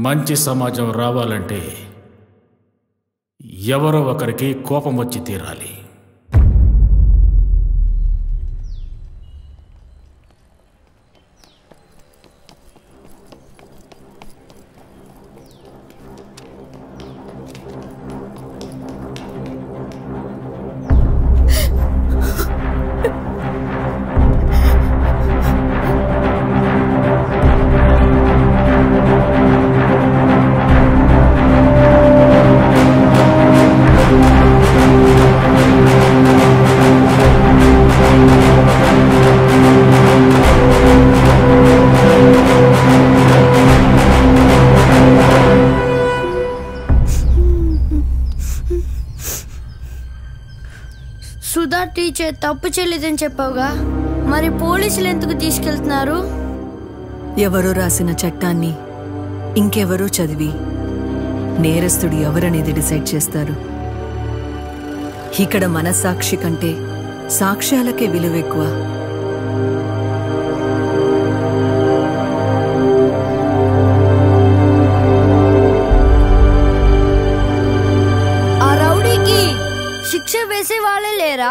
మంచి సమాజం రావాలంటే ఎవరో ఒకరికి కోపం వచ్చి తీరాలి సుధా టీచర్ తప్పు చెల్లిదని చెప్పావుగా మరి పోలీసులు ఎందుకు తీసుకెళ్తున్నారు ఎవరో రాసిన చట్టాన్ని ఇంకెవరో చదివి నేరస్తుడు ఎవరనేది డిసైడ్ చేస్తారు ఇక్కడ మనస్సాక్షి కంటే సాక్ష్యాలకే విలువ ఎక్కువ ఆ రౌడీకి శిక్ష వేసే వాళ్ళే లేరా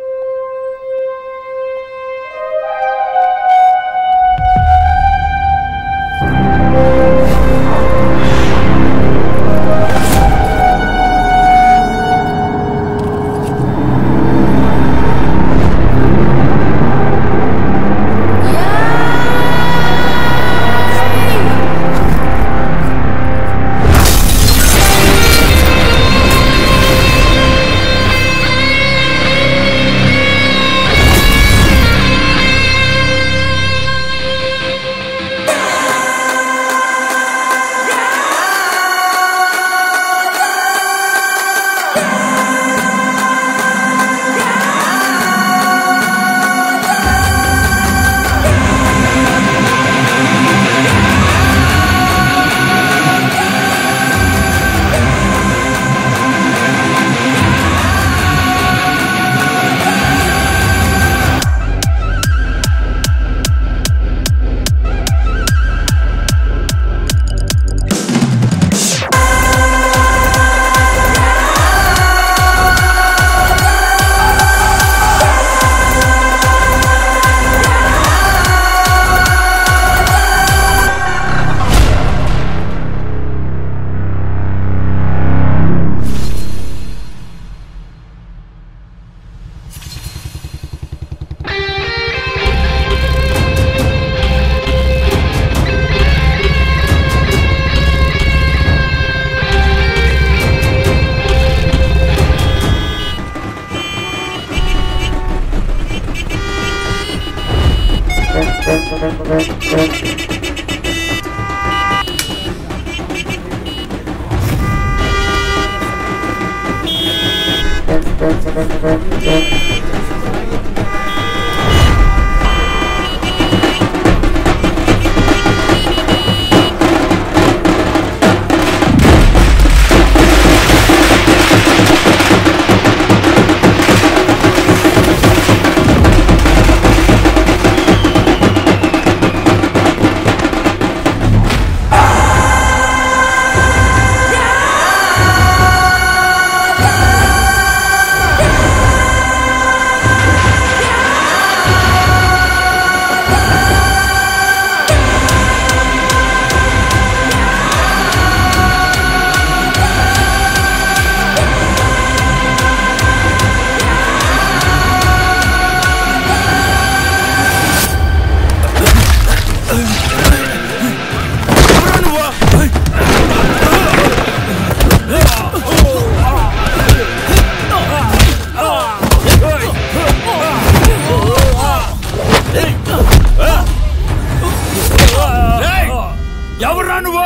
ఎవరా నువ్వు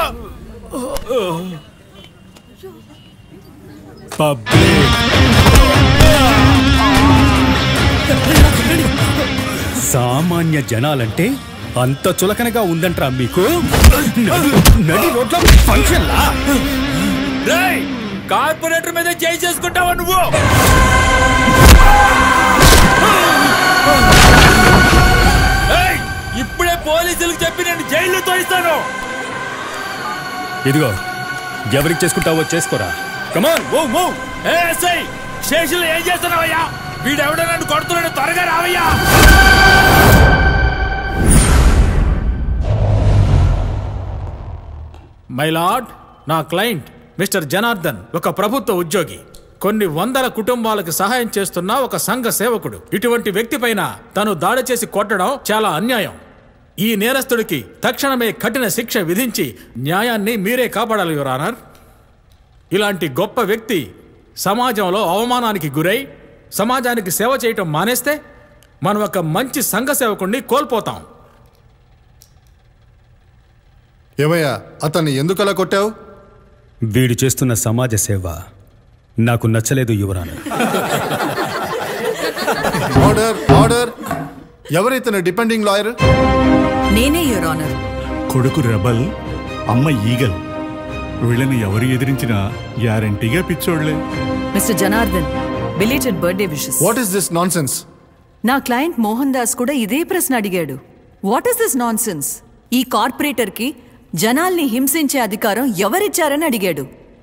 సామాన్య జనాలంటే అంత చులకనగా ఉందంట్రా మీకు నడి- నడి రోడ్ల ఫంక్షన్లా రేయ్ కార్పొరేటర్ మీద చేయి చేసుకుంటావా నువ్వు ఏయ్, ఇప్పుడే పోలీసులకు చెప్పి నేను జైల్లో తోయిస్తాను ఇదిగో ఎవరికి చేసుకుంటావో చేసుకోరా కమాన్ ఓ మో ఏ ఎస్ఐ స్టేషన్లో ఏం చేస్తున్నావయ్యా వీడెవడో నన్ను కొడుతున్నాడు త్వరగా రావయ్యా మై లార్డ్ నా క్లయింట్ మిస్టర్ జనార్దన్ ఒక ప్రభుత్వ ఉద్యోగి కొన్ని వందల కుటుంబాలకు సహాయం చేస్తున్న ఒక సంఘ సేవకుడు ఇటువంటి వ్యక్తి పైన తను దాడి చేసి కొట్టడం చాలా అన్యాయం ఈ నేరస్తుడికి తక్షణమే కఠిన శిక్ష విధించి న్యాయాన్ని మీరే కాపాడాలి యువర్ ఆనర్ ఇలాంటి గొప్ప వ్యక్తి సమాజంలో అవమానానికి గురై సమాజానికి సేవ చేయటం మానేస్తే మనం ఒక మంచి సంఘ సేవకుడిని కోల్పోతాం ఏమయ్యా అతన్ని ఎందుకు అలా కొట్టావు వీడు చేస్తున్న సమాజ సేవ నాకు నచ్చలేదు యువరాను ఆర్డర్ ఆర్డర్ ఎవరైతే డిపెండింగ్ లాయర్ నేనే యువర్ ఆనర్ కొడుకు రెబల్ అమ్మ ఈగల్ వీళ్ళని ఎవరు ఎదిరించినా గ్యారంటీగా పిచ్చోళ్లే mister Janardhan belated birthday wishes what is this nonsense నా క్లయింట్ మోహన్ దాస్ కూడా ఇదే ప్రశ్న అడిగాడు వాట్ ఇస్ దిస్ నాన్ ఈ కార్పొరేటర్కి జనాల్ని హింసించే అధికారం ఎవరిచ్చారని అడిగాడు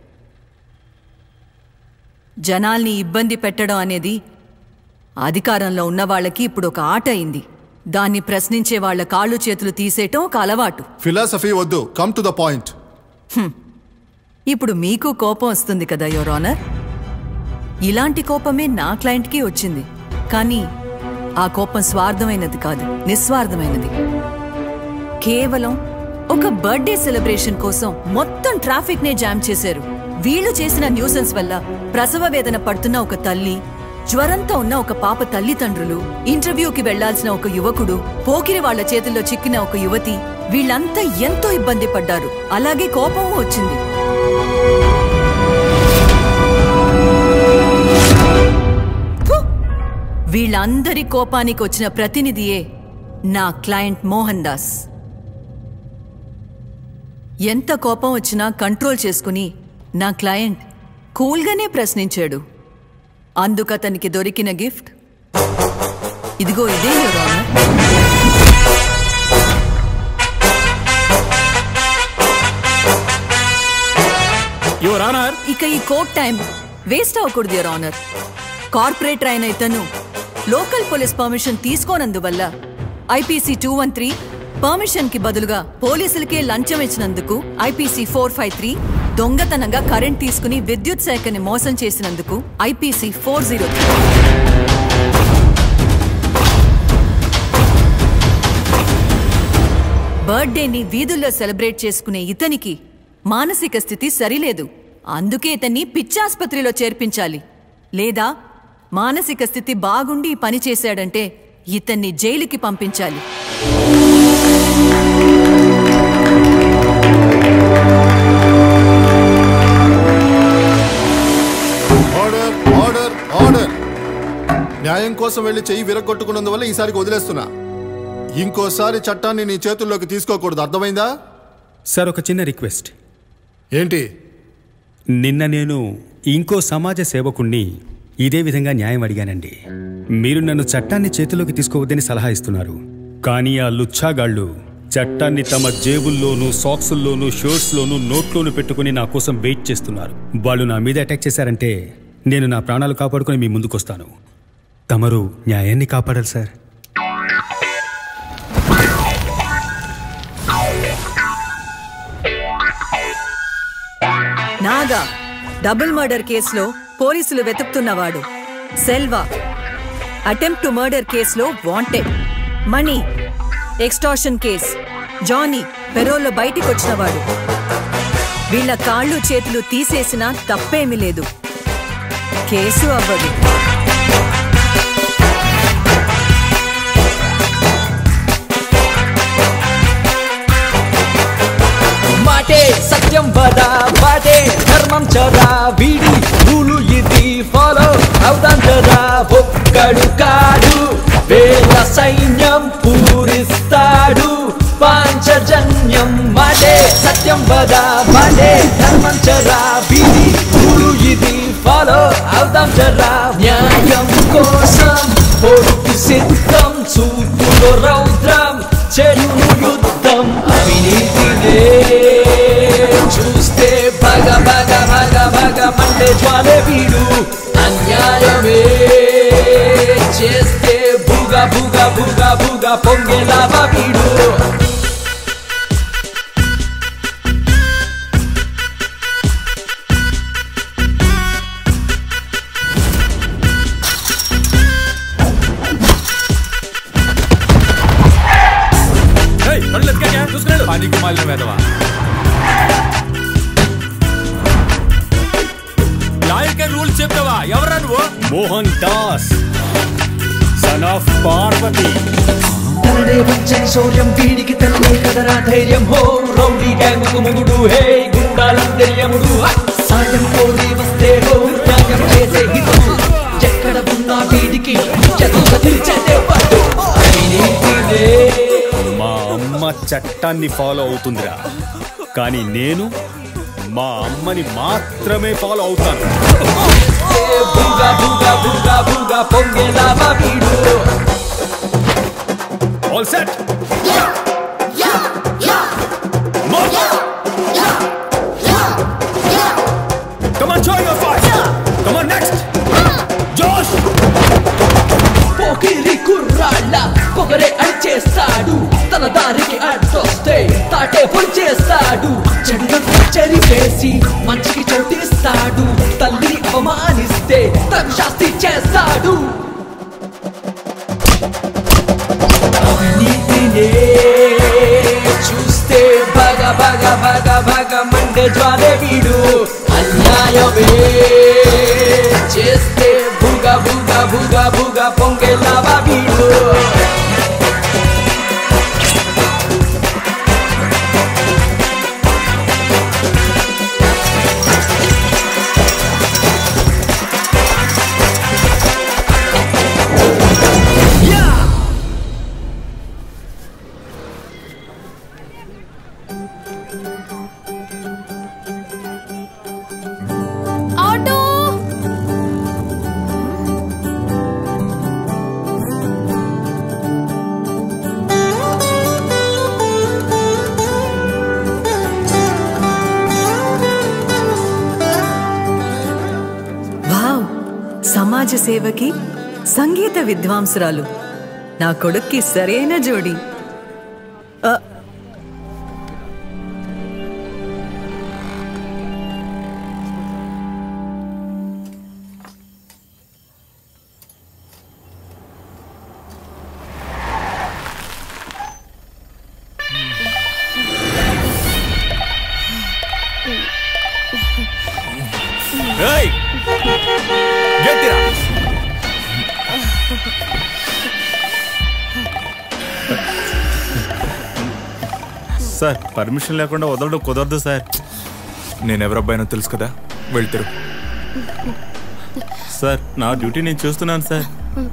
జనాల్ని ఇబ్బంది పెట్టడం అనేది అధికారంలో ఉన్న వాళ్ళకి ఇప్పుడు ఒక ఆట అయింది దాన్ని ప్రశ్నించే వాళ్ళ కాళ్ళు చేతులు తీసేయటం ఒక అలవాటు ఫిలాసఫీ వద్దు కమ్ టు ద పాయింట్ ఇప్పుడు మీకు కోపం వస్తుంది కదా యువర్ ఆనర్ ఇలాంటి కోపమే నా క్లయింట్కి వచ్చింది కానీ ఆ కోపం స్వార్థమైనది కాదు నిస్వార్థమైనది కేవలం ఒక బర్త్డే సెలబ్రేషన్ కోసం మొత్తం ట్రాఫిక్ నే జామ్ చేశారు వీళ్ళు చేసిన న్యూసెన్స్ వల్ల ప్రసవ వేదన పడుతున్న ఒక తల్లి జ్వరంతో ఉన్న ఒక పాప తల్లిదండ్రులు ఇంటర్వ్యూకి వెళ్లాల్సిన ఒక యువకుడు పోకిరి వాళ్ళ చేతుల్లో చిక్కిన ఒక యువతి వీళ్ళంతా ఎంతో ఇబ్బంది పడ్డారు అలాగే కోపము వచ్చింది ఫు! వీళ్ళందరి కోపానికి వచ్చిన ప్రతినిధియే నా క్లయింట్ మోహన్ దాస్ ఎంత కోపం వచ్చినా కంట్రోల్ చేసుకుని నా క్లయింట్ కూల్గానే ప్రశ్నించాడు అందుకతనికి దొరికిన గిఫ్ట్ ఇదిగో ఇదే యువర్ ఆనర్ యువర్ ఆనర్ ఇక ఈ కోర్ట్ టైం వేస్ట్ అవ్వకూడదు యువర్ ఆనర్ కార్పొరేటర్ అయిన ఇతను లోకల్ పోలీస్ పర్మిషన్ తీసుకోనందువల్ల IPC two one three permission కి బదులుగా పోలీసులకే లంచం ఇచ్చినందుకు ఐపీసీ ఫోర్ ఫైవ్ త్రీ దొంగతనంగా కరెంట్ తీసుకుని విద్యుత్ శాఖని మోసం చేసినందుకు ఐపీసీ ఫోర్ జీరో బర్త్డేని వీధుల్లో సెలబ్రేట్ చేసుకునే ఇతనికి మానసిక స్థితి సరిలేదు అందుకే ఇతన్ని పిచ్చాసుపత్రిలో చేర్పించాలి లేదా మానసిక స్థితి బాగుండి ఈ పని చేశాడంటే ఇతన్ని జైలుకి పంపించాలి ఆర్డర్ ఆర్డర్ ఆర్డర్ న్యాయం కోసం వెళ్ళి చెయ్యి విరగొట్టుకున్నందువల్ల ఈసారికి వదిలేస్తున్నా ఇంకోసారి చట్టాన్ని నీ చేతుల్లోకి తీసుకోకూడదు అర్థమైందా సార్ ఒక చిన్న రిక్వెస్ట్ ఏంటి నిన్న నేను ఇంకో సమాజ సేవకుణ్ణి ఇదే విధంగా న్యాయం అడిగానండి మీరు నన్ను చట్టాన్ని చేతిలోకి తీసుకోవద్దని సలహా ఇస్తున్నారు కానీ ఆ లుచ్చాగాళ్ళు చట్టాన్ని తమ జేబుల్లోనూ సాక్సుల్లోనూ షర్ట్స్లోనూ నోట్లోనూ పెట్టుకుని నా కోసం వెయిట్ చేస్తున్నారు వాళ్ళు నా మీద అటాక్ చేశారంటే నేను నా ప్రాణాలు కాపాడుకుని మీ ముందుకొస్తాను తమరు న్యాయాన్ని కాపాడాలి సార్ నాగా డబుల్ మర్డర్ కేసులో పోలీసులు వెతుకుతున్నవాడు సెల్వా అటెంప్ట్ టు మర్డర్ కేసులో wanted money extortion case Johnny పెరోల్లో బయటికి వచ్చినవాడు వీళ్ళ కాళ్ళు చేతులు తీసేసినా తప్పేమీ లేదు కేసు అవ్వదు మాటే సత్యం వద వాటే ధర్మం చరా వీడి రూలు ఇది ఫాలో అవుదాం జరా ఒక్కడు కాడు వేల సైన్యం పూరిస్తాడు పాంచజన్యం మాటే సత్యం వద వాటే ధర్మం చరా వీడి రూలు ఇది ఫాలో అవుదాం జరా న్యాయం కోసం పొడుపు సిద్ధం చూపులో రౌద్రం చెడును యుద్ధం అవినీతినే చూ మండే జ్వాలే వీడు అన్యాయమే చేస్తే భూగ భూగ భూగ భూగ పొంగేలావా వీడు పనికి మాలిన వెదవా లాయర్కే రూల్స్ చెప్తావా ఎవరా నువ్వు మోహన్ దాస్ సన్ ఆఫ్ పార్వతి తననే వంచని శౌర్యం వీడికి తననే కదరా ధైర్యం హో రౌడీ గ్యాంగ్ ముగుడు హే గుండాలందర్యముడు సాయం కోరి వస్తే హో న్యాయం చేసే హితు ఎక్కడ ఉన్నా వీడికి చదువు తీర్చేదే పట్టు అవినీతినే. మా అమ్మ చట్టాన్ని ఫాలో అవుతుందిరా కానీ నేను మా అమ్మని మాత్రమే ఫాలో అవుతాను ఏ బుగా బుగా బుగా బుగా పొంగేలావా వీడు all set Come on, show your fight. Come on, next. Josh. పోకిరి కుర్రాళ్ళ పొగరే అడిచేస్తాడు తన దారికి అడ్డొస్తే తాటే పొడిచేస్తాడు చెడును చెరిపేసి మంచికి చోటిస్తాడు తల్లిని అవమానిస్తే తను శాస్తి చేస్తాడు అవినీతినే చూస్తే బగ బగ బగ బగ మండే జ్వాలే వీడు అన్యాయమే చేస్తే బుగ బుగ బుగ బుగ పొంగేలావా వీడు ఆటో వావ్ సమాజ సేవకి సంగీత విద్వాంసురాలు నా కొడుక్కి సరైన జోడి ఆ, ఏయ్ గట్టిరా సార్ పర్మిషన్ లేకుండా వదలడం కుదరదు సార్ నేను ఎవరబ్బాయినో తెలుసు కదా వెళ్తారు సార్ నా డ్యూటీ నేను చూస్తున్నాను sir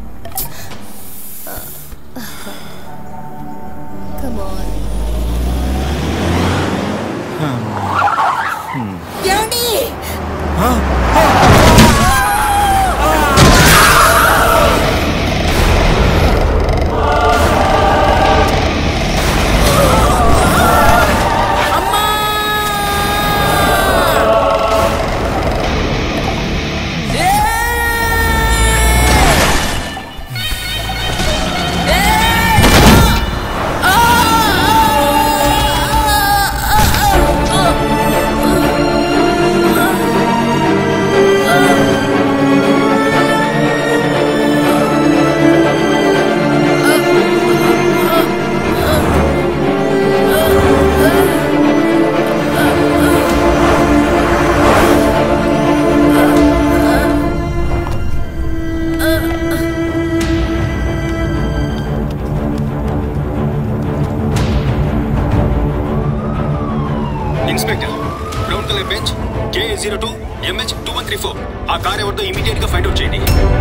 inspector brown colour bench K zero two MH two one three four ఆ కార్ ఎవరితో ఇమీడియట్ గా ఫైండ్ అవుట్ చేయండి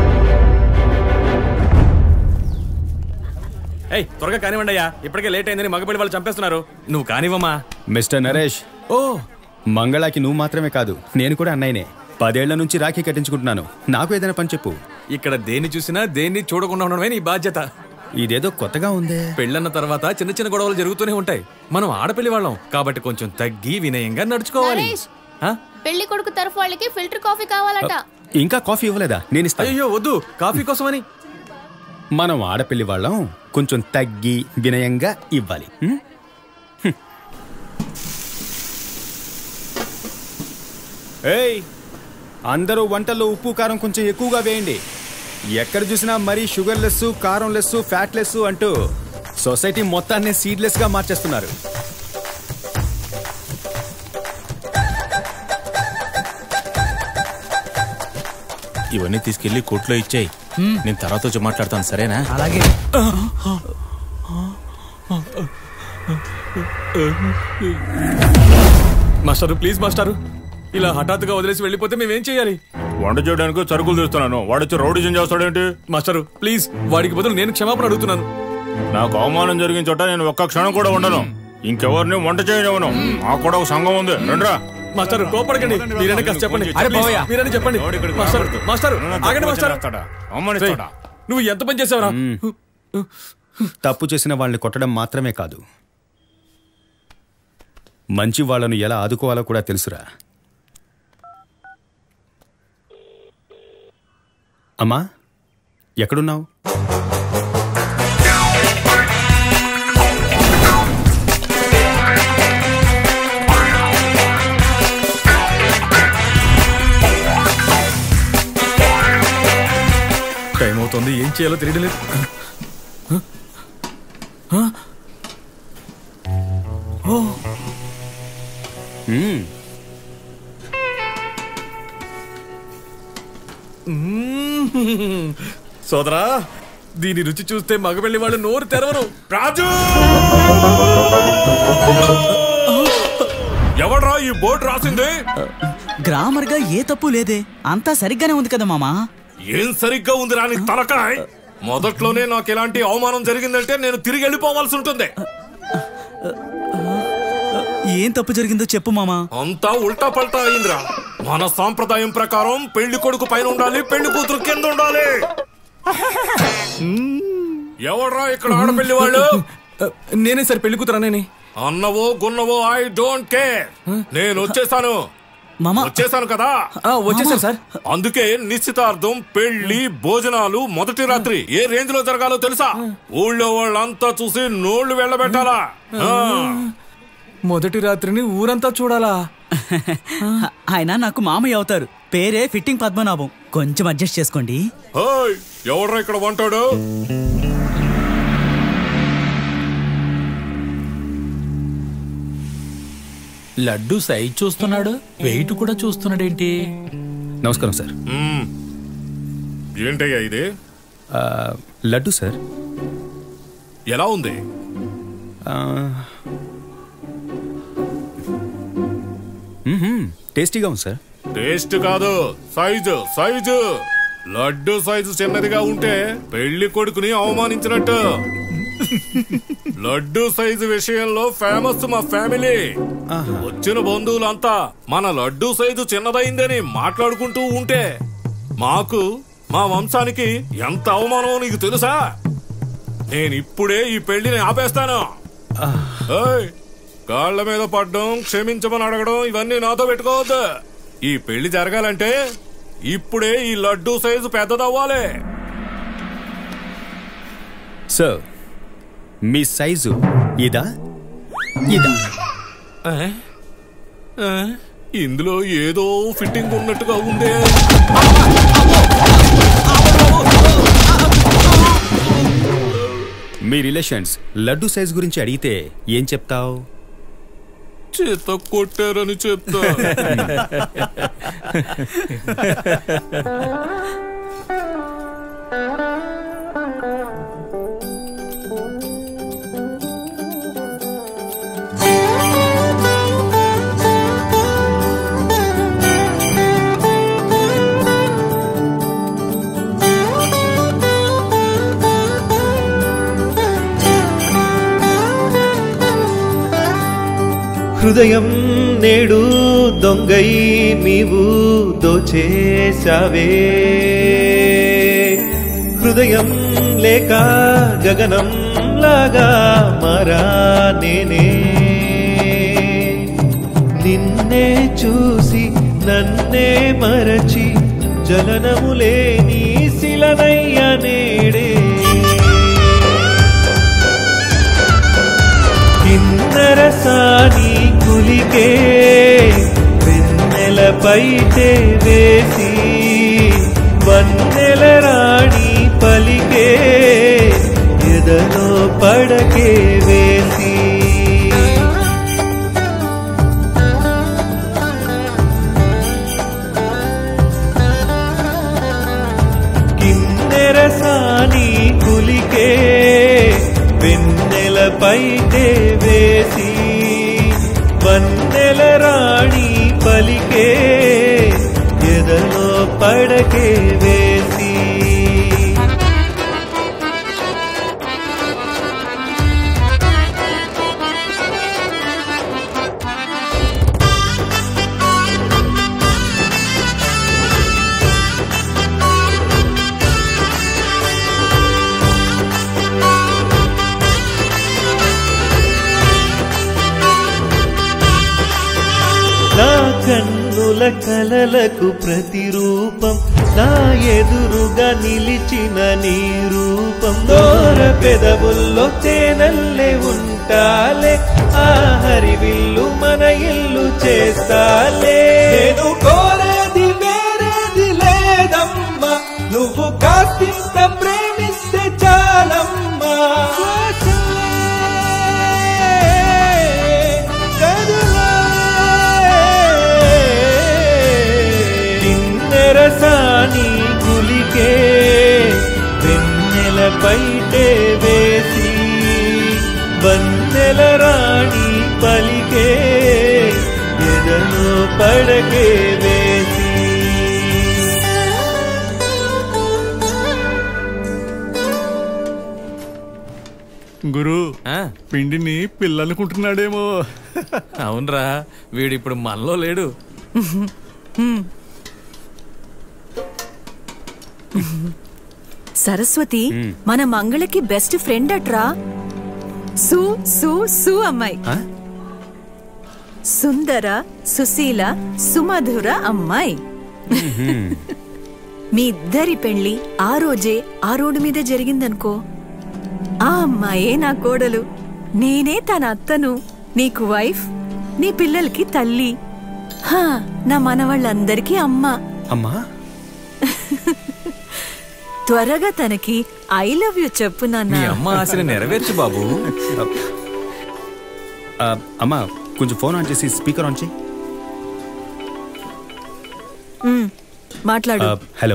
ఏయ్ త్వరగా కానివ్వండి అయ్యా ఇప్పటికే లేట్ అయిందని మగపిల్లి వాళ్ళు చంపేస్తున్నారు నువ్వు కానివ్వమ్మా మిస్టర్ నరేష్ ఓ మంగళాకి నువ్వు మాత్రమే కాదు నేను కూడా అన్నయ్యనే పదేళ్ల నుంచి రాఖీ కట్టించుకుంటున్నాను నాకు ఏదైనా పని చెప్పు ఇక్కడ దేన్ని చూసినా దేన్ని చూడకుండా ఉండడమే నీ బాధ్యత ఇదేదో కొత్తగా ఉందే పెళ్ళన్న తర్వాత చిన్న చిన్న గొడవలు జరుగుతూనే ఉంటాయి మనం ఆడపిల్లి వాళ్ళం కాబట్టి కొంచెం తగ్గి వినయంగా నడుచుకోవాలి నరేష్. ఆ? పెళ్లి కొడుకు తరఫు వాళ్ళకి ఫిల్టర్ కాఫీ కావాలట ఇంకా కాఫీ ఇవ్వలేదా నేను ఇస్తాను అయ్యో వద్దు కాఫీ కోసమని మనం ఆడపిల్లి వాళ్ళం కొంచెం తగ్గి వినయంగా ఇవ్వాలి ఉం? హ్మ్. ఏయ్ అందరూ వంటల్లో ఉప్పు కారం కొంచెం ఎక్కువగా వేయండి ఎక్కడ చూసినా మరీ షుగర్ లెస్ కారం లెస్ ఫ్యాట్ లెస్ అంటూ సొసైటీ మొత్తాన్ని సీడ్లెస్ గా మార్చేస్తున్నారు ఇవన్నీ తీసుకెళ్లి కోర్టులో ఇచ్చాయి నేను తర్వాత వచ్చి మాట్లాడతాను సరేనా అలాగే మాస్టారు ప్లీజ్ మాస్టారు ఇలా హఠాత్తుగా వదిలేసి వెళ్ళిపోతే మేమేం చేయాలి వంట చేయడానికి సరుకులు తీస్తున్నాను వాడొచ్చి రౌడీజం చేస్తాడేంటి మాస్టారు ప్లీజ్ వాడికి బదులు నేను క్షమాపణ అడుగుతున్నాను నాకు అవమానం జరిగిన చోట నేను ఒక్క క్షణం కూడా ఉండను ఇంకెవరిని వంట చేయనివ్వను మాకు కూడా ఒక సంఘం ఉంది రండ్రా మాస్టారు కోపడకండి మీరైనా కాస్త చెప్పండి అరే Please, బావయ్య. మీరైనా చెప్పండి ఎవడు ఇక్కడికి మాస్టర్ రాకూడదు. మాస్టర్ ఎవడన్నా ఆగండి తక్కువ మాస్టర్ చేస్తాడా? అవమానిస్తాడా? రేయ్, నువ్వు ఎంత పని చేసావురా తప్పు చేసిన వాళ్ళని కొట్టడం మాత్రమే కాదు మంచి వాళ్ళను ఎలా ఆదుకోవాలో కూడా తెలుసురా అమ్మా ఎక్కడున్నావు టైం అవుతుంది ఏం చేయాలో తెలియడం లేదు ఓ మ్మ్. సోదరా దీని రుచి చూస్తే మగబెళ్ళి వాళ్ళు నోరు తెరవరు రాజు ఎవడ్రా ఈ బోర్డు రాసింది గ్రామర్ గా ఏ తప్పు లేదే అంతా సరిగ్గానే ఉంది కదా మామా ఏం సరిగ్గా ఉంది రాని తలకాయ్ మొదట్లోనే నాకు ఇలాంటి అవమానం జరిగిందంటే నేను తిరిగి వెళ్ళిపోవాల్సి ఉంటుంది ఏం తప్పు జరిగిందో చెప్పు మామా అంతా ఉల్టా పల్టా అయిందిరా మన సాంప్రదాయం ప్రకారం పెళ్లి కొడుకు పైన ఉండాలి పెళ్లి కూతురు కింద ఉండాలి ఎవడ్రా ఇక్కడ ఆడపెళ్లి వాళ్ళు నేనే సరే పెళ్లి కూతురానేని అన్నవో గున్నవో ఐ డోంట్ కేర్ నేను వచ్చేసాను మామా వచ్చేసాను కదా వచ్చేసారు సార్ అందుకే నిశ్చితార్థం పెళ్లి భోజనాలు మొదటి రాత్రి ఏ రేంజ్ లో జరగాలో తెలుసా ఊళ్ళో వాళ్ళంతా చూసి నోళ్లు వెళ్ళబెట్టాలా ఆ. మొదటి రాత్రిని ఊరంతా చూడాలా ఆయన నాకు మామయ్య అవుతారు పేరే ఫిట్టింగ్ పద్మనాభం కొంచెం అడ్జస్ట్ చేసుకోండి హేయ్, ఎవర్రా ఇక్కడ వంటాడు లడ్డు సైజ్ చూస్తున్నాడు వెయిట్ కూడా చూస్తున్నాడేంటి నమస్కారం సార్ మ్మ్. ఏంటయ్యా ఇది ఆ, లడ్డు సార్ ఎలా ఉంది ఆ, మ్మ్హ్మ్, టేస్టీగా ఉంది సార్ టేస్ట్ కాదు సైజు సైజు లడ్డు సైజు చిన్నదిగా ఉంటే పెళ్లి కొడుకుని అవమానించినట్టు లడ్డు సైజు విషయంలో ఫేమస్ మా ఫ్యామిలీ వచ్చిన బంధువులంతా మన లడ్డు సైజు చిన్నదైందని మాట్లాడుకుంటూ ఉంటే మాకు మా వంశానికి ఎంత అవమానమో నీకు తెలుసా నేను ఇప్పుడే ఈ పెళ్లిని ఆపేస్తాను ఏయ్, కాళ్ళ మీద పడ్డం క్షమించమని అడగడం ఇవన్నీ నాతో పెట్టుకోవద్దు ఈ పెళ్లి జరగాలంటే ఇప్పుడే ఈ లడ్డు సైజు పెద్దదవ్వాలి సార్ మీ సైజు ఇదా ఇదా ఆ, ఇందులో ఏదో ఫిట్టింగ్ ఉన్నట్టుగా ఉందే మీ రిలేషన్స్ లడ్డు సైజ్ గురించి అడిగితే ఏం చెప్తావు చేత కొట్టారని చెప్తా హృదయం నేడు దొంగై నీవు దోచేశావే హృదయం లేక గగనం లాగా మారా నేనే నిన్నే చూసి నన్నే మరచి జలనము లేని శిలనయ్య నేడే కిన్నర సాని కులికే వెన్నెల పైటే వేసి వన్నెల రాణి పలికే ఎదలో పడకే వేసి కిన్నెర సాని కులికే వెన్నెల పైటే వేసి వన్నెల రాణి పలికే ఎదలో పడకే వేసి నా కన్నుల కలలకు ప్రతిరూపం నా ఎదురుగా నిలిచిన నీ రూపం దూర పెదవుల్లో తేనల్లే ఉంటాలే ఆ హరివిల్లు మన ఇల్లు చేస్తాలే నేను కోరేది వేరేది లేదమ్మా నువ్వు కాస్తింత ప్రేమిస్తే చాలమ్మా సాని గులికే వెన్నెల బయటే వేసి వన్నెల రాణి పలికే ఎదలో పడకే వేసి గురు పిండిని పిల్లనుకుంటున్నాడేమో అవునరా వీడిప్పుడు మనలో లేడు సరస్వతి మన మంగళకి బెస్ట్ ఫ్రెండ్ అట్రా సు సు సు అమ్మాయి సుందర సుశీల సుమధుర అమ్మాయి మీ ఇద్దరి పెళ్లి ఆ రోజే ఆ రోడ్డు మీద జరిగిందనుకో ఆ అమ్మాయే నా కోడలు నేనే తన అత్తను నీకు వైఫ్ నీ పిల్లలకి తల్లి హా నా మనవాళ్ళందరికీ అమ్మ అమ్మా త్వరగా తనకి ఐ లవ్ యు చెప్పు మీ నాన్న అమ్మ ఆశని నెరవేర్చు బాబు ఆ, అమ్మా కొంచెం ఫోన్ ఆన్ చేసి స్పీకర్ ఆన్ చేయి ఉమ్, మాట్లాడు ఆ, హలో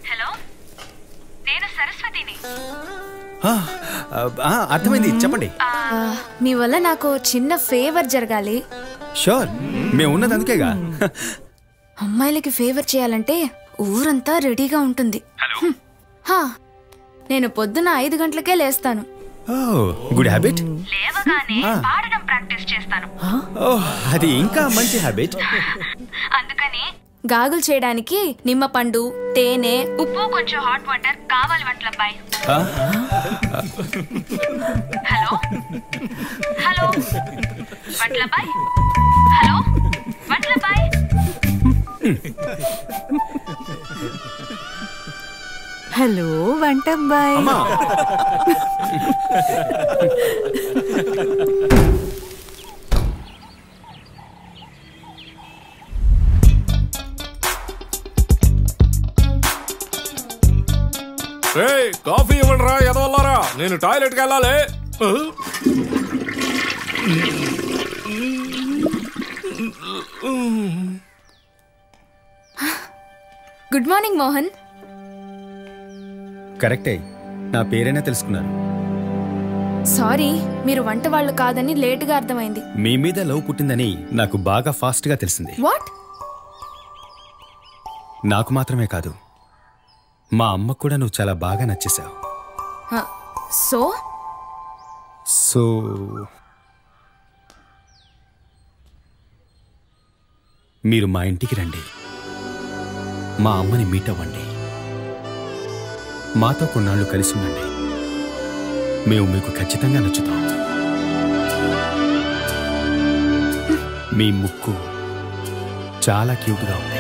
ఆ, ఆ, అర్థమైంది చెప్పండి మీ వల్ల నాకు చిన్న ఫేవర్ జరగాలి షూర్ మేము ఉన్నది అందుకేగా అమ్మాయిలకి ఫేవర్ చేయాలంటే ఊరంతా రెడీగా ఉంటుంది హ్మ్. హా, నేను పొద్దున ఐదు గంటలకే లేస్తాను ఓ గుడ్ హ్యాబిట్ అది ఇంకా మంచి హ్యాబిట్ అందుకని గాగులు చేయడానికి నిమ్మపండు తేనె ఉప్పు కొంచెం హాట్ వాటర్ కావాలి వంటలబ్బాయి హలో హలో వంటలబ్బాయి హలో వంటలబ్బాయి హలో వంటబ్బాయ్ ఏయ్ కాఫీ ఇవ్వండి రా ఎదవల్లారా నేను టాయిలెట్కి వెళ్ళాలి గుడ్ మార్నింగ్ మోహన్ కరెక్టే నా పేరైనా తెలుసుకున్నారు సారీ మీరు వంట వాళ్ళు కాదని లేటుగా అర్థమైంది మీ మీద లవ్ పుట్టిందని నాకు బాగా ఫాస్ట్ గా తెలిసింది వాట్ నాకు మాత్రమే కాదు మా అమ్మకు కూడా నువ్వు చాలా బాగా నచ్చేశావు సో సో మీరు మా ఇంటికి రండి మా అమ్మని మీట్ అవ్వండి మాతో కొన్నాళ్ళు కలిసి ఉండండి మేము మీకు ఖచ్చితంగా నచ్చుతాం మీ ముక్కు చాలా క్యూట్గా ఉంది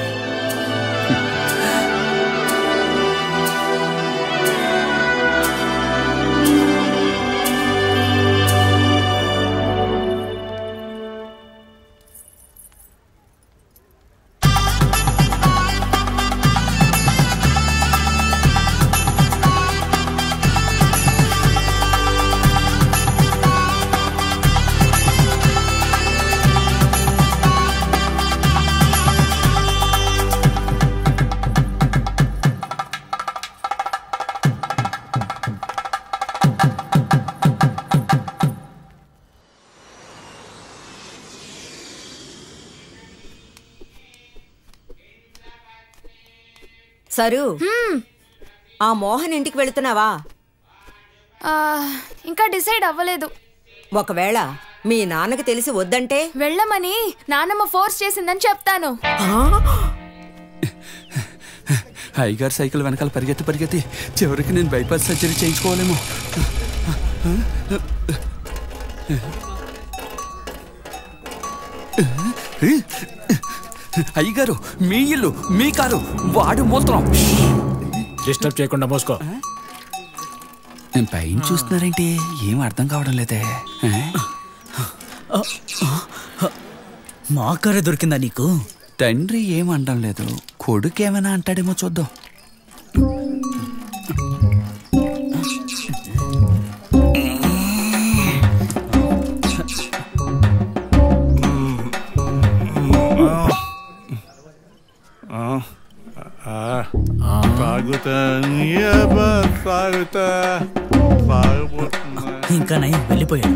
సరు ఆ మోహన్ ఇంటికి వెళుతున్నావా ఆ, ఇంకా డిసైడ్ అవ్వలేదు ఒకవేళ మీ నాన్నకి తెలిసి వద్దంటే వెళ్ళమని నాన్నమ్మ ఫోర్స్ చేసిందని చెప్తాను అయ్యగారు సైకిల్ వెనకాల పరిగెత్తి పరిగెత్తి చివరికి నేను బైపాస్ సర్జరీ చేయించుకోవాలేమో అయ్యగారు మీ ఇల్లు మీ కారు వాడు మూత్రం డిస్టర్బ్ చేయకుండా మోసుకో నేను పైన చూస్తున్నారేంటి ఏం అర్థం కావడం లేదే మా కారే దొరికిందా నీకు తండ్రి ఏం అనడం లేదు కొడుకు ఏమైనా అంటాడేమో చూద్దాం సాగుతా ఏబా, సాగుతా సాగిపోతున్నా ఇంకా నయం వెళ్ళిపోయాడు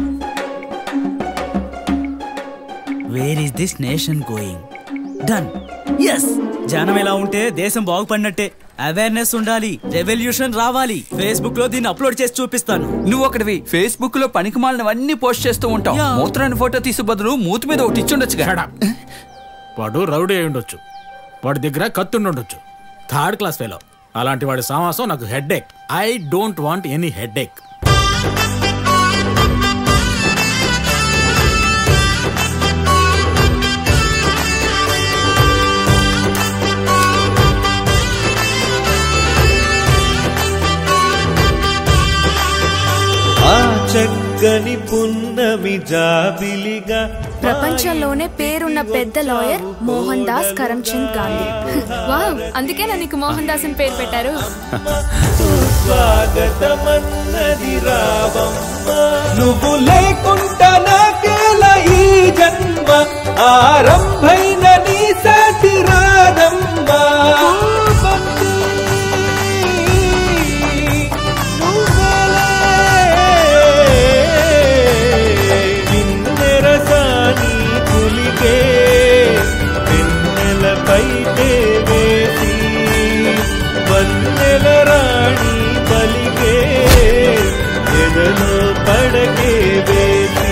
where is this nation going డన్ ఎస్ జనం ఎలా ఉంటే దేశం బాగుపడినట్టే అవేర్నెస్ ఉండాలి రెవల్యూషన్ రావాలి ఫేస్బుక్ లో దీన్ని అప్లోడ్ చేసి చూపిస్తాను నువ్వు ఒకటివి ఫేస్బుక్ లో పనికి మాలినవన్నీ పోస్ట్ చేస్తూ ఉంటావు యా. మూత్రాన్ని ఫోటో తీసే బదులు మూతి మీద ఒకటి ఇచ్చుండొచ్చుగా వాడు రౌడీ అయి ఉండొచ్చు వాడి దగ్గర కత్తి ఉండొచ్చు థర్డ్ క్లాస్ ఫెలో అలాంటి వాడి సమాసం నాకు headache I don't want any headache ఆ చక్కని పున్నమి జాబిలిగా ప్రపంచంలోనే పేరున్న పెద్ద లాయర్ మోహన్ దాస్ కరమ్చంద్ గాంధీ వావ్ అందుకే నీకు మోహన్ దాస్ అని పేరు పెట్టారు స్వాగతమన్నది రావమ్మ నువ్వు లేకుండా నాకేలా ఈ జన్మ ఆరంభైన నీ సాటి రాదమ్మా కిన్నెరసాని పులికే వెన్నెలపై వేసి వన్నెల రాణి పలికే ఎదలో పడకే వేసి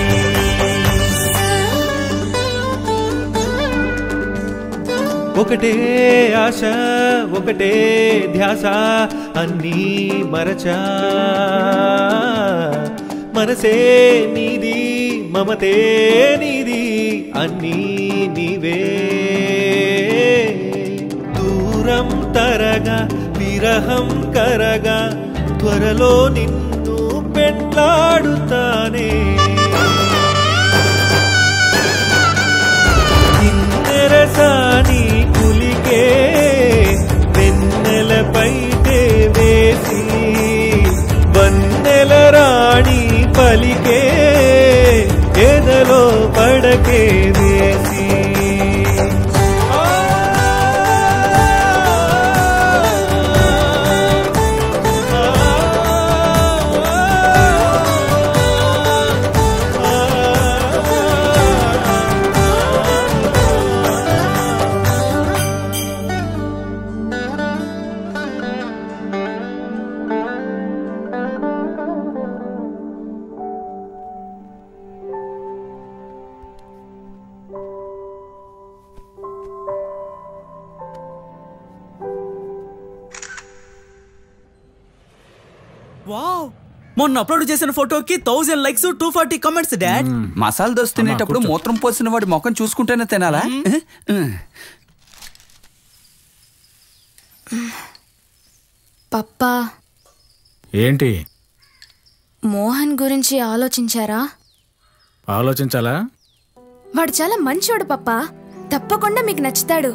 ఒకటే ఆశ ఒకటే ధ్యాస అన్నీ మరచా మనసే నీది మమతే నీది అన్నీ నీవే దూరం తరగా విరహం కరగా త్వరలో నిన్ను పెట్లాడుతానే కిన్నెరసాని కులికే వెన్నెలపై వేసి వన్నెల రాణి పలికే ఎదలో పడకే వేసి వావ్ మొన్న అప్లోడ్ చేసిన ఫోటోకి thousand likes two forty comments dad masala dosa తినేటప్పుడు మూత్రం పోసిన వాడి ముఖం చూసుకుంటేనే తినాలా పప్పా ఏంటి మోహన్ గురించి ఆలోచించారా ఆలోచించాలా వాడు చాలా మంచోడు పప్పా తప్పకుండా మీకు నచ్చుతాడు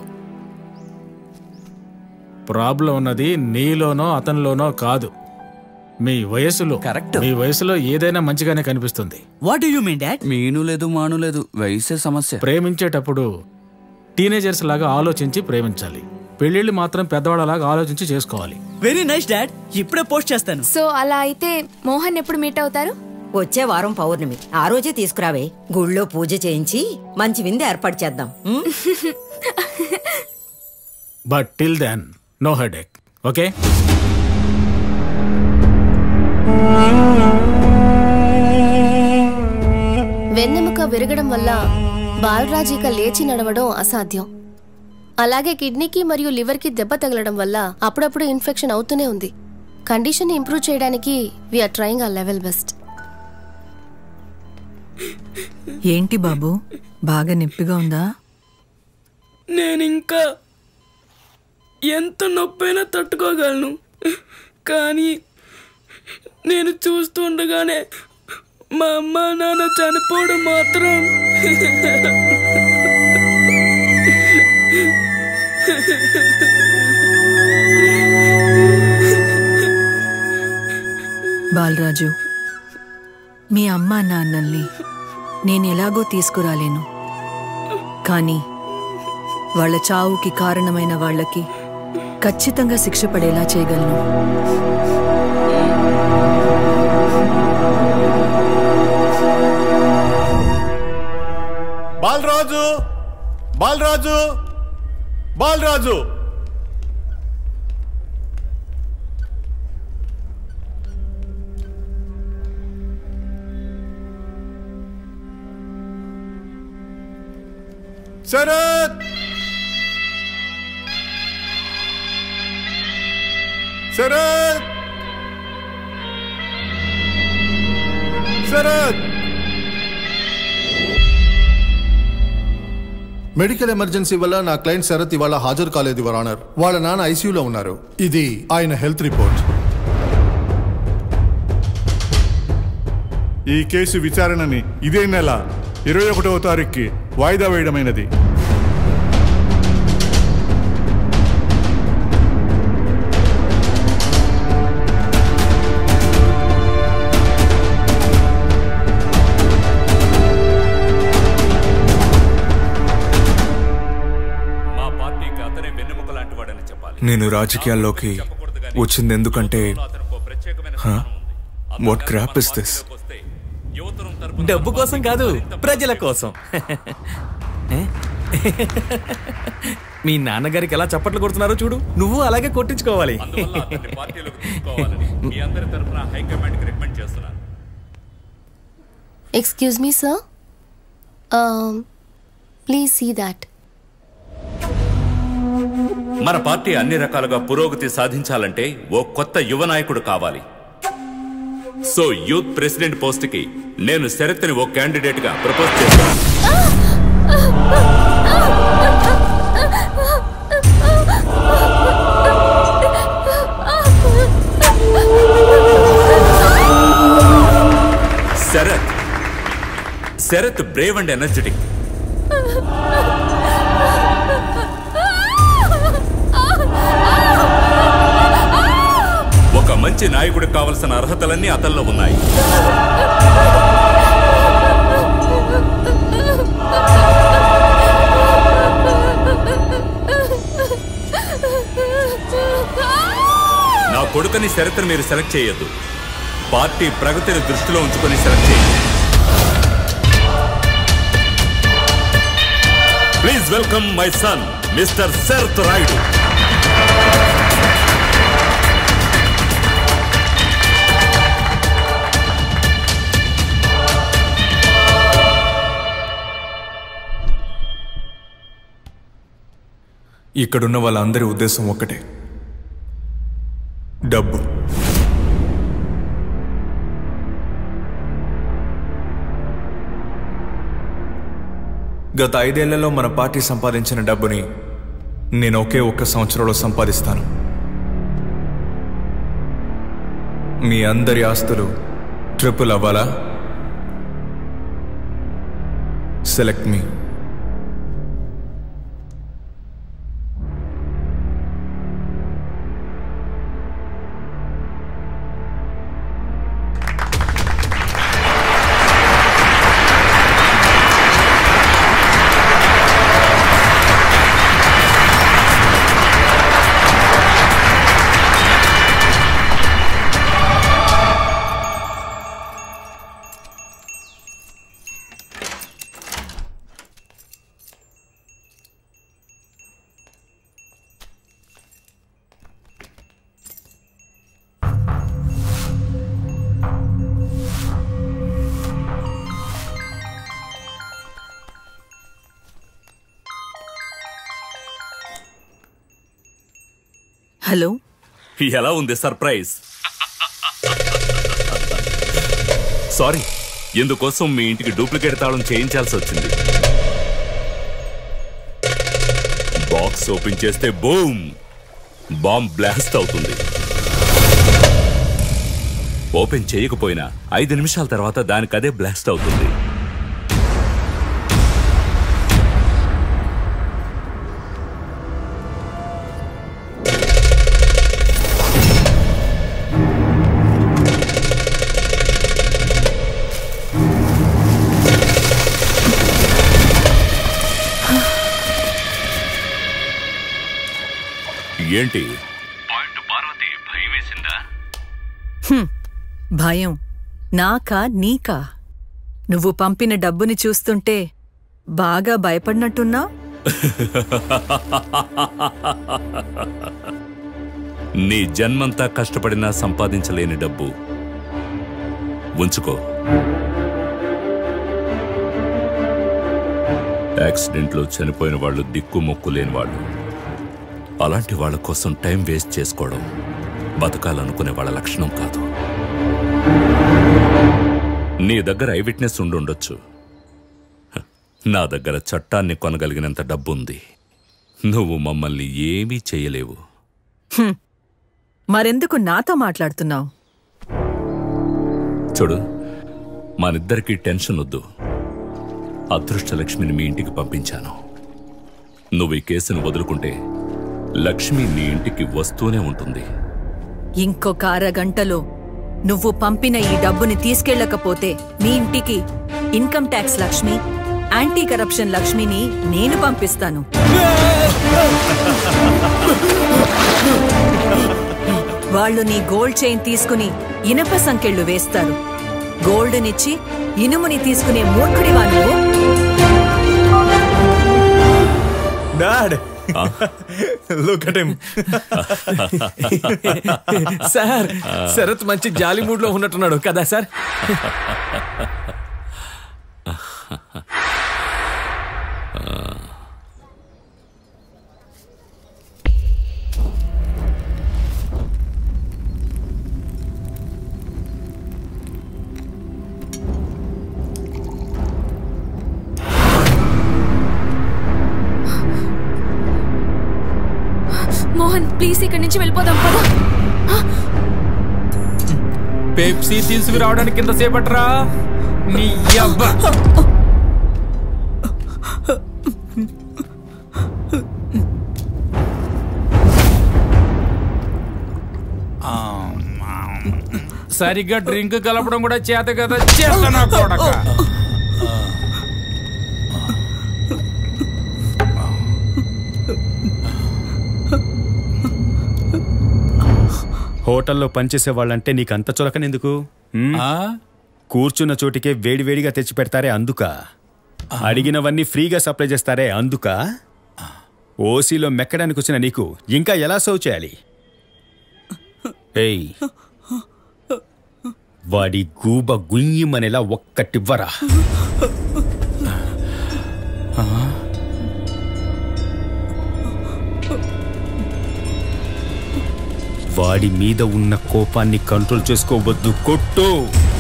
ప్రాబ్లం ఉన్నది నీలోనో అతనిలోనో కాదు మీ వయసులో కరెక్ట్ మీ వయసులో ఏదైనా మంచిగానే కనిపిస్తుంది వాట్ యు మీన్ డాడ్ మీను లేదు మాను లేదు వయసే సమస్య ప్రేమించేటప్పుడు టీనేజర్స్ లాగా ఆలోచించి ప్రేమించాలి పెళ్ళిళ్ళు మాత్రం పెద్దవాళ్ళలాగా ఆలోచించి చేసుకోవాలి వెరీ నైస్ డాడ్ ఇప్పుడే పోస్ట్ చేస్తాను సో అలా అయితే మోహన్ ఎప్పుడు మీట్ అవుతారు వచ్చే వారం పౌర్ణమి ఆ రోజే తీసుకురావే గుళ్ళో పూజ చేయించి మంచి విందు ఏర్పాటు చేద్దాం ఉం? But till then no headache okay వెన్నెముక విరగడం వల్ల బాలరాజ్ ఇక లేచి నడవడం అసాధ్యం అలాగే కిడ్నీకి మరియు లివర్కి దెబ్బ తగలడం వల్ల అప్పుడప్పుడు ఇన్ఫెక్షన్ అవుతూనే ఉంది కండిషన్ ఇంప్రూవ్ చేయడానికి we're trying our level best ఏంటి బాబు బాగా నొప్పిగా ఉందా నేను ఇంకా ఎంత నొప్పైనా తట్టుకోగలను కానీ నేను చూస్తుండగానే మా అమ్మ నాన్న చనిపోవడం మాత్రం బాలరాజు మీ అమ్మా నాన్నల్ని నేను ఎలాగో తీసుకురాలేను కానీ వాళ్ళ చావుకి కారణమైన వాళ్ళకి ఖచ్చితంగా శిక్ష పడేలా చేయగలను బాలరాజు బాలరాజు బాలరాజు శరత్ శరత్ శరత్ మెడికల్ ఎమర్జెన్సీ వల్ల నా క్లయింట్ శరత్ ఇవాళ హాజరు కాలేదు యువర్ ఆనర్ వాళ్ళ నాన్న ఐసీయూలో ఉన్నారు ఇది ఆయన హెల్త్ రిపోర్ట్ ఈ కేసు విచారణని ఇదే నెల ఇరవై ఒకటవ తారీఖుకి వాయిదా వేయడమైనది మా పార్టీకి అతనే వెన్నెముక లాంటి వాడని చెప్పాలి నేను రాజకీయాల్లోకి వచ్చింది ఎందుకంటే వాట్ క్రాప్ ఇస్ దిస్ డబ్బు కోసం కాదు ప్రజల కోసం ఏ? మీ నాన్నగారికి ఎలా చప్పట్లు కొడుతున్నారో చూడు నువ్వు అలాగే కొట్టించుకోవాలి అందువల్ల అతన్ని పార్టీలోకి తీసుకోవాలని మీ అందరి తరఫున హైకమాండ్కి రికమెండ్ చేస్తున్నాను excuse me sir please see that మన పార్టీ అన్ని రకాలుగా పురోగతి సాధించాలంటే ఓ కొత్త యువ నాయకుడు కావాలి సో యూత్ ప్రెసిడెంట్ పోస్ట్ కి నేను శరత్ని ఓ క్యాండిడేట్ గా ప్రపోజ్ చేస్తున్నాను Sharath Sharath brave and energetic ఒక మంచి నాయకుడికి కావలసిన అర్హతలన్నీ అతనిలో ఉన్నాయి నా కొడుకుని శరత్ని మీరు సెలెక్ట్ చేయొద్దు పార్టీ ప్రగతిని దృష్టిలో ఉంచుకొని సెలెక్ట్ చేయండి please welcome my son mister Sharath Rayudu ఇక్కడున్న వాళ్ళందరి ఉద్దేశం ఒక్కటే డబ్బు గత ఐదేళ్లలో మన పార్టీ సంపాదించిన డబ్బుని నేను ఒకే ఒక్క సంవత్సరంలో సంపాదిస్తాను మీ అందరి ఆస్తులు ట్రిపుల్ అవ్వాలా సెలెక్ట్ మీ హలో ఎలా ఉంది సర్ప్రైజ్ సారీ ఇందుకోసం మీ ఇంటికి డూప్లికేట్ తాళం చేయించాల్సి వచ్చింది బాక్స్ ఓపెన్ చేస్తే బూమ్ బాంబ్ బ్లాస్ట్ అవుతుంది ఓపెన్ చేయకపోయినా ఐదు నిమిషాల తర్వాత దానికి అదే బ్లాస్ట్ అవుతుంది ఏంటి హ్మ్. భయం నాకా నీకా నువ్వు పంపిన డబ్బుని చూస్తుంటే బాగా భయపడినట్టున్నా నీ జన్మంతా కష్టపడినా సంపాదించలేని డబ్బు ఉంచుకో యాక్సిడెంట్లో చనిపోయిన వాళ్ళు దిక్కు మొక్కు లేని వాళ్ళు అలాంటి వాళ్ళ కోసం టైం వేస్ట్ చేసుకోవడం బతకాలనుకునే వాళ్ళ లక్షణం కాదు నీ దగ్గర ఐ విట్నెస్ ఉండుండొచ్చు హ, నా దగ్గర చట్టాన్ని కొనగలిగినంత డబ్బుంది నువ్వు మమ్మల్ని ఏమీ చేయలేవు హ్మ్. మరెందుకు నాతో మాట్లాడుతున్నావు చూడు మనిద్దరికీ టెన్షన్ వద్దు అదృష్టలక్ష్మిని మీ ఇంటికి పంపించాను నువ్వు ఈ కేసును వదులుకుంటే లక్ష్మి నీ ఇంటికి వస్తూనే ఉంటుంది ఇంకొక అరగంటలో నువ్వు పంపిన ఈ డబ్బుని తీసుకెళ్ళకపోతే మీ ఇంటికి income tax Lakshmi anti corruption లక్ష్మిని నేను పంపిస్తాను వాళ్ళు నీ గోల్డ్ చైన్ తీసుకుని ఇనప సంకెళ్ళు వేస్తారు గోల్డ్నిచ్చి ఇనుముని తీసుకునే మూర్ఖుడివా నువ్వు dad look at him sir Sharath మంచి జాలి మూడ్ లో ఉన్నట్టున్నాడు కదా సార్ మోహన్ ప్లీజ్ ఇక్కడి నుంచి వెళ్ళిపోదాం పద పెప్సీ తీసుకురావడానికి కింద సేపట్రా నీ అబ్బా సరిగ్గా డ్రింక్ కలపడం కూడా చేత కదా చేత నా కొడక హోటల్లో పనిచేసే వాళ్ళంటే నీకు అంత చులకనెందుకు ఉమ్? కూర్చున్న చోటికే వేడివేడిగా తెచ్చి పెడతారే అందుక అడిగినవన్నీ ఫ్రీగా సప్లై చేస్తారే అందుక ఓసీలో మెక్కడానికి వచ్చిన నీకు ఇంకా ఎలా సర్వ్ చేయాలి ఏయ్ వాడి గూబ గుయ్యమనేలా ఒక్కటివ్వరా వాడి మీద ఉన్న కోపాన్ని కంట్రోల్ చేసుకోవద్దు కొట్టు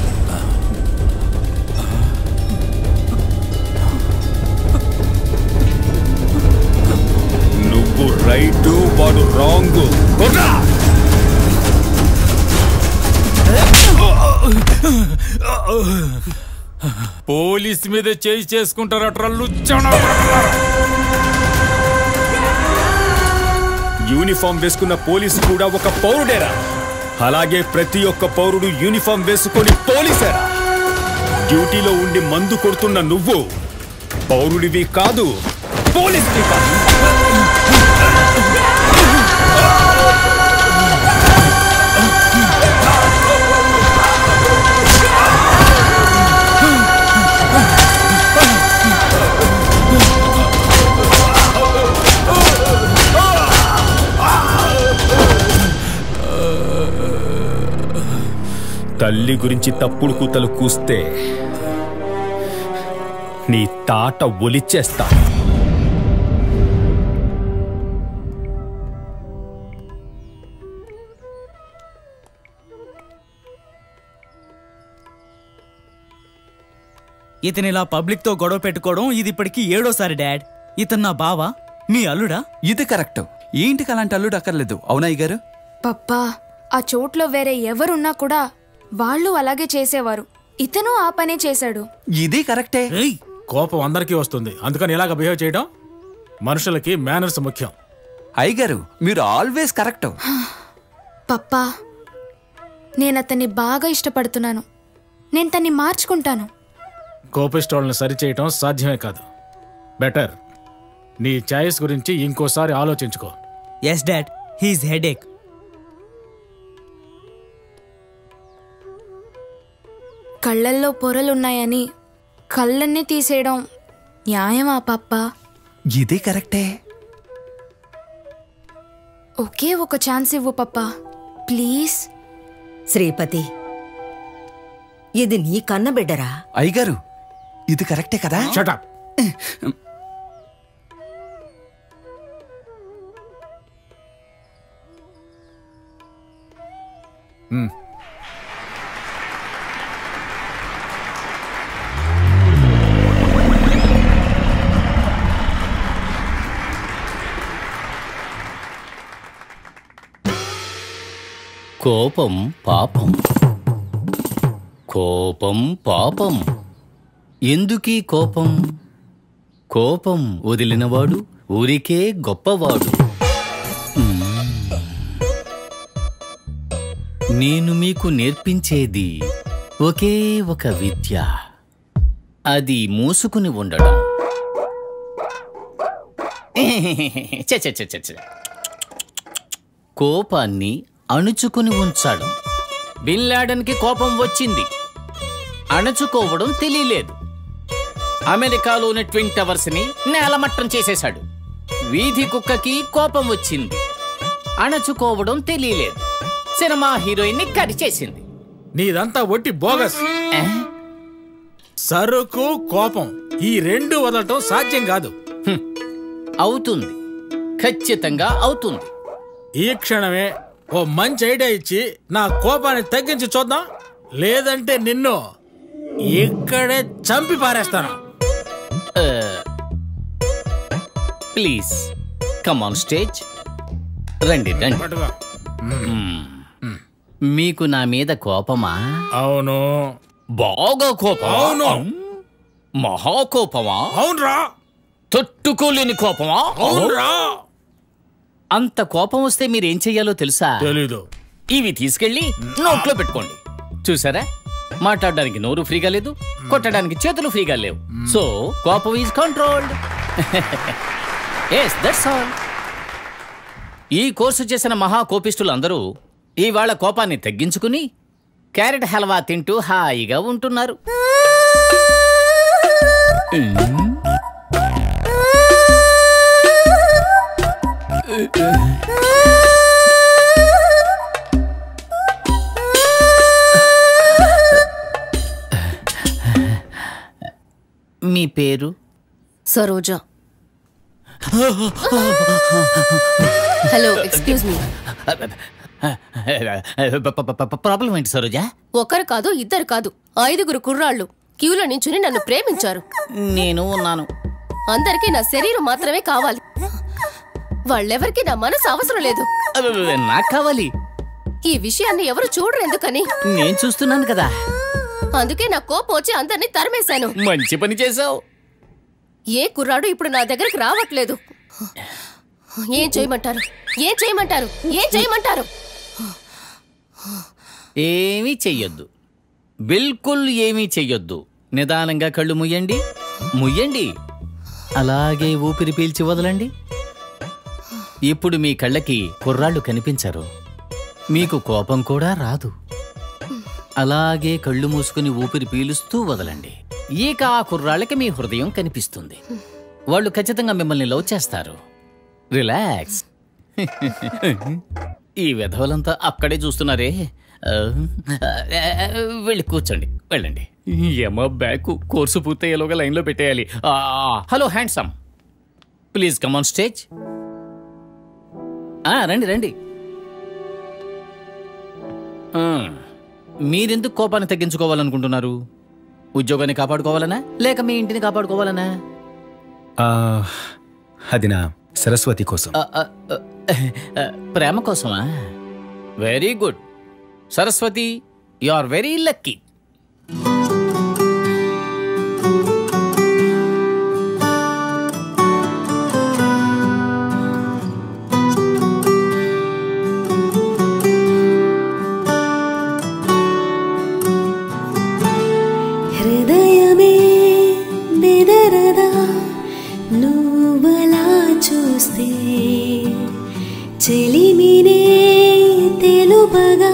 నువ్వు రైటు వాడు రాంగ్ కొట్రా పోలీస్ మీద చేయి చేసుకుంటారట్రా లుచ్చన యూనిఫామ్ వేసుకున్న పోలీసు కూడా ఒక పౌరుడేరా అలాగే ప్రతి ఒక్క పౌరుడు యూనిఫామ్ వేసుకొని పోలీసేరా డ్యూటీలో ఉండి మందు కొడుతున్న నువ్వు పౌరుడివి కాదు పోలీస్వి కాదు తల్లి గురించి తప్పుడు కూతలు కూస్తే నీ తాట ఒలిచేస్తా ఇతను ఇలా పబ్లిక్ తో గొడవ పెట్టుకోవడం ఇది ఇప్పటికి ఏడోసారి డాడ్ ఇతను నా బావా మీ అల్లుడా ఇది కరెక్ట్ ఈ ఇంటికి అలాంటి అల్లుడు అక్కర్లేదు అవునా గారు పప్పా ఆ చోట్లో వేరే ఎవరున్నా కూడా వాళ్ళు అలాగే చేసేవారు ఇతను ఆ పనే చేశాడు ఇది కరెక్టే కోపం అందరికీ వస్తుంది అందుకని ఇలాగ బిహేవ్ చేయడం మనుషులకి మేనర్స్ ముఖ్యం అయ్యగారు మీరు ఆల్వేస్ కరెక్ట్ పప్పా నేను అతన్ని బాగా ఇష్టపడుతున్నాను నేను తన్ని మార్చుకుంటాను కోపిస్టోళ్ళని సరిచేయటం సాధ్యమే కాదు బెటర్ నీ ఛాయిస్ గురించి ఇంకోసారి ఆలోచించుకో ఎస్ డాడ్ హీస్ హెడేక్ కళ్ళల్లో పొరలున్నాయని కళ్ళన్నీ తీసేయడం న్యాయమా పప్ప ఇది కరెక్టే ఒకే ఒక ఛాన్స్ ఇవ్వు పప్ప ప్లీజ్ శ్రీపతి ఇది నీ కన్న బిడ్డరా అయ్యగారు ఇది కరెక్టే కదా షటప్ కోపం పాపం కోపం పాపం ఎందుకీ కోపం కోపం వదిలినవాడు ఊరికే గొప్పవాడు మ్మ్. నేను మీకు నేర్పించేది ఒకే ఒక విద్య అది మూసుకుని ఉండడం చ చ చ చ చ. కోపాన్ని అణుచుకుని ఉంచడం బిన్ లాడన్కి కోపం వచ్చింది అణుచుకోవడం తెలియలేదు అమెరికాలోని ట్విన్ టవర్స్ ని నేలమట్టం చేసేశాడు వీధి కుక్కకి కోపం వచ్చింది అణచుకోవడం తెలియలేదు సినిమా హీరోయిన్ ని కరిచేసింది నీదంతా ఒట్టి బోగస్ సరుకు కోపం ఈ రెండు వదలటం సాధ్యం కాదు అవుతుంది ఖచ్చితంగా అవుతుంది ఈ క్షణమే ఓ మంచి ఐడియా ఇచ్చి నా కోపాన్ని తగ్గించి చూద్దాం లేదంటే నిన్ను ఇక్కడే చంపి పారేస్తాను ప్లీజ్ కమ్ ఆన్ స్టేజ్ రండి రండి పట్టుకో. మ్మ్. మీకు నా మీద కోపమా అవును బాగా కోపం అవును. మహాకోపమా అవునరా తట్టుకోలేని కోపమా అవునరా అంత కోపం వస్తే మీరేం చెయ్యాలో తెలుసా తెలీదు ఇవి తీసుకెళ్ళి నోట్లో పెట్టుకోండి చూసారా మాట్లాడడానికి నోరు ఫ్రీగా లేదు కొట్టడానికి చేతులు ఫ్రీగా లేవు సో కోపం is controlled yes that's all ఈ కోర్సు చేసిన మహా కోపిష్టులందరూ ఇవాళ కోపాన్ని తగ్గించుకుని క్యారెట్ హల్వా తింటూ హాయిగా ఉంటున్నారు మ్మ్. మీ పేరు Saroja hello excuse me problem ఏంటి సరోజా ఒకరు కాదు ఇద్దరు కాదు ఐదుగురు కుర్రాళ్ళు క్యూలో నించుని నన్ను ప్రేమించారు నేను ఉన్నాను అందరికీ నా శరీరం మాత్రమే కావాలి వాళ్ళెవరికి నా మనసు అవసరం లేదు నాకు కావాలి ఈ విషయాన్ని ఎవరు చూడరు ఎందుకని నేను చూస్తున్నాను కదా అందుకే నా కోపం వచ్చి అందరినీ తరిమేశాను మంచి పని చేశావు ఏ కుర్రాడు ఇప్పుడు నా దగ్గరికి రావట్లేదు ఏం చేయమంటారు ఏం చేయమంటారు ఏం చేయమంటారు ఏమీ చెయ్యొద్దు బిల్కుల్ ఏమీ చెయ్యొద్దు నిదానంగా కళ్ళు ముయ్యండి ముయ్యండి అలాగే ఊపిరి పీల్చి వదలండి ఇప్పుడు మీ కళ్ళకి కుర్రాళ్ళు కనిపించరు మీకు కోపం కూడా రాదు అలాగే కళ్ళు మూసుకుని ఊపిరి పీలుస్తూ వదలండి ఇక ఆ కుర్రాళ్ళకి మీ హృదయం కనిపిస్తుంది వాళ్ళు ఖచ్చితంగా మిమ్మల్ని లవ్ చేస్తారు రిలాక్స్ ఈ విధవలంతా అక్కడే చూస్తున్నారే ఆ, వెళ్ళి కూర్చోండి వెళ్ళండి ఏమో బ్యాక్ కోర్సు పూర్తయ్యేలోగా లైన్లో పెట్టేయాలి ఆ, hello handsome please come on stage ఆ, రండి రండి ఆ, మీరెందుకు కోపాన్ని తగ్గించుకోవాలనుకుంటున్నారు ఉద్యోగాన్ని కాపాడుకోవాలనా లేక మీ ఇంటిని కాపాడుకోవాలనా ఆ, అది నా సరస్వతి కోసం ఆ, ఆ, ఆ, ప్రేమ కోసమా very good Saraswati you are very lucky హృదయమే బెదరదా నువ్వలా చూస్తే చెలిమినే తెలుపగా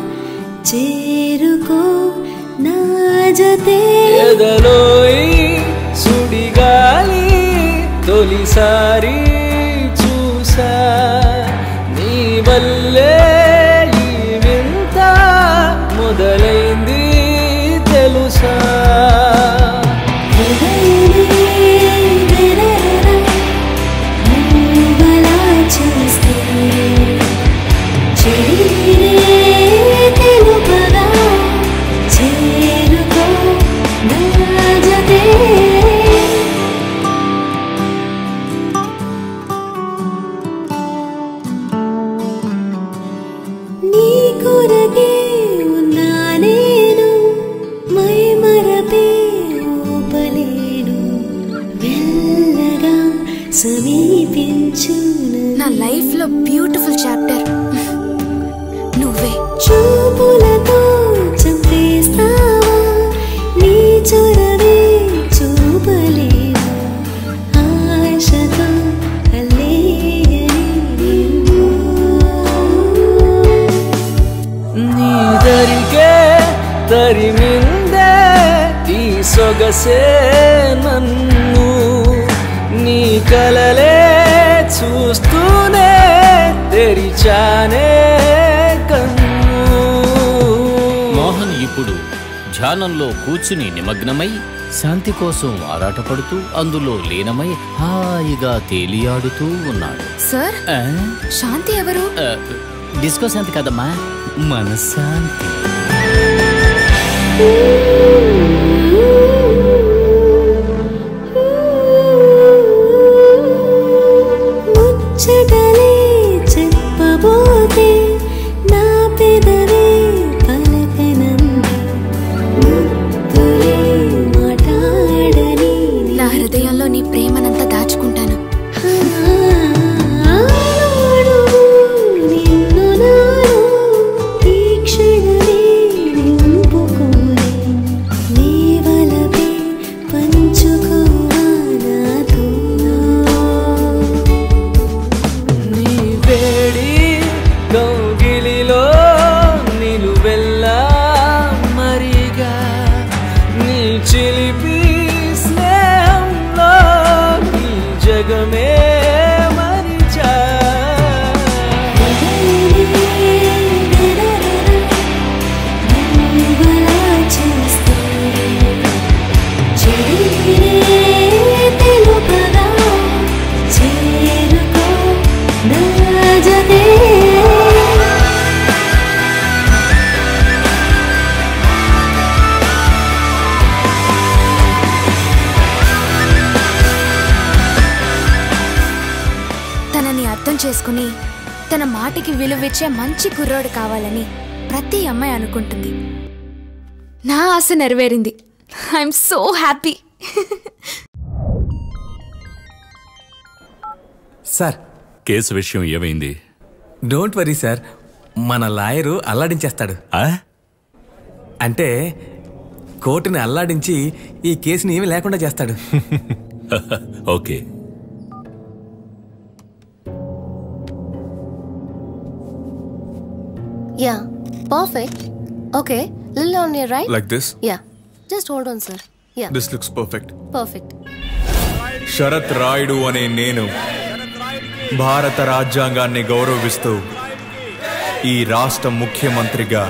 చేరుకో నా జతే ఎదలోయి సుడిగాలి తొలిసారి చూసా నీ వల్లే ఈ వింత మొదలైంది తెలుసా హృదయమే బెదరదా నువ్వలా చూస్తే చెలిమినే తెలుపగా చేరుకో నా జతే నీ కొరకే ఉన్నా నేను మై మరపే ఊపలేను మెల్లగా సమీపించు నా లైఫ్ లో బ్యూటిఫుల్ చాప్టర్ నువ్వే చూపులతో చంపేస్తావా నీ చొరవే చూపలేను ఆశతో అల్లేయని నీ దరికే తరిమిందే ఈ సొగసే నన్ను నీ కలలే చూస్తూనే తెరిచానే కన్ను మోహన్ ఇప్పుడు ధ్యానంలో కూర్చుని నిమగ్నమై శాంతి కోసం ఆరాటపడుతూ అందులో లీనమై హాయిగా తేలియాడుతూ ఉన్నాడు సార్ ఆ? శాంతి ఎవరు ఆ, డిస్కో శాంతి కదమ్మా మనశ్శాంతి ముచ్చటలే చెప్పబోతే నా పెదవే పలకనంది ముద్దులే మాట్లాడని నా హృదయంలో నీ ప్రేమనంతా దాచుకుంటాను నిన్ను నాలో ఈ క్షణమే నింపుకోని నీ వలపే పంచుకోవా నాతో నీ వేడి కౌగిలిలో నిలువెల్లా మరిగా నీ చిలిపి స్నేహంలో ఈ జగమే మరిచా నువ్వలా చేస్తే చెడిరే తెలుపగా చేరుకో నా జతే తనని అర్థం చేసుకుని తన మాటకి విలువిచ్చే మంచి కుర్రోడు కావాలని ప్రతి అమ్మాయి అనుకుంటుంది నా ఆశ నెరవేరింది I'm so happy sir case విషయం ఏమైంది డోంట్ వరీ సార్ మన లాయరు అల్లాడించేస్తాడు అంటే కోర్టుని అల్లాడించి ఈ కేసుని ఏమీ లేకుండా చేస్తాడు ఓకే యా పర్ఫెక్ట్ ఓకే లిల్ on your right Like this? Ya just hold on sir ya this looks perfect perfect Sharath Rayudu అనే నేను భారత రాజ్యాంగాన్ని గౌరవిస్తూ ఈ రాష్ట్ర ముఖ్యమంత్రిగా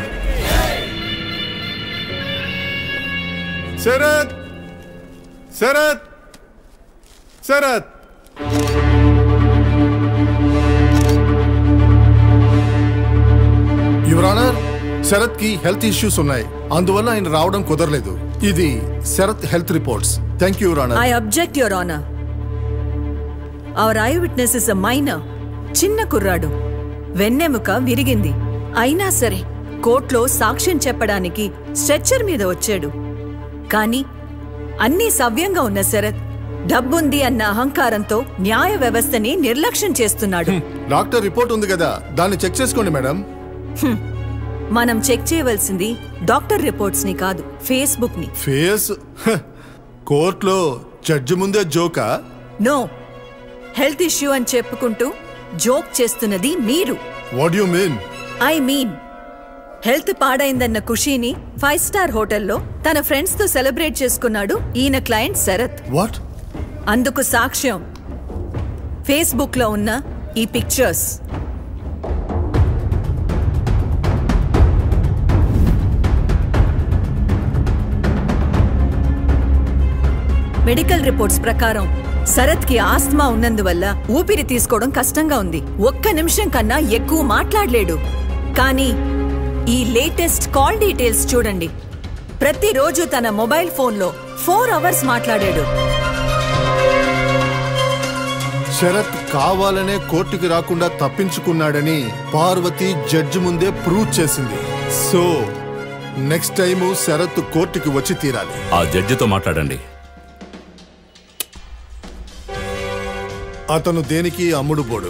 శరత్ శరత్ శరత్ యువర్ ఆనర్ శరత్ కి హెల్త్ ఇష్యూస్ ఉన్నాయి అందువల్ల ఆయన రావడం కుదరలేదు ఇది Sarath health reports thank you your honour I object your honour our eye witness is a minor చిన్న కుర్రాడు వెన్నెముక విరిగింది అయినా సరే కోర్టులో సాక్ష్యం చెప్పడానికి స్ట్రెచ్చర్ మీద వచ్చాడు కానీ అన్నీ సవ్యంగా ఉన్న శరత్ డబ్బుంది అన్న అహంకారంతో న్యాయ వ్యవస్థని నిర్లక్ష్యం చేస్తున్నాడు డాక్టర్ రిపోర్ట్ ఉంది కదా దాన్ని చెక్ చేసుకోండి మేడం హ్మ్. మనం చెక్ చేయవలసింది డాక్టర్ రిపోర్ట్స్ ని కాదు ఫేస్బుక్ ని ఫేస్ హ, కోర్టులో జడ్జి ముందే జోకా నో హెల్త్ ఇష్యూ అని చెప్పుకుంటూ జోక్ చేస్తున్నది మీరు what you mean I mean health పాడైందన్న ఖుషీని ఫైవ్ స్టార్ హోటల్లో తన ఫ్రెండ్స్ తో సెలబ్రేట్ చేసుకున్నాడు ఈయన క్లయింట్ శరత్ వాట్ అందుకు సాక్ష్యం ఫేస్బుక్ లో ఉన్న ఈ పిక్చర్స్ మెడికల్ రిపోర్ట్స్ ప్రకారం శరత్ కి ఆస్మా ఉన్నందువల్ల ఊపిరి తీసుకోవడం కష్టంగా ఉంది ఒక్క నిమిషం కన్నా ఎక్కువ మాట్లాడలేడు కానీ ఈ లేటెస్ట్ కాల్ డీటెయిల్స్ చూడండి ప్రతిరోజు తన మొబైల్ ఫోన్లో ఫోర్ అవర్స్ మాట్లాడాడు శరత్ కావాలనే కోర్టుకి రాకుండా తప్పించుకున్నాడని పార్వతి జడ్జి ముందే ప్రూవ్ చేసింది సో నెక్స్ట్ టైము శరత్ కోర్టుకి వచ్చి తీరాలి ఆ జడ్జితో మాట్లాడండి అతను దేనికి అమ్ముడు పోడు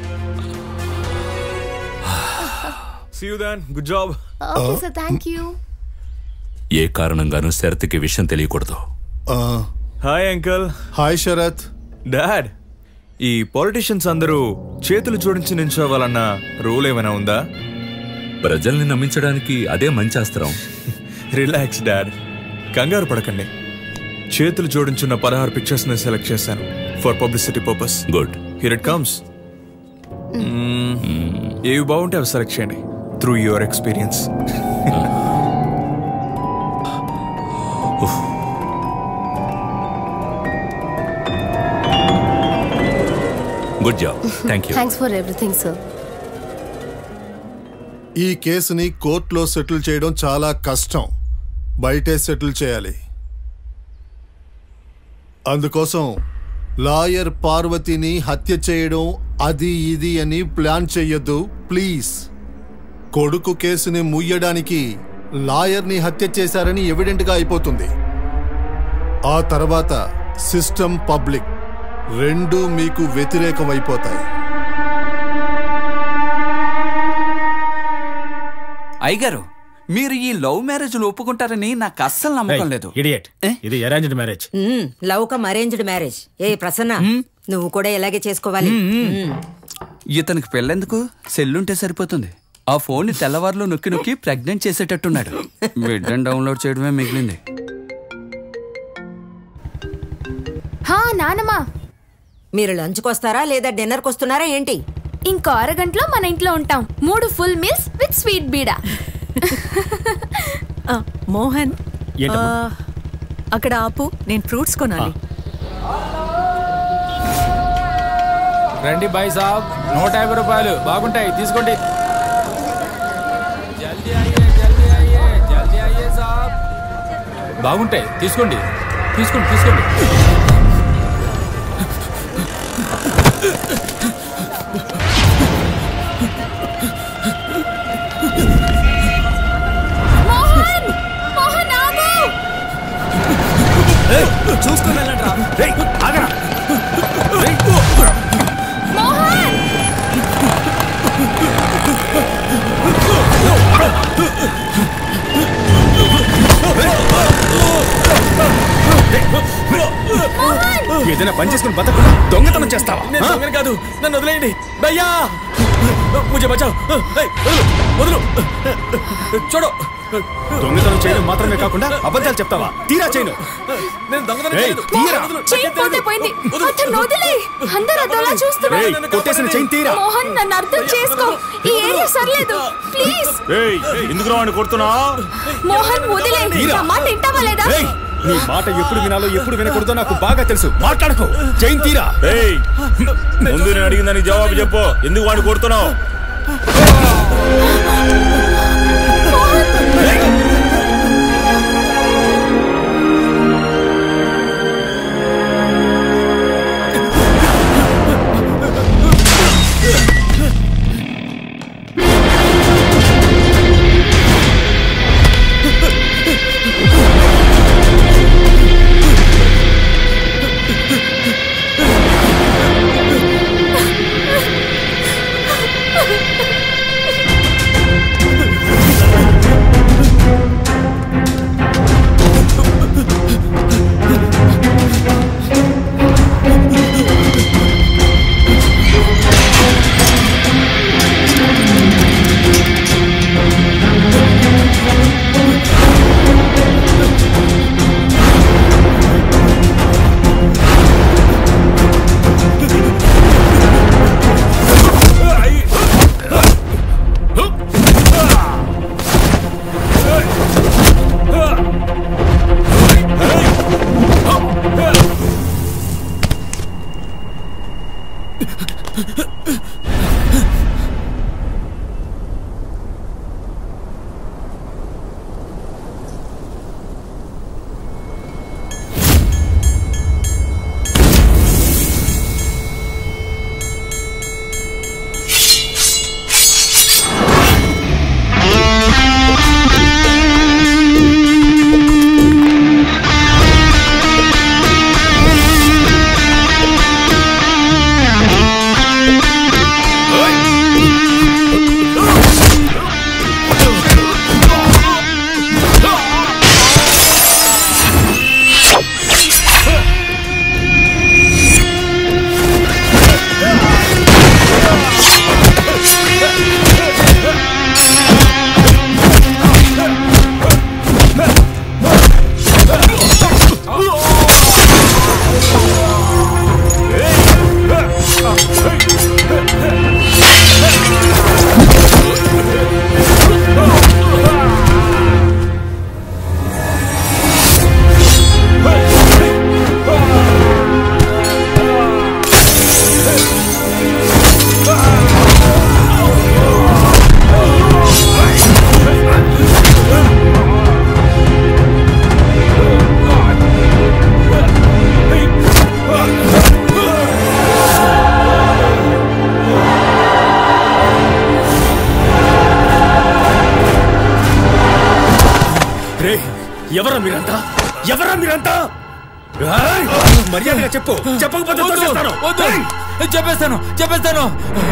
see you then good job okay sir thank you ఏ కారణంగానూ శరత్కి విషయం తెలియకూడదు hi uncle hi Sharath dad ఈ పొలిటీషియన్స్ అందరూ చేతులు జోడించి నించోవాలన్న రూల్ ఏమైనా ఉందా ప్రజల్ని నమ్మించడానికి అదే మంచి అస్త్రం రిలాక్స్ డాడ్ కంగారు పడకండి చేతులు జోడించున్న పదహారు పిక్చర్స్ ని సెలెక్ట్ చేశాను for publicity purpose good here it comes ఏవి బాగుంటే అవి సెలెక్ట్ చేయండి through your experience good job thank you thanks for everything sir ఈ కేసుని కోర్టులో సెటిల్ చేయడం చాలా కష్టం బయటే సెటిల్ చేయాలి అందుకోసం లాయర్ పార్వతిని హత్య చేయడం అది ఇది అని ప్లాన్ చెయ్యొద్దు ప్లీజ్ కొడుకు కేసుని ముయ్యడానికి లాయర్ని హత్య చేశారని ఎవిడెంట్గా అయిపోతుంది ఆ తర్వాత సిస్టమ్ పబ్లిక్ రెండు మీకు వ్యతిరేకం అయిపోతాయి అయ్యగారు మీరు ఈ లవ్ మ్యారేజ్ ఒప్పుకుంటారని నాకు అస్సలు నమ్మకం లేదు ఇడియట్ ఇది arranged marriage hmm, love cum arranged marriage ఏ ప్రసన్న నువ్వు కూడా ఇలాగే చేసుకోవాలి మ్మ్. ఇతనికి పెళ్ళెందుకు సెల్లుంటే సరిపోతుంది ఆ ఫోన్ ని తెల్లవారులో నొక్కి నొక్కి ప్రెగ్నెంట్ చేసేటట్టున్నాడు బిడ్డను డౌన్లోడ్ చేయడమే మిగిలింది హా నానమ్మా మీరు లంచ్కి వస్తారా లేదా డిన్నర్కి వస్తున్నారా ఏంటి ఇంకో అరగంటలో మన ఇంట్లో ఉంటాం మూడు full meals with sweet beeda ఆ, మోహన్ ఏంటమ్మా? ఆ, అక్కడ ఆపు నేను ఫ్రూట్స్ కొనాలి రండి బాయ్ సాబ్ నూట యాభై రూపాయలు బాగుంటాయి తీసుకోండి జల్దీ అయ్యే జల్దీ అయ్యే జల్దీ అయ్యే సాబ్ బాగుంటాయి తీసుకోండి తీసుకోండి తీసుకోండి మోహన్ మోహన్ ఏదైనా పని చేసుకుని బతకుండా దొంగతనం చేస్తావా నేను ఆ? దొంగని కాదు నన్ను వదిలేయండి భయ్యా ముజే బచావ్ ఏయ్, వదులు వదులు చూడు దొంగతనం చేయడం మాత్రమే కాకుండా అబద్ధాలు చెప్తావా తీరా చేయను నేను దొంగతనం ఏయ్, చేయలేదు. తీయరా. వదులు. చెయ్యి పోతే పోయింది అతను వదిలే అందరూ అదోలా చూస్తున్నారు ఏయ్, కొట్టేసిన చెయ్యి తీరా. మోహన్ నన్ను అర్థం చేసుకో ఈ ఏరియా సర్లేదు ప్లీజ్ ఏయ్ ఎందుకు రావని కొడుతున్నా మోహన్ వదిలే తీరా. నా మాట వింటావా లేదా ఏయ్, నీ మాట ఎప్పుడు వినాలో ఎప్పుడు వినకూడదో నాకు బాగా తెలుసు మాట్లాడుకో చైన్ తీరా ఏయ్ ముందు నేను అడిగిన దానికి జవాబు చెప్పు ఎందుకు వాడిని కొడుతున్నావు రే ఎవరా మీరంతా ఎవరా మీరంతా ఏయ్! మర్యాదగా చెప్పు చెప్పకపోతే తోసేస్తాను. ఏయ్! చెప్పేస్తాను చెప్పేస్తాను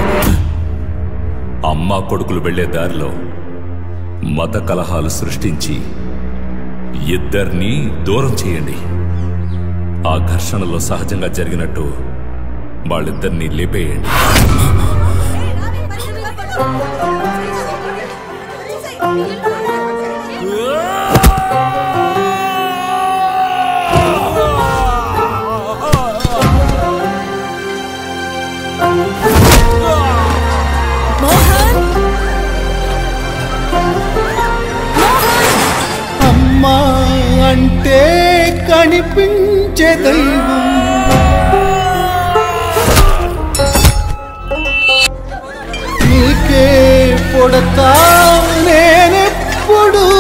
అమ్మా కొడుకులు వెళ్లే దారిలో మత కలహాలు సృష్టించి ఇద్దరినీ దూరం చేయండి ఆ ఘర్షణలో సహజంగా జరిగినట్టు వాళ్ళిద్దరినీ లేపేయండి అమ్మా అంటే కనిపించే దైవం నీకే పొడతా నేనెప్పుడు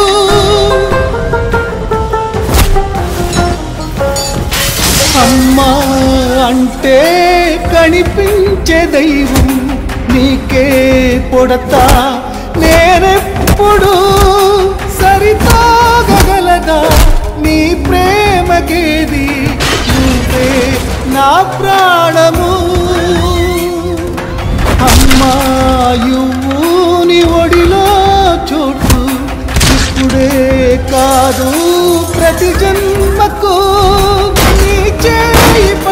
అమ్మా అంటే కనిపించే దైవం నీకే పొడతా నేనెప్పుడు సరితాగలదా నీ ప్రేమకేది నువ్వే నా ప్రాణము అమ్మాయువు నీ ఒడిలో చోటు ఇప్పుడే కాదు ప్రతి జన్మకు నీ చేయి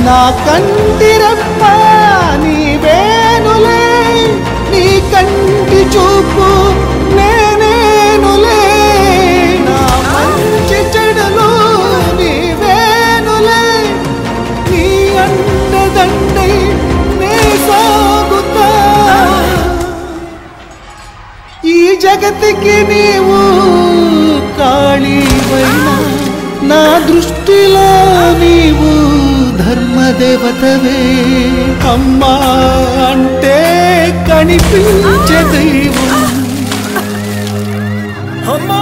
నా కంటిరప్ప నీ వేనులే నీ కంటి చూపు నేనేనులే నా మంచి చెడులు నీ వేనులే నీ అండదండై నే సాగుతా ఈ జగతికి నీవు కాళీవైనా నా దృష్టిలో నీవు ధర్మదేవతవే అమ్మా అంటే కనిపించే దైవం అమ్మా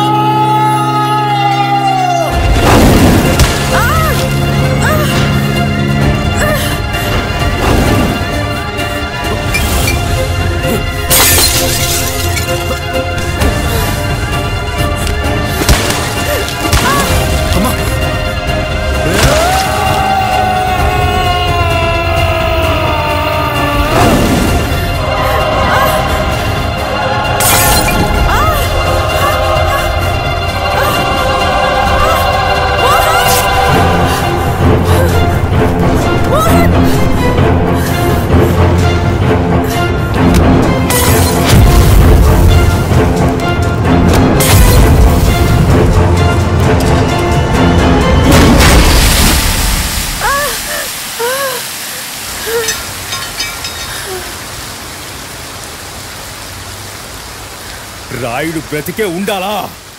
రాయుడు బ్రతికే ఉండాలా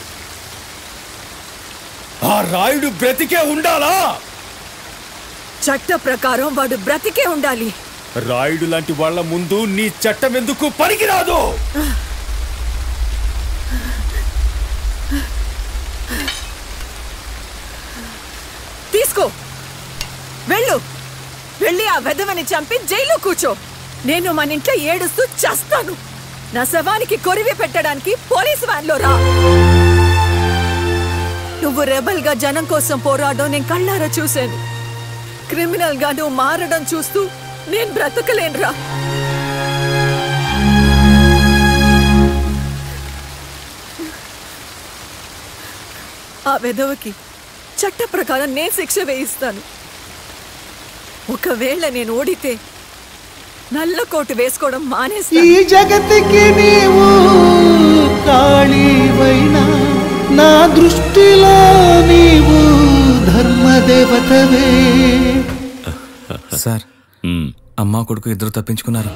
ఆ రాయుడు బ్రతికే ఉండాలా చట్ట ప్రకారం వాడు బ్రతికే ఉండాలి రాయుడు లాంటి వాళ్ళ ముందు నీ చట్టం ఎందుకు పనికిరాదు తీసుకో వెళ్ళు వెళ్ళి ఆ వెధవని చంపి జైల్లో కూర్చో నేను మన ఇంట్లో ఏడుస్తూ చస్తాను నా శవానికి కొరివి పెట్టడానికి పోలీస్ వ్యాన్లో రా నువ్వు రెబల్ గా జనం కోసం పోరాడడం నేను కళ్ళారా చూశాను క్రిమినల్ గా నువ్వు మారడం చూస్తూ నేను బ్రతకలేనురా ఆ వెధవకి చట్ట ప్రకారం నేను శిక్ష వేయిస్తాను ఒకవేళ నేను ఓడితే నల్ల కోటు వేసుకోవడం ఈ మానేస్తాను జగతికి నీవు కాళీవైనా నా దృష్టిలో నీవు ధర్మదేవతవే సార్ అమ్మా కొడుకు ఇద్దరు తప్పించుకున్నారు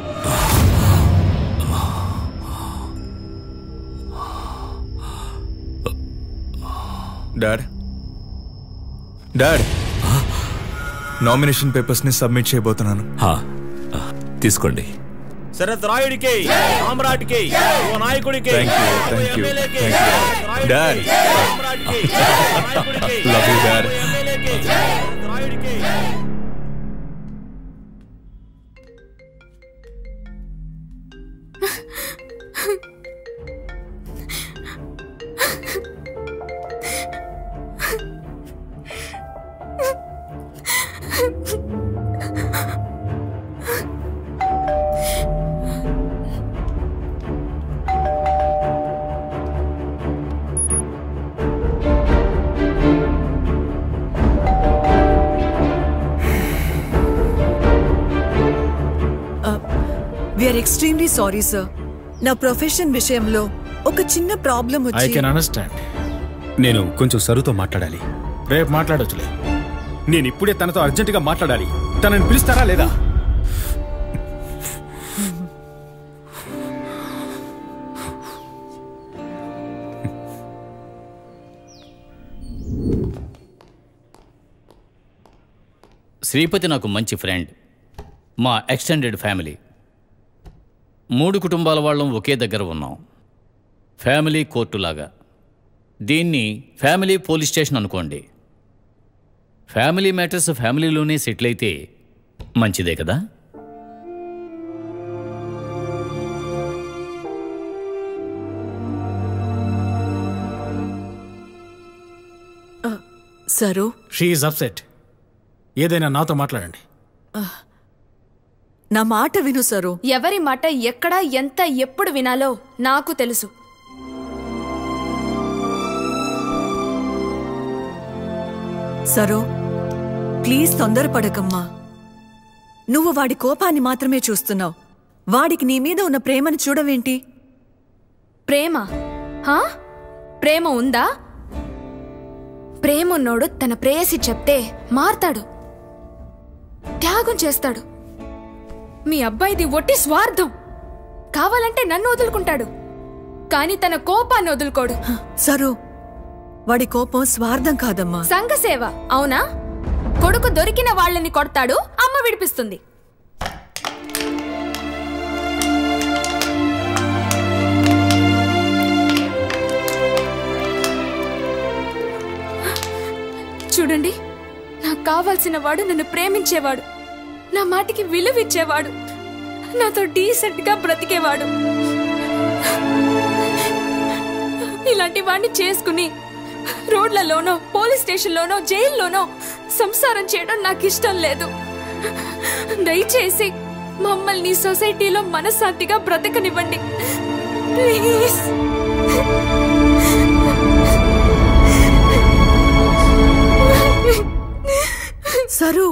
డాడ్ డాడ్ నామినేషన్ పేపర్స్ ని సబ్మిట్ చేయబోతున్నాను తీసుకోండి శరత్ రాయుడికి సామ్రాట్కి ఓ నాయకుడికి thank you thank you thank you dad love you dad we're extremely sorry sir నా ప్రొఫెషన్ విషయంలో ఒక చిన్న ప్రాబ్లం ఐ వచ్చి కెన్ అండర్స్టాండ్ నేను కొంచెం సరుతో మాట్లాడాలి రేపు మాట్లాడొచ్చులే నేను ఇప్పుడే తనతో అర్జెంటుగా మాట్లాడాలి తనని పిలుస్తారా లేదా శ్రీపతి నాకు మంచి ఫ్రెండ్ మా ఎక్స్టెండెడ్ ఫ్యామిలీ మూడు కుటుంబాల వాళ్ళం ఒకే దగ్గర ఉన్నాం ఫ్యామిలీ కోర్టులాగా దీన్ని ఫ్యామిలీ పోలీస్ స్టేషన్ అనుకోండి ఫ్యామిలీ మ్యాటర్స్ ఫ్యామిలీలోనే సెటిల్ అయితే మంచిదే కదా సరు షీఈ్ అప్సెట్ ఏదైనా నాతో మాట్లాడండి నా మాట విను సరు ఎవరి మాట ఎక్కడ ఎంత ఎప్పుడు వినాలో నాకు తెలుసు సరు ప్లీజ్ తొందరపడకమ్మా నువ్వు వాడి కోపాన్ని మాత్రమే చూస్తున్నావు వాడికి నీ మీద ఉన్న ప్రేమను చూడవేంటి ప్రేమ హా ప్రేమ ఉందా ప్రేమ ఉన్నోడు తన ప్రేయసి చెప్తే మారతాడు త్యాగం చేస్తాడు మీ అబ్బాయిది ఒట్టి స్వార్థం కావాలంటే నన్ను వదులుకుంటాడు కానీ తన కోపాన్ని వదులుకోడు సరు వాడి కోపం స్వార్థం కాదమ్మా సంఘసేవ అవునా కొడుకు దొరికిన వాళ్ళని కొడతాడు అమ్మ విడిపిస్తుంది చూడండి నాకు కావాల్సిన వాడు నన్ను ప్రేమించేవాడు నా మాటికి విలువ ఇచ్చేవాడు నాతో డీసెంట్ గా బ్రతికేవాడు ఇలాంటి వాడిని చేసుకుని రోడ్లలోనో పోలీస్ స్టేషన్లోనో జైల్లోనో సంసారం చేయడం నాకు ఇష్టం లేదు దయచేసి మమ్మల్ని సొసైటీలో మనశ్శాంతిగా బ్రతకనివ్వండి ప్లీజ్ సరు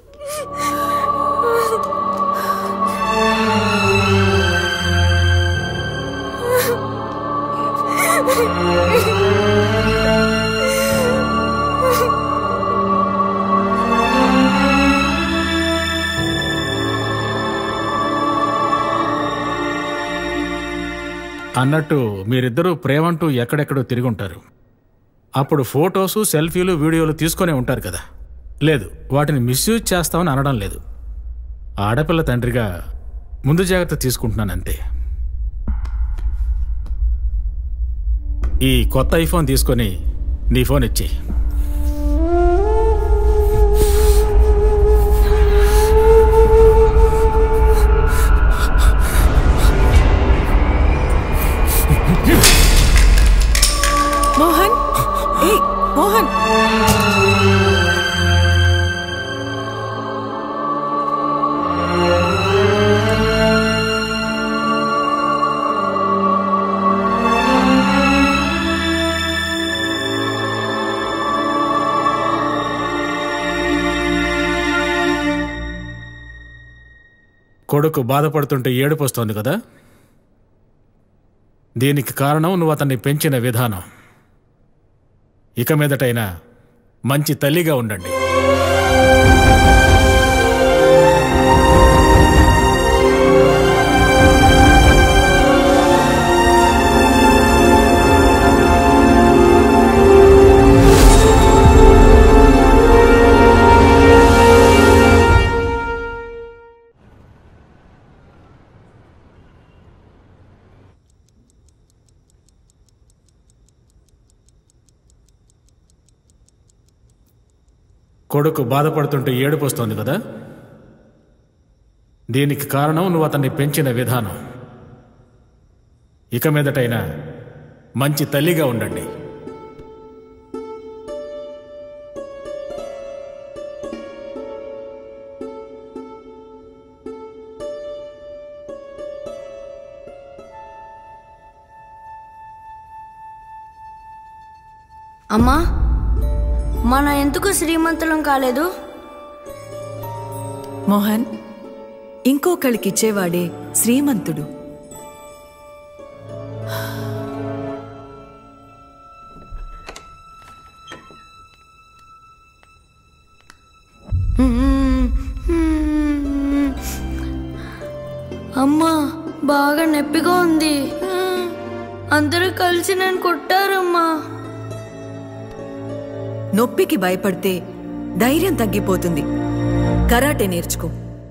అన్నట్టు మీరిద్దరూ ప్రేమంటూ ఎక్కడెక్కడో తిరిగి ఉంటారు అప్పుడు ఫోటోసు సెల్ఫీలు వీడియోలు తీసుకొనే ఉంటారు కదా లేదు వాటిని మిస్యూజ్ చేస్తామని అనడం లేదు ఆడపిల్ల తండ్రిగా ముందు జాగ్రత్త తీసుకుంటున్నానంతే ఈ కొత్త ఐఫోన్ తీసుకొని నీ ఫోన్ ఇచ్చేయి మోహన్ ఏ మోహన్ కొడుకు బాధపడుతుంటే ఏడుపు వస్తోంది కదా దీనికి కారణం నువ్వు అతన్ని పెంచిన విధానం ఇక మీదటైనా మంచి తల్లిగా ఉండండి కొడుకు బాధపడుతుంటే ఏడుపు వస్తోంది కదా దీనికి కారణం నువ్వు అతన్ని పెంచిన విధానం ఇక మీదటైనా మంచి తల్లిగా ఉండండి అమ్మా మనం ఎందుకు శ్రీమంతులం కాలేదు మోహన్ ఇంకొకళ్ళకిచ్చేవాడే శ్రీమంతుడు అమ్మా బాగా నొప్పిగా ఉంది అందరూ కలిసి నన్ను కొట్టారమ్మా నొప్పికి భయపడితే ధైర్యం తగ్గిపోతుంది కరాటే నేర్చుకో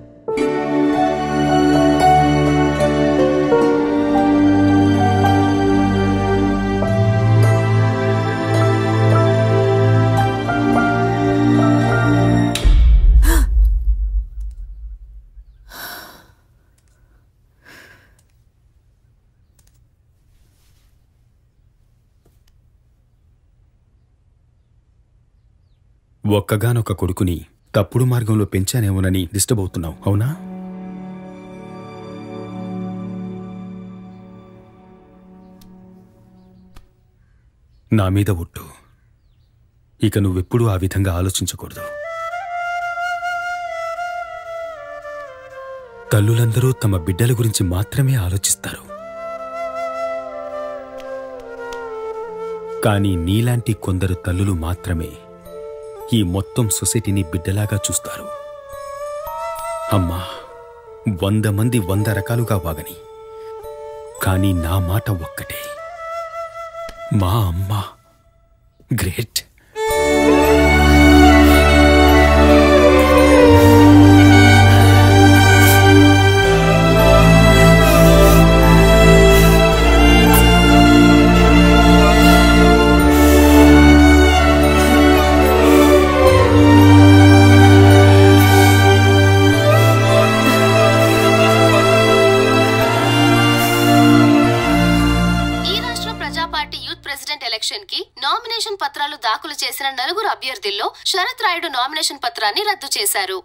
ఒక్కగానొక్క కొడుకుని తప్పుడు మార్గంలో పెంచానేమోనని డిస్టర్బ్ అవుతున్నావు అవునా నా మీద ఒట్టు ఇక నువ్వెప్పుడూ ఆ విధంగా ఆలోచించకూడదు తల్లులందరూ తమ బిడ్డల గురించి మాత్రమే ఆలోచిస్తారు కానీ నీలాంటి కొందరు తల్లులు మాత్రమే ఈ మొత్తం సొసైటీని బిడ్డలాగా చూస్తారు అమ్మా వంద మంది వంద రకాలుగా వాగని కానీ నా మాట ఒక్కటే మా అమ్మ గ్రేట్ ఈ రాష్ట్ర ప్రజా పార్టీ యూత్ ప్రెసిడెంట్ ఎలక్షన్ కి నామినేషన్ పత్రాలు దాఖలు చేసిన నలుగురు అభ్యర్థుల్లో శరత్ రాయుడు నామినేషన్ పత్రాన్ని రద్దు చేశారు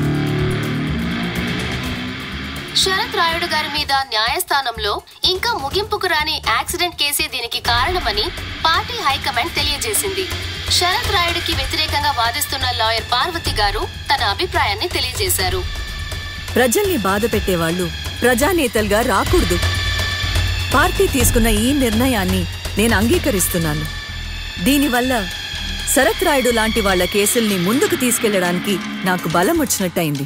శరత్ రాయుడు గారి మీద న్యాయస్థానంలో ఇంకా ముగింపుకు రాని యాక్సిడెంట్ కేసే దీనికి కారణమని పార్టీ హైకమాండ్ తెలియజేసింది శరత్ రాయుడుకి వ్యతిరేకంగా వాదిస్తున్న లాయర్ పార్వతి గారు తన అభిప్రాయాన్ని తెలియజేశారు ప్రజల్ని బాధ పెట్టేవాళ్లు ప్రజానేతలుగా రాకూడదు పార్టీ తీసుకున్న ఈ నిర్ణయాన్ని నేను అంగీకరిస్తున్నాను దీనివల్ల శరత్ రాయుడు లాంటి వాళ్ళ కేసుల్ని ముందుకు తీసుకెళ్లడానికి నాకు బలం వచ్చినట్టయింది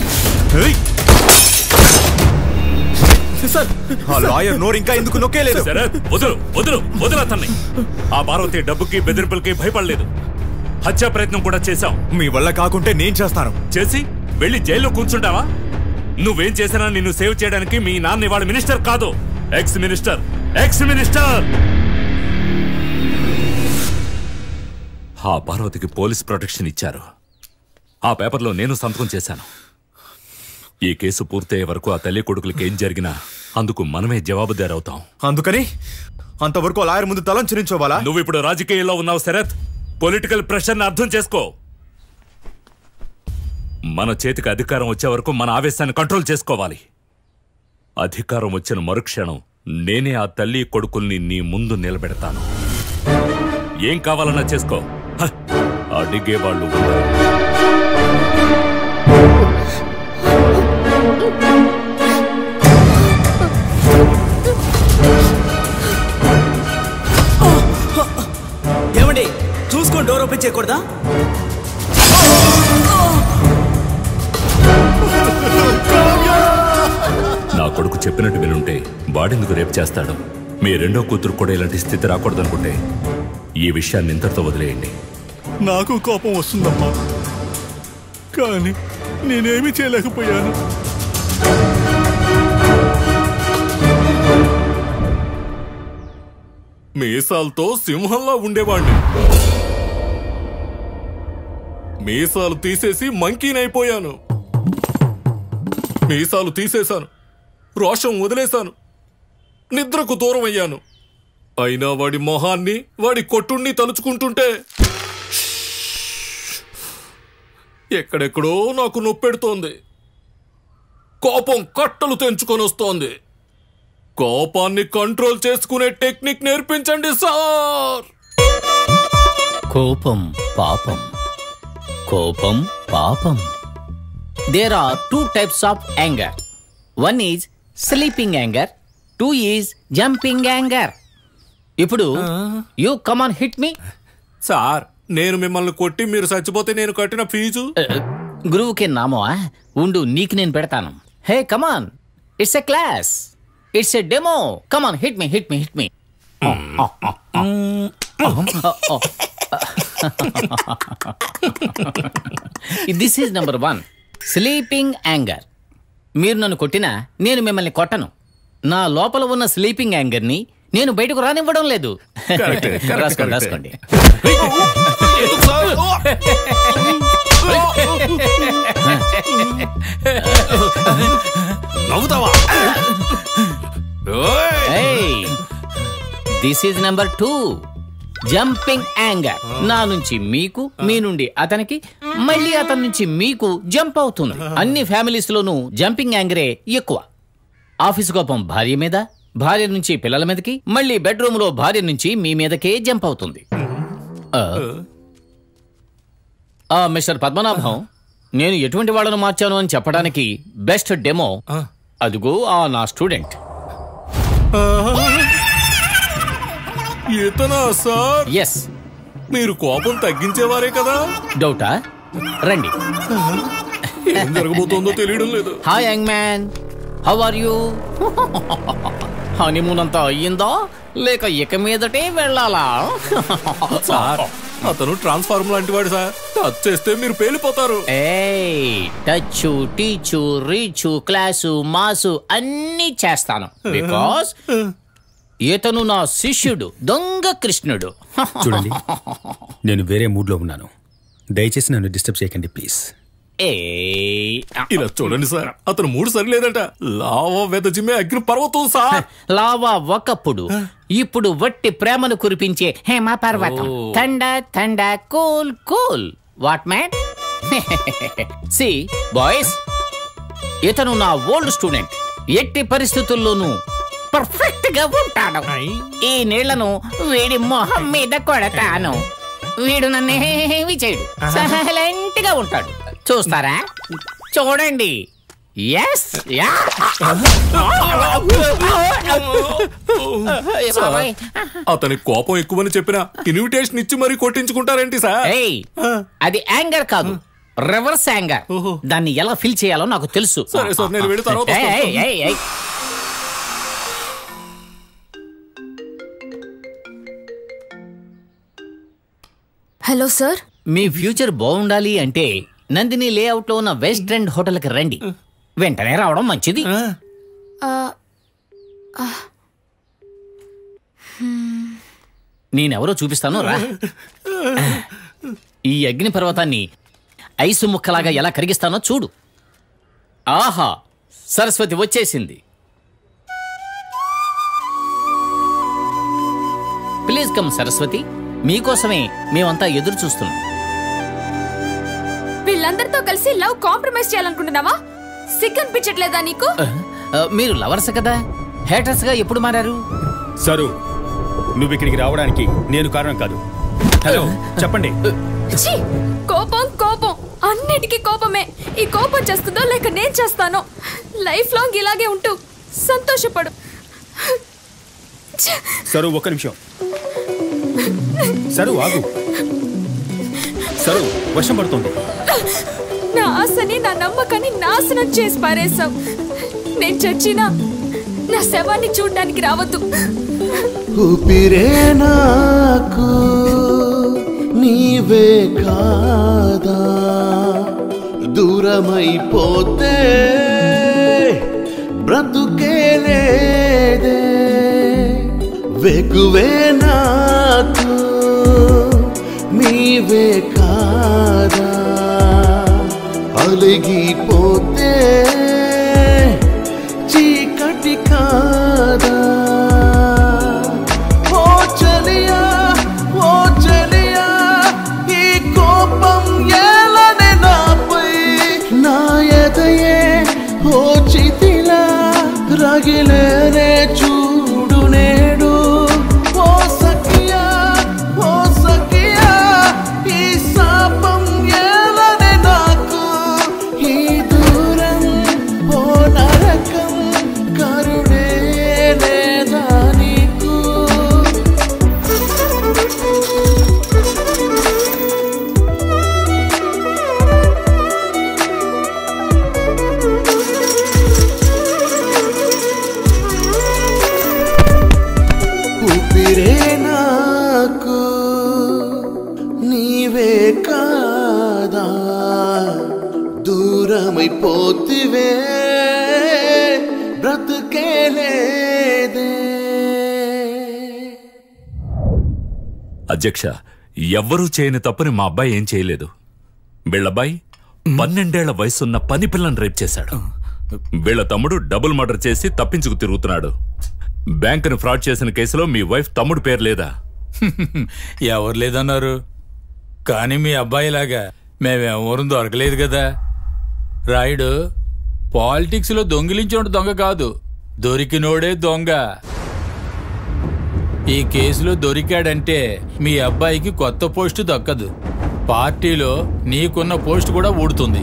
ఆ లాయర్ నోరు ఇంకా ఎందుకు నొక్కేలేదు శరత్ వదులు వదులు వదులు అతన్ని ఆ పార్వతి డబ్బుకి బెదిరింపులకి భయపడలేదు హత్యా ప్రయత్నం కూడా చేశాం మీ వల్ల కాకుంటే నేను చేస్తాను చేసి వెళ్ళి జైల్లో కూర్చుంటావా నువ్వేం చేసినా నిన్ను సేవ్ చేయడానికి మీ నాన్న ఇవాళ మినిస్టర్ కాదు ఎక్స్ మినిస్టర్ ఎక్స్ మినిస్టర్ ఆ పార్వతికి పోలీస్ ప్రొటెక్షన్ ఇచ్చారు ఆ పేపర్లో నేను సంతకం చేశాను ఈ కేసు పూర్తయ్యే వరకు ఆ తల్లి కొడుకులకి ఏం జరిగినా అందుకు మనమే జవాబుదారవుతాం అందుకని అంతవరకు ఆ లాయర్ ముందు తలంచరించోవాలా నువ్వు ఇప్పుడు రాజకీయాల్లో ఉన్నావు శరత్ పొలిటికల్ ప్రెషర్ని అర్థం చేసుకో మన చేతికి అధికారం వచ్చే వరకు మన ఆవేశాన్ని కంట్రోల్ చేసుకోవాలి అధికారం వచ్చిన మరుక్షణం నేనే ఆ తల్లి కొడుకుల్ని నీ ముందు నిలబెడతాను ఏం కావాలన్నా చేసుకో హ, అడిగే వాళ్ళు ఉండరు. ఏమండి చూసుకొని డోర్ ఓపెన్ చేయకూడదా నా కొడుకు చెప్పినట్టు వినుంటే వాడెందుకు రేపు చేస్తాడు మీ రెండో కూతురు కూడా ఇలాంటి స్థితి రాకూడదనుకుంటే ఈ విషయాన్ని ఇంతటితో వదిలేయండి నాకు కోపం వస్తుందమ్మా కానీ నేనేమీ చేయలేకపోయాను మీసాలతో సింహంలా ఉండేవాణ్ణి మీసాలు తీసేసి మంకీనైపోయాను మీసాలు తీసేశాను రోషం వదిలేశాను నిద్రకు దూరం అయ్యాను అయినా వాడి మొహాన్ని వాడి కొట్టుణ్ణి తలుచుకుంటుంటే ఎక్కడెక్కడో నాకు నొప్పెడుతోంది కోపం కట్టలు తెంచుకొని వస్తోంది కోపాన్ని కంట్రోల్ చేసుకునే టెక్నిక్ నేర్పించండి సార్ కోపం పాపం కోపం పాపం there are two types of anger one is sleeping anger two is jumping anger ఇప్పుడు you come on hit me sir నేను మిమ్మల్ని కొట్టి మీరు చచ్చిపోతే నేను కట్టిన ఫీజు గురువుకి నామా ఉండు నీకు నేను పెడతాను hey come on it's a class it's a demo come on hit me hit me hit me this is number one sleeping anger మీరు నన్ను కొట్టినా నేను మిమ్మల్ని కొట్టను నా లోపల ఉన్న స్లీపింగ్ యాంగర్ని నేను బయటకు రానివ్వడం లేదు Correct, correct, రాసుకోండి correct. రాసుకోండి నవ్వుతావా this is number two jumping anger నా నుంచి మీకు మీ నుండి అతనికి మళ్ళీ అతని నుంచి మీకు జంప్ అవుతుంది అన్ని ఫ్యామిలీస్ లోనూ జంపింగ్ యాంగరే ఎక్కువ ఆఫీస్ కోపం భార్య మీద భార్య నుంచి పిల్లల మీదకి మళ్ళీ బెడ్రూమ్ లో భార్య నుంచి మీ మీదకే జంప్ అవుతుంది ఆ. ఆ, మిస్టర్ పద్మనాభం నేను ఎటువంటి వాళ్ళను మార్చాను అని చెప్పడానికి బెస్ట్ డెమో అదిగో ఆ నా స్టూడెంట్ ఇతనా సార్ ఎస్ మీరు కోపం తగ్గించేవారే కదా డౌటా రండి ఏం జరగబోతోందో తెలియడం లేదు hi young man how are you honeymoon అంతా అయ్యిందా లేక ఇక మీదటే వెళ్ళాలా సార్ అతను ట్రాన్స్ఫార్మర్ లాంటి వాడు సార్ టచ్ చేస్తే మీరు పేలిపోతారు ఏయ్ touch teach reach class mass అన్నీ చేస్తాను బికాస్ ఇతను నా శిష్యుడు దొంగ కృష్ణుడు చూడండి నేను వేరే మూడ్లో ఉన్నాను దయచేసి నన్ను డిస్టర్బ్ చేయకండి ప్లీజ్ ఏయ్ ఇలా చూడండి సార్ అతను మూడు సరిలేదట లావా వెదజిమ్మే అగ్ని పర్వతం సార్ లావా ఒకప్పుడు ఇప్పుడు వట్టి ప్రేమను కురిపించే హేమ పర్వతం ఓ. తండ తండ cool cool what man see boys ఇతను నా ఓల్డ్ స్టూడెంట్ ఎట్టి పరిస్థితుల్లోనూ పర్ఫెక్ట్ గా ఉంటాడు ఈ నీళ్లను వీడి మొహం మీద కొడతాను వీడు నన్నేమి చేయడు సైలెంట్ గా ఉంటాడు చూస్తారా చూడండి ఎస్ యా సార్, అతని కోపం ఎక్కువని చెప్పిన ఇన్విటేషన్ ఇచ్చి మరీ కొట్టించుకుంటారేంటి సార్ ఏయ్ అది యాంగర్ కాదు రివర్స్ యాంగర్ దాన్ని ఎలా ఫిల్ చేయాలో నాకు తెలుసు సరే, సరే, నేను వెళ్ళి తర్వాత ఏయ్, వస్తాను. ఏయ్, ఏయ్, ఏయ్. హలో సార్ మీ ఫ్యూచర్ బాగుండాలి అంటే నందిని లేఅవుట్ లో ఉన్న వెస్ట్ ఎండ్ హోటల్ కి రండి వెంటనే రావడం మంచిది ఆ, ఆ, నేనెవరో చూపిస్తాను రా ఈ అగ్ని పర్వతాన్ని ఐసు ముక్కలాగా ఎలా కరిగిస్తానో చూడు ఆహా సరస్వతి వచ్చేసింది ప్లీజ్ కమ్ సరస్వతి మీకోసమే మేమంతా ఎదురు చూస్తున్నాం వీళ్ళందరితో కలిసి లవ్ కాంప్రమైజ్ చేయాలనుకుంటున్నావా సిగ్గు అనిపించట్లేదా నీకు ఆ, మీరు లవర్స్ కదా హేటర్స్ గా ఎప్పుడు మారారు సరు నువ్వు ఇక్కడికి రావడానికి నేను కారణం కాదు హలో చెప్పండి ఛీ! కోపం కోపం అన్నిటికీ కోపమే ఈ కోపం చేస్తుందో లేక నేను చేస్తానో లైఫ్ లాంగ్ ఇలాగే ఉంటూ సంతోషపడు సరు ఒక్క నిమిషం సరు ఆగు సరు వర్షం పడుతోంది నా ఆశని నా నమ్మకాన్ని నాశనం చేసి పారేశావు నేను చచ్చినా నా శవాన్ని చూడడానికి రావద్దు ఊపిరే నాకు నీవే కాదా దూరమైపోతే బ్రతుకే లేదే వెగువే నాకు నీవే కాదా అలిగిపోతే చీకటి కాదా ఓ చలియా ఓ చలియా ఈ కోపం ఏలనే నాపై నా ఎదయే ఓ చితిలా రగిలేనే చూడు నేడు ఓ సఖియా ఓ సఖియా ఈ శాపం ఏలనే నాకు ఈ దూరం ఓ నరకం కరుడే లేదా నీకు ఊపిరే నాకు నీవే కాదా దూరమైపోతివే బ్రతుకే లేదే అధ్యక్ష ఎవ్వరూ చేయని తప్పుని మా అబ్బాయి ఏం చేయలేదు వీళ్ళబ్బాయి పన్నెండేళ్ల వయసున్న పని పిల్లని రేప్ చేశాడు వీళ్ళ తమ్ముడు డబుల్ మర్డర్ చేసి తప్పించుకు తిరుగుతున్నాడు బ్యాంకును ఫ్రాడ్ చేసిన కేసులో మీ వైఫ్ తమ్ముడు పేరు లేదా ఎవరు లేదన్నారు కానీ మీ అబ్బాయిలాగా మేమెవరూ దొరకలేదు కదా రాయుడు పాలిటిక్స్లో దొంగిలించోడు దొంగ కాదు దొరికినోడే దొంగ ఈ కేసులో దొరికాడంటే మీ అబ్బాయికి కొత్త పోస్టు దక్కదు పార్టీలో నీకున్న పోస్ట్ కూడా ఊడుతుంది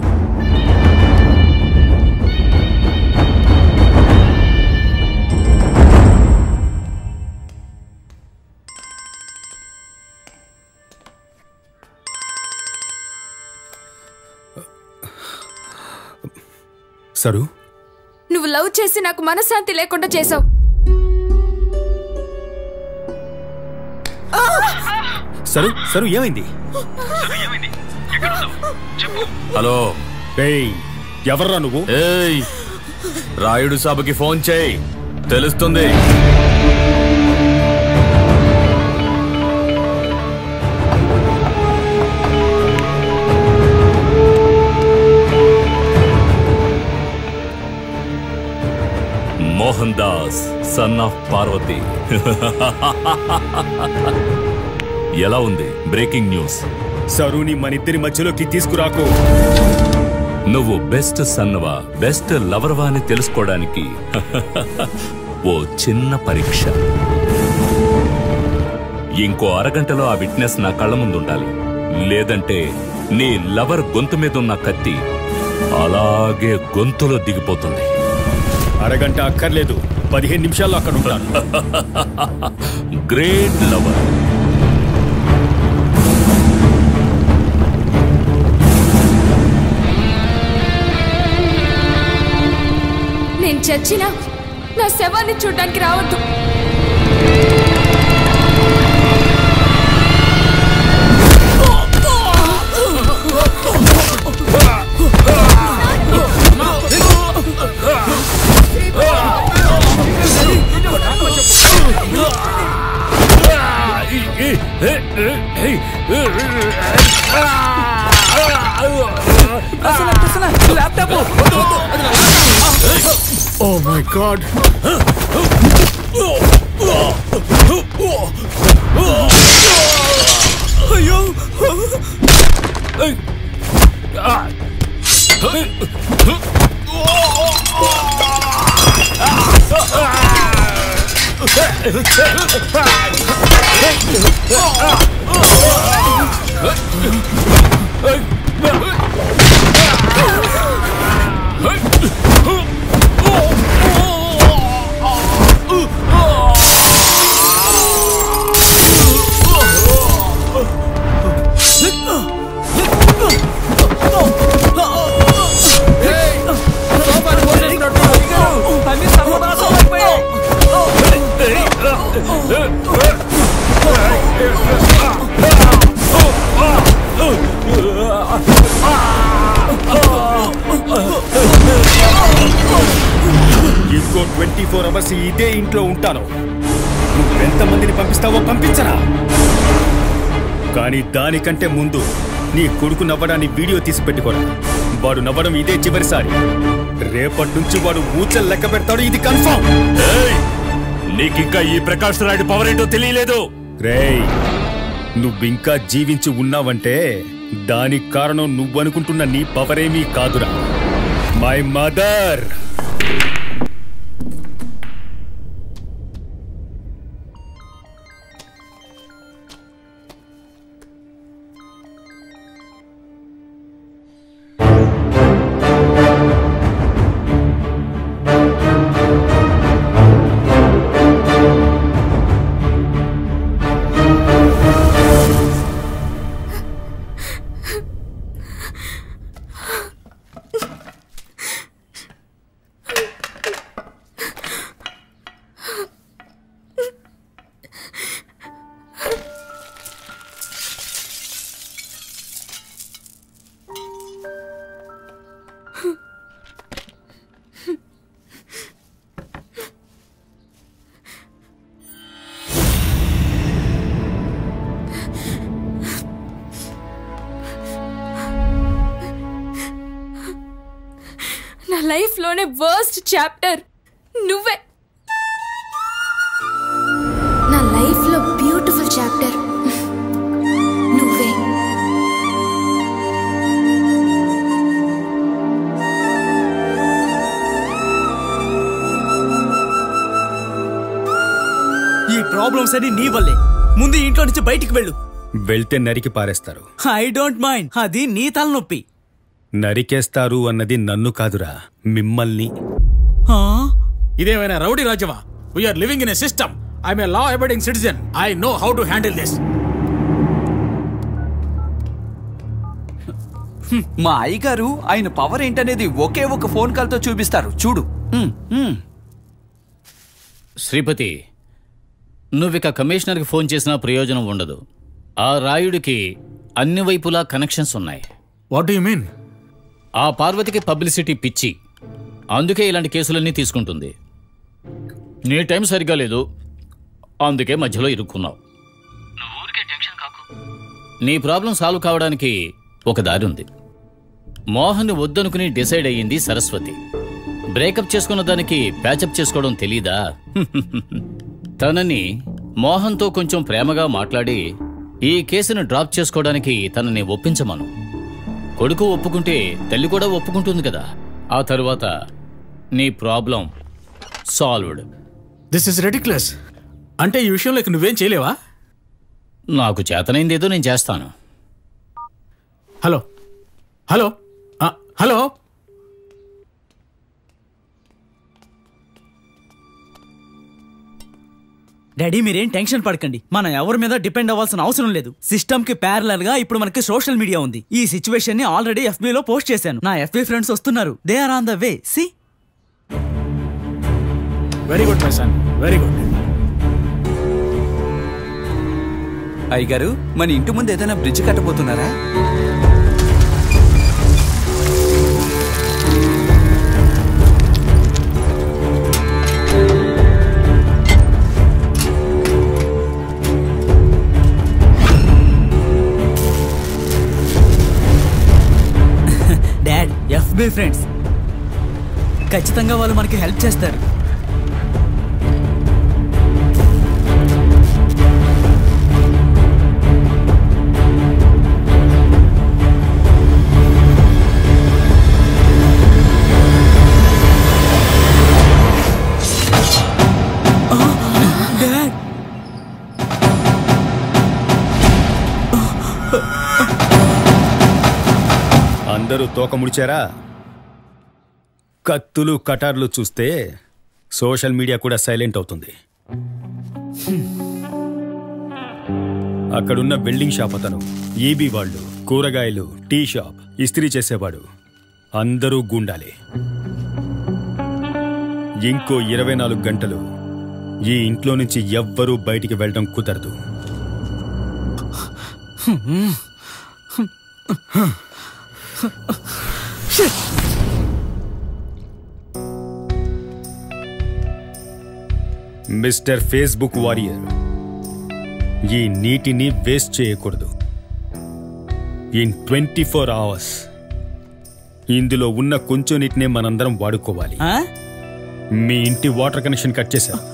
సరు నువ్వు లవ్ చేసి నాకు మనశ్శాంతి లేకుండా చేసావు సరు సరు ఏమైంది హలో ఏయ్ ఎవర్రా నువ్వు ఏయ్ రాయుడు సభకి ఫోన్ చేయి తెలుస్తుంది మోహన్ దాస్ సన్ ఆఫ్ పార్వతి ఎలా ఉంది బ్రేకింగ్ న్యూస్ సరుని మనిద్దరి మధ్యలోకి తీసుకురాకు నువ్వు బెస్ట్ సన్నవా బెస్ట్ లవర్వా అని తెలుసుకోవడానికి ఓ చిన్న పరీక్ష ఇంకో అరగంటలో ఆ విట్నెస్ నా కళ్ళ ముందు ఉండాలి లేదంటే నీ లవర్ గొంతు మీద ఉన్న కత్తి అలాగే గొంతులో దిగిపోతుంది అరగంట అక్కర్లేదు పదిహేను నిమిషాల్లో అక్కడ ఉంటాను గ్రేట్ లవర్ నేను చచ్చినా నా శవాన్ని చూడడానికి రావద్దు Oh my god. అయ్యో ఇంకో ట్వంటీ ఫోర్ అవర్స్ ఇదే ఇంట్లో ఉంటాను నువ్వెంతమందిని పంపిస్తావో పంపించరా కానీ దానికంటే ముందు నీ కొడుకు నవ్వడాన్ని వీడియో తీసి పెట్టుకోరా వాడు నవ్వడం ఇదే చివరిసారి రేపటి నుంచి వాడు ఊచలు లెక్క పెడతాడు ఇది కన్ఫర్మ్ నీకింకా ఈ ప్రకాష్ రాయుడు పవర్ ఏంటో తెలియలేదు రేయ్ నువ్వింకా జీవించి ఉన్నావంటే దానికి కారణం నువ్వనుకుంటున్న నీ పవరేమీ కాదురా మై మదర్ నా లైఫ్ లోనే వర్స్ట్ చాప్టర్ నువ్వే నా లైఫ్ లో బ్యూటిఫుల్ చాప్టర్ నువ్వే ఈ ప్రాబ్లమ్స్ అన్ని నీ వల్లే ముందు ఈ ఇంట్లో నుంచి బయటికి వెళ్ళు వెళ్తే నరికి పారేస్తారు ఐ డోంట్ మైండ్ అది నీ తలనొప్పి నరికేస్తారు అన్నది నన్ను కాదురా మిమ్మల్ని ఇదేమైనా రౌడీ రాజ్యమా we're living in a system I'm a law abiding citizen I know how to handle this మా అయ్యగారు ఆయన పవర్ ఏంటనేది ఒకే ఒక ఫోన్ కాల్తో చూపిస్తారు చూడు హ్మ్, హ్మ్. శ్రీపతి నువ్విక కమిషనర్కి ఫోన్ చేసినా ప్రయోజనం ఉండదు ఆ రాయుడికి అన్ని వైపులా కనెక్షన్స్ ఉన్నాయి వాట్ యు మీన్ ఆ పార్వతికి పబ్లిసిటీ పిచ్చి అందుకే ఇలాంటి కేసులన్నీ తీసుకుంటుంది నీ టైం సరిగా లేదు అందుకే మధ్యలో ఇరుక్కున్నావు నీ ప్రాబ్లం సాల్వ్ కావడానికి ఒక దారి ఉంది మోహన్ వద్దనుకుని డిసైడ్ అయ్యింది సరస్వతి బ్రేకప్ చేసుకున్న దానికి ప్యాచప్ చేసుకోవడం తెలీదా తనని మోహన్తో కొంచెం ప్రేమగా మాట్లాడి ఈ కేసును డ్రాప్ చేసుకోవడానికి తనని ఒప్పించమను కొడుకు ఒప్పుకుంటే తల్లి కూడా ఒప్పుకుంటుంది కదా ఆ తరువాత నీ problem solved this is ridiculous అంటే ఈ విషయంలో ఇక నువ్వేం చేయలేవా నాకు చేతనైందేదో నేను చేస్తాను హలో హలో ఆ, హలో డాడీ మీరేం టెన్షన్ పడకండి మనం ఎవరి మీద డిపెండ్ అవ్వాల్సిన అవసరం లేదు సిస్టమ్ కి ప్యారలల్ గా ఇప్పుడు మనకి సోషల్ మీడియా ఉంది ఈ సిచ్యువేషన్ ని ఆల్రెడీ FB లో పోస్ట్ చేశాను నా ఎఫ్బి ఫ్రెండ్స్ వస్తున్నారు they are on the way see very good my son very good అయ్యగారు మన ఇంటి ముందు ఏదైనా బ్రిడ్జ్ కట్టబోతున్నారా డాడ్ ఎఫ్బి ఫ్రెండ్స్ ఖచ్చితంగా వాళ్ళు మనకి హెల్ప్ చేస్తారు డాడ్ అందరూ తోక ముడిచారా కత్తులు కటార్లు చూస్తే సోషల్ మీడియా కూడా సైలెంట్ అవుతుంది అక్కడున్న వెల్డింగ్ షాప్ అతను ఈబీ వాళ్ళు కూరగాయలు టీ షాప్ ఇస్త్రీ చేసేవాడు అందరూ గుండాలి ఇంకో ఇరవై నాలుగు గంటలు ఈ ఇంట్లో నుంచి ఎవ్వరూ బయటికి వెళ్ళడం కుదరదు మిస్టర్ ఫేస్బుక్ వారియర్ ఈ నీటిని వేస్ట్ చేయకూడదు ఇన్ ట్వంటీ ఫోర్ అవర్స్ ఇందులో ఉన్న కొంచెం నీటినే మనందరం వాడుకోవాలి మీ ఇంటి వాటర్ కనెక్షన్ కట్ చేశారు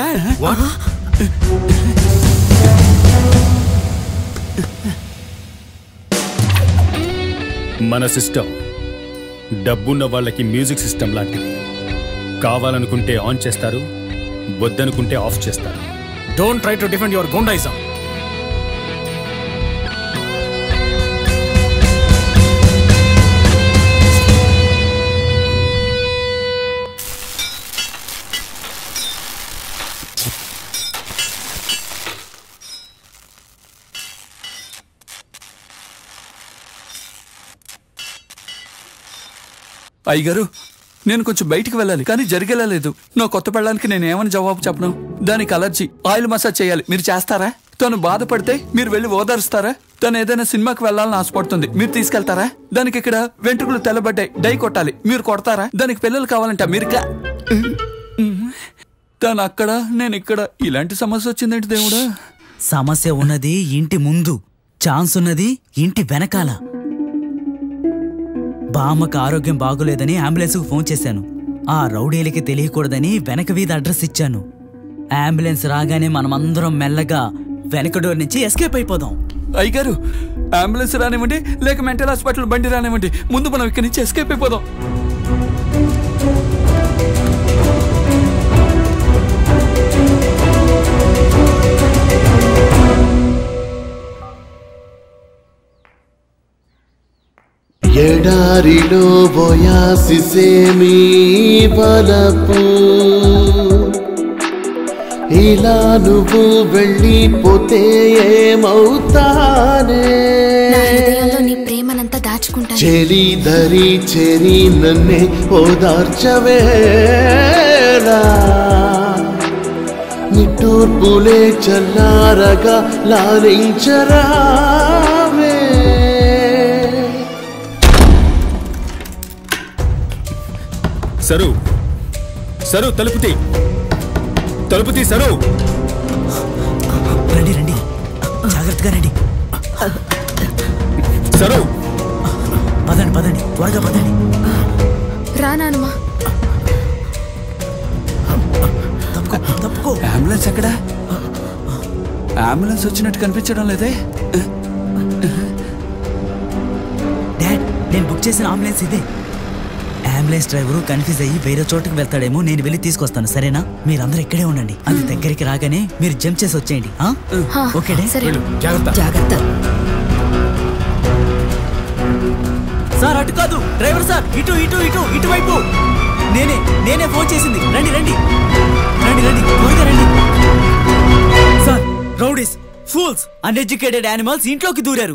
మన సిస్టమ్ డబ్బున్న వాళ్ళకి మ్యూజిక్ సిస్టమ్ లాంటిది కావాలనుకుంటే ఆన్ చేస్తారు వద్దనుకుంటే ఆఫ్ చేస్తారు don't try to defend your goondaism అయ్యగారు నేను కొంచెం బయటికి వెళ్ళాలి కానీ జరిగేలేదు నా కొత్త పెళ్ళానికి నేను ఏమని జవాబు చెప్పను దానికి అలర్జీ ఆయిల్ మసాజ్ చేయాలి మీరు చేస్తారా తను బాధపడితే మీరు వెళ్ళి ఓదారుస్తారా తను ఏదైనా సినిమాకి వెళ్ళాలని ఆశపడుతుంది మీరు తీసుకెళ్తారా దానికి ఇక్కడ వెంట్రుకలు తెల్లబడ్డాయి డై కొట్టాలి మీరు కొడతారా దానికి పిల్లలు కావాలంట మీరు కా- తను అక్కడ నేను ఇక్కడ ఇలాంటి సమస్య వచ్చిందేంటి దేవుడా సమస్య ఉన్నది ఇంటి ముందు ఛాన్స్ ఉన్నది ఇంటి వెనకాల బామ్మకు ఆరోగ్యం బాగోలేదని అంబులెన్స్కు ఫోన్ చేశాను ఆ రౌడీలకి తెలియకూడదని వెనక వీధి అడ్రస్ ఇచ్చాను అంబులెన్స్ రాగానే మనమందరం మెల్లగా వెనక డోర్ నుంచి ఎస్కేప్ అయిపోదాం అయ్యగారు అంబులెన్స్ రానివ్వండి లేక మెంటల్ హాస్పిటల్ బండి రానివ్వండి ముందు మనం ఇక్కడి నుంచి ఎస్కేప్ అయిపోదాం ఎడారిలో బోయాసిసేమీ బలపు ఇలా నువ్వు వెళ్ళిపోతే ఏమవుతానే నా హృదయంలో నీ ప్రేమనంతా దాచుకుంటాను చెలి దరి చెరి నన్నే ఓదార్చవేలా నిట్టూర్పులే చల్లారగా లాలించరావే సరు సరు తలుపుతి తలుపుతి సరు రండి రండి జాగ్రత్తగా రండి సరు పదండి పదండి త్వరగా పదండి రా నానమ్మా తప్పుకో అంబులెన్స్ ఎక్కడా అంబులెన్స్ వచ్చినట్టు కనిపించడం లేదే డాడ్ నేను బుక్ చేసిన అంబులెన్స్ ఇదే అంబులెన్స్ డ్రైవరు కన్ఫ్యూజ్ అయ్యి వేరే చోటుకి వెళ్తాడేమో నేను వెళ్ళి తీసుకొస్తాను సరేనా మీరందరూ ఇక్కడే ఉండండి అది దగ్గరికి రాగానే మీరు జంప్ చేసి వచ్చేయండి ఆ? హా, ఓకే డాడ్? సరే. జాగ్రత్త జాగ్రత్త సార్ అటు కాదు డ్రైవర్ సార్ ఇటు ఇటు ఇటు ఇటువైపు నేనే నేనే ఫోన్ చేసింది రండి రండి రండి రండి త్వరగా రండి sir rowdies fools uneducated animals ఇంట్లోకి దూరారు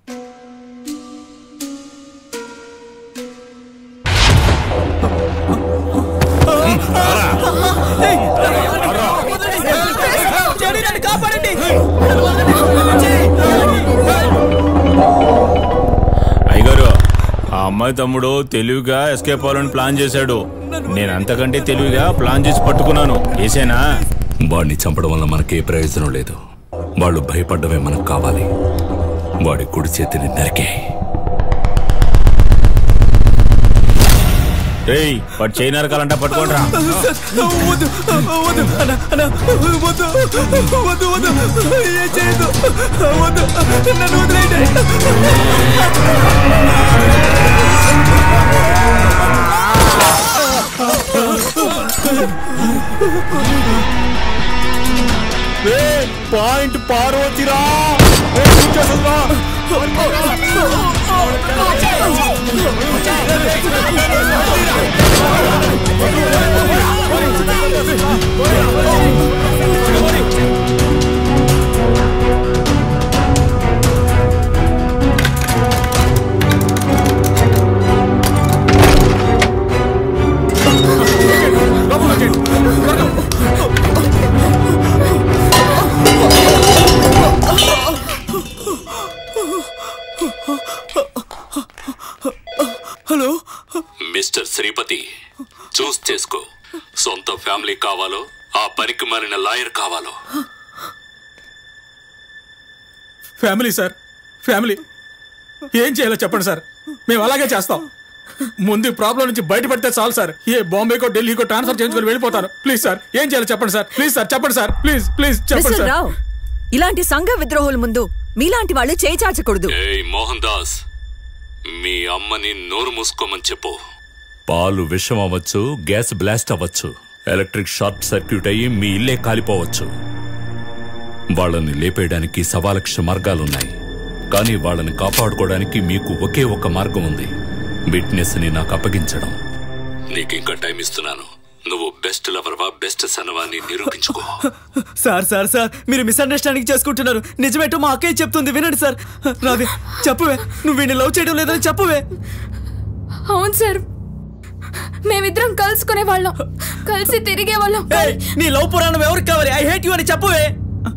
కాపాడండి అయ్యగారు ఆ అమ్మాయి తమ్ముడు తెలివిగా ఎస్కేప్ అవ్వాలని ప్లాన్ చేశాడు నేను అంతకంటే తెలివిగా ప్లాన్ చేసి పట్టుకున్నాను వేసేనా వాడిని చంపడం వల్ల మనకే ప్రయోజనం లేదు వాళ్ళు భయపడ్డమే మనకు కావాలి వాడి కుడి చేతిని నరికే రేయ్ వాడు చేయి నరకాలంటే పట్టుకోండి వద్దు వద్దు అన్న అన్న వద్దు వద్దు వద్దు ఏం చేయదు వద్దు నన్ను వదిలేయండి పాయింట్ పార్వతిరా హలో మిస్టర్ శ్రీపతి చూస్ చేసుకో సొంత ఫ్యామిలీ కావాలో ఆ పనికి మారిన లాయర్ కావాలో ఫ్యామిలీ సార్ ఫ్యామిలీ ఏం చేయాలో చెప్పండి సార్ మేము అలాగే చేస్తాం ముందు ఈ ప్రాబ్లం నుంచి బయటపడితే చాలు సార్ ఏ బాంబేకో ఢిల్లీకో ట్రాన్స్ఫర్ చేయించుకొని వెళ్ళిపోతాను ప్లీజ్ సార్ ఏం చేయాలో చెప్పండి సార్ ప్లీజ్ సార్ చెప్పండి సార్ ప్లీజ్ ప్లీజ్ చెప్పండి మిస్టర్ సార్ రావు ఇలాంటి సంఘ విద్రోహుల ముందు మీలాంటి వాళ్ళు చేయి చాచకూడదు ఏయ్ మోహన్ దాస్ మీ అమ్మని నోరు మూసుకోమని చెప్పు పాలు విషం అవ్వచ్చు గ్యాస్ బ్లాస్ట్ అవ్వచ్చు ఎలక్ట్రిక్ షార్ట్ సర్క్యూట్ అయ్యి మీ ఇల్లే కాలిపోవచ్చు వాళ్ళని లేపేయడానికి సవాలక్ష మార్గాలున్నాయి కానీ వాళ్ళని కాపాడుకోవడానికి మీకు ఒకే ఒక మార్గం ఉంది విట్నెస్ ని నాకు అప్పగించడం నీకు ఇంకా టైం ఇస్తున్నాను నువ్వు బెస్ట్ లవర్వా బెస్ట్ సనవా అని నిరూపించుకో సార్ సార్ సార్ మీరు మిస్అండర్స్టాండింగ్ చేసుకుంటున్నారు నిజమేంటో మా అక్కయ్య చెప్తుంది వినండి సార్ రావే చెప్పువే నువ్వు వీడిని లవ్ చేయడం లేదని చెప్పువే అవును సార్ మేమిద్దరం కలుసుకునే వాళ్ళం కలిసి తిరిగే వాళ్ళం ఏయ్, నీ లవ్ పురాణం ఎవరికి కావాలి ఐ హేట్ యు అని చెప్పువే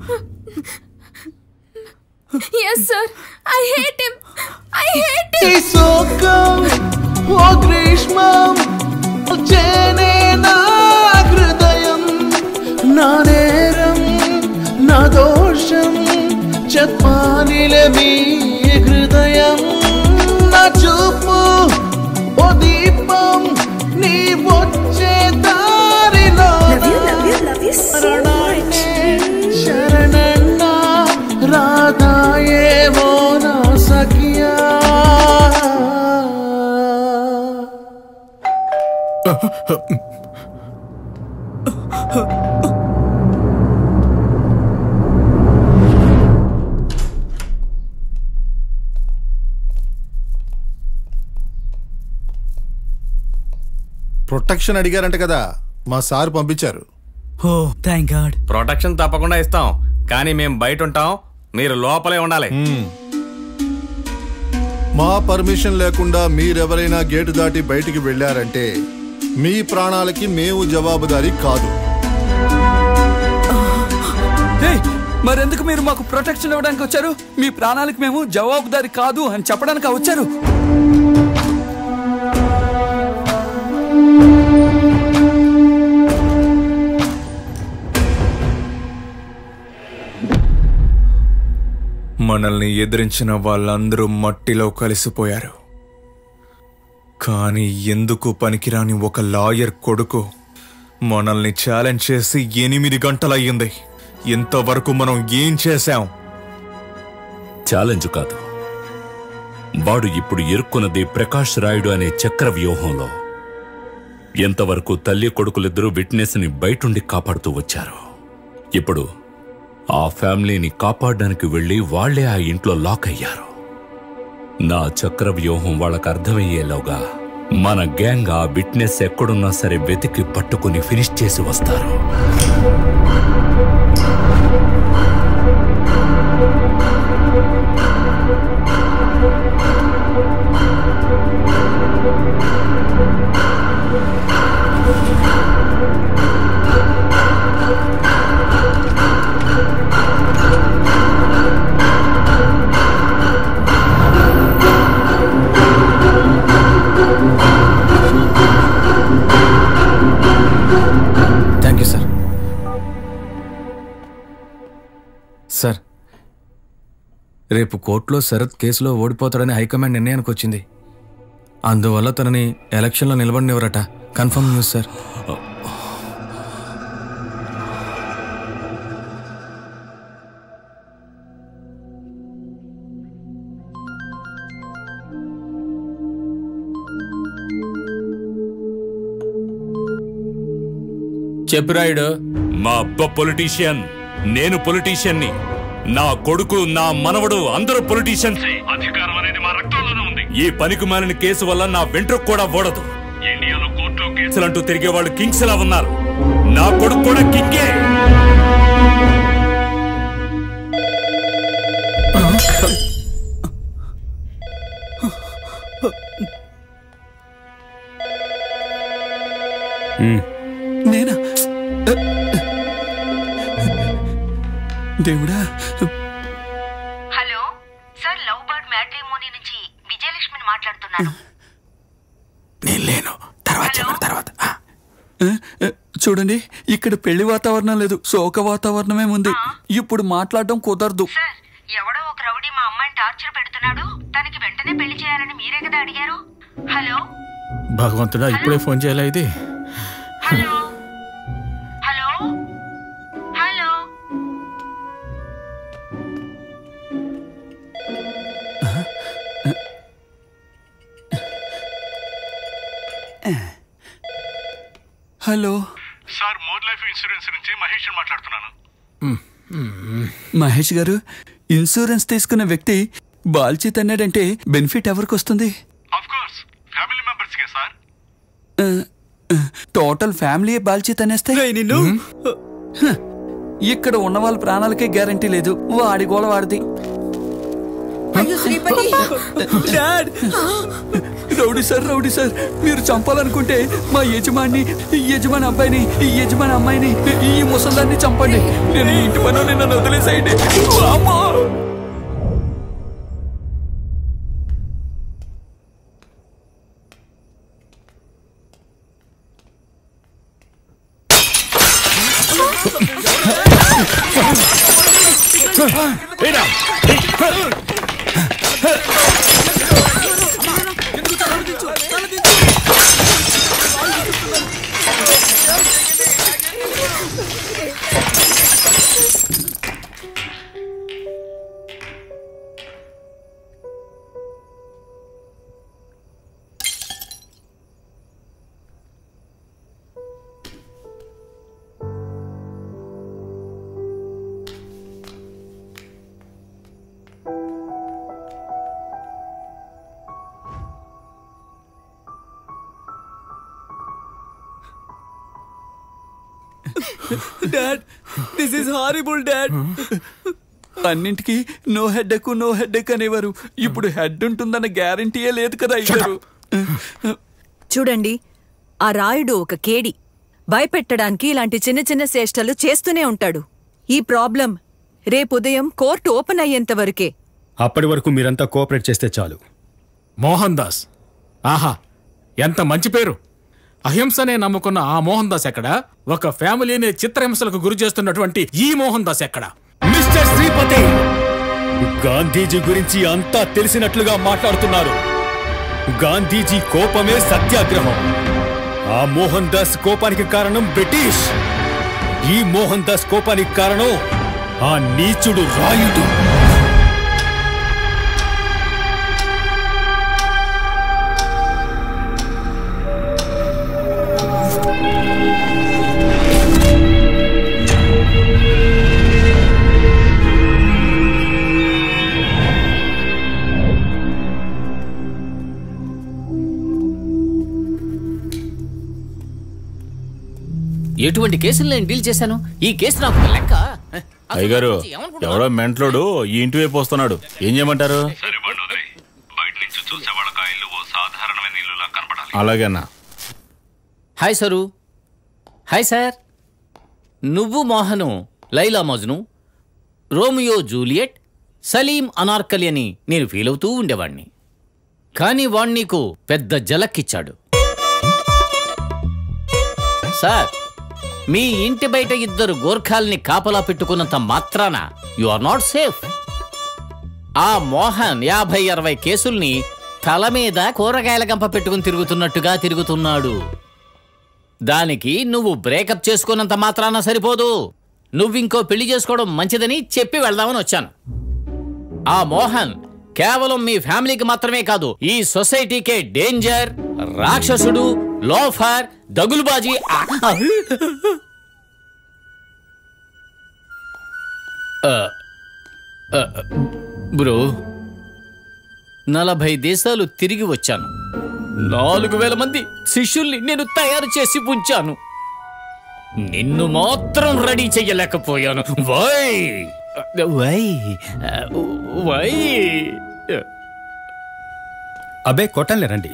yes sir I hate him I hate ఈ శోకం ఓ గ్రీష్మం చేనే నా హృదయం నా నేరం నా దోషం చెప్పాలిలే మీ హృదయం నా చూపు ఓ దీపం నీ వచ్చే దారిలో శరణాన్నే శరణన్నా రాధాయేమో నా సఖియా ప్రొటెక్షన్ అడిగారంట కదా మా సార్ పంపించారు ఓ థ్యాంక్ గాడ్ ప్రొటెక్షన్ తప్పకుండా ఇస్తాం కానీ మేము బయట ఉంటాం మీరు లోపలే ఉండాలి మా పర్మిషన్ లేకుండా మీరెవరైనా గేటు దాటి బయటికి వెళ్ళారంటే మీ ప్రాణాలకి మేము జవాబుదారీ కాదు ఏయ్, మరెందుకు మీరు మాకు ప్రొటెక్షన్ ఇవ్వడానికి వచ్చారు మీ ప్రాణాలకు మేము జవాబుదారి కాదు అని చెప్పడానికి వచ్చారు మనల్ని ఎదిరించిన వాళ్ళందరూ మట్టిలో కలిసిపోయారు కానీ ఎందుకు పనికిరాని ఒక లాయర్ కొడుకు మనల్ని ఛాలెంజ్ చేసి ఎనిమిది గంటలయ్యింది ఇంతవరకు మనం ఏం చేశాం ఛాలెంజ్ కాదు వాడు ఇప్పుడు ఇరుక్కున్నది ప్రకాష్ రాయుడు అనే చక్ర వ్యూహంలో ఎంతవరకు తల్లి కొడుకులిద్దరూ విట్నెస్ని బయటుండి కాపాడుతూ వచ్చారు ఇప్పుడు ఆ ఫ్యామిలీని కాపాడడానికి వెళ్ళి వాళ్లే ఆ ఇంట్లో లాక్ అయ్యారు నా చక్ర వ్యూహం వాళ్ళకు అర్థమయ్యేలోగా మన గ్యాంగ్ ఆ విట్నెస్ ఎక్కడున్నా సరే వెతికి పట్టుకుని ఫినిష్ చేసి వస్తారు థ్యాంక్ యూ సార్ సార్ రేపు కోర్టులో శరత్ కేసులో ఓడిపోతాడని హైకమాండ్ నిర్ణయానికి వచ్చింది అందువల్ల తనని ఎలక్షన్లో నిలబడినవరట కన్ఫర్మ్ న్యూస్ సార్ చెప్పు రాయుడు మా అబ్బ పొలిటీషియన్ నేను పొలిటీషియన్ని నా కొడుకు నా మనవడు అందరూ పొలిటీషియన్స్ అధికారం అనేది మా రక్తంలోనే ఉంది ఈ పనికి మాలిన కేసు వల్ల నా వెంట్రుకు కూడా ఓడదు ఇండియాలో కోర్టులో కేసులంటూ తిరిగే వాళ్ళు కింగ్స్ లా ఉన్నారు నా కొడుకు కూడా కింగే నేనా దేవుడా hello sir love bird matrimony నుంచి విజయలక్ష్మిని మాట్లాడుతున్నాను నేను లేను తర్వాత చెప్పండి తర్వాత చూడండి ఇక్కడ పెళ్లి వాతావరణం లేదు శోక వాతావరణమే ఉంది ఇప్పుడు మాట్లాడడం కుదరదు ఎవడో ఒక రౌడీ మా అమ్మాయిని టార్చర్ పెడుతున్నాడు తనకి వెంటనే పెళ్లి చేయాలని మీరే కదా అడిగారు హలో భగవంతుడా ఇప్పుడే ఫోన్ చేయాలా ఇది hello hello hello hello sir more life insurance నుంచి మహేష్ మాట్లాడుతున్నాను మహేష్ గారు ఇన్సూరెన్స్ తీసుకున్న వ్యక్తి బాల్చి తన్నాడంటే బెనిఫిట్ ఎవరికి వస్తుంది ఆఫ్ కోర్స్ ఫ్యామిలీ మెంబర్స్ కే సార్ ఆ, ఆ, టోటల్ ఫ్యామిలీ బాల్చి తనేస్తే నిన్ను ఇక్కడ ఉన్న వాళ్ళ ప్రాణాలకే గ్యారంటీ లేదు వాడి గోల వాడిది dad rowdy sir rowdy sir మీరు చంపాలనుకుంటే మా యజమాని ఈ యజమాని అబ్బాయిని ఈ యజమాని అమ్మాయిని ఈ ముసలాన్ని చంపండి నేను ఈ ఇంటి పనులు నన్ను వదిలేసేయండి అమ్మా dad this is horrible dad అన్నింటికి no headache no headache అనేవారు ఇప్పుడు హెడ్ ఉంటుందన్న గ్యారంటీయే లేదు కదా అయ్యారు చూడండి ఆ రాయుడు ఒక కేడి భయపెట్టడానికి ఇలాంటి చిన్న చిన్న చేష్టలు చేస్తూనే ఉంటాడు ఈ ప్రాబ్లం రేపు ఉదయం కోర్టు ఓపెన్ అయ్యేంత వరకే అప్పటి వరకు మీరంతా కోఆపరేట్ చేస్తే చాలు మోహన్ దాస్ ఆహా ఎంత మంచి పేరు అహింసనే నమ్ముకున్న ఆ మోహన్ దాస్ ఎక్కడ ఒక ఫ్యామిలీని చిత్రహింసలకు గురి చేస్తున్నటువంటి ఈ మోహన్ దాస్ ఎక్కడ మిస్టర్ శ్రీపతి గాంధీజీ గురించి అంతా తెలిసినట్లుగా మాట్లాడుతున్నారు గాంధీజీ కోపమే సత్యాగ్రహం ఆ మోహన్ దాస్ కోపానికి కారణం బ్రిటిష్ ఈ మోహన్ దాస్ కోపానికి కారణం ఆ నీచుడు రాయుడు ఎటువంటి కేసులు నేను డీల్ చేశాను ఈ కేసు నాకు ఒక లెక్క అయ్యగారు ఎవడో మెంట్లోడు ఈ ఇంటి వైపు వస్తున్నాడు ఏం చేయమంటారు అలాగేనా హాయ్ సరు హాయ్ సార్ నువ్వు మోహను లైలా మజ్ను రోమియో జూలియట్ సలీం అనార్కలి అని నేను ఫీల్ అవుతూ ఉండేవాణ్ణి కానీ వాణ్ణి నీకు పెద్ద జలక్కిచ్చాడు సార్ మీ ఇంటి బయట ఇద్దరు గోర్ఖాల్ని కాపలా పెట్టుకున్నంత మాత్రాన యు ఆర్ నాట్ సేఫ్ ఆ మోహన్ యాభై అరవై కేసుల్ని తల మీద కూరగాయల గంప పెట్టుకుని తిరుగుతున్నట్టుగా తిరుగుతున్నాడు దానికి నువ్వు బ్రేకప్ చేసుకున్నంత మాత్రాన సరిపోదు నువ్వింకో పెళ్లి చేసుకోవడం మంచిదని చెప్పి వెళ్దామని వచ్చాను ఆ మోహన్ కేవలం మీ ఫ్యామిలీకి మాత్రమే కాదు ఈ సొసైటీకే డేంజర్ రాక్షసుడు లోఫర్ దగులుబాజీ ఆ, ఆ. ఆ, ఆ, బ్రో నలభై దేశాలు తిరిగి వచ్చాను నాలుగు వేల మంది శిష్యుల్ని నేను తయారు చేసి ఉంచాను నిన్ను మాత్రం రెడీ చెయ్యలేకపోయాను వై వై వై అబే కొట్టంలే రండి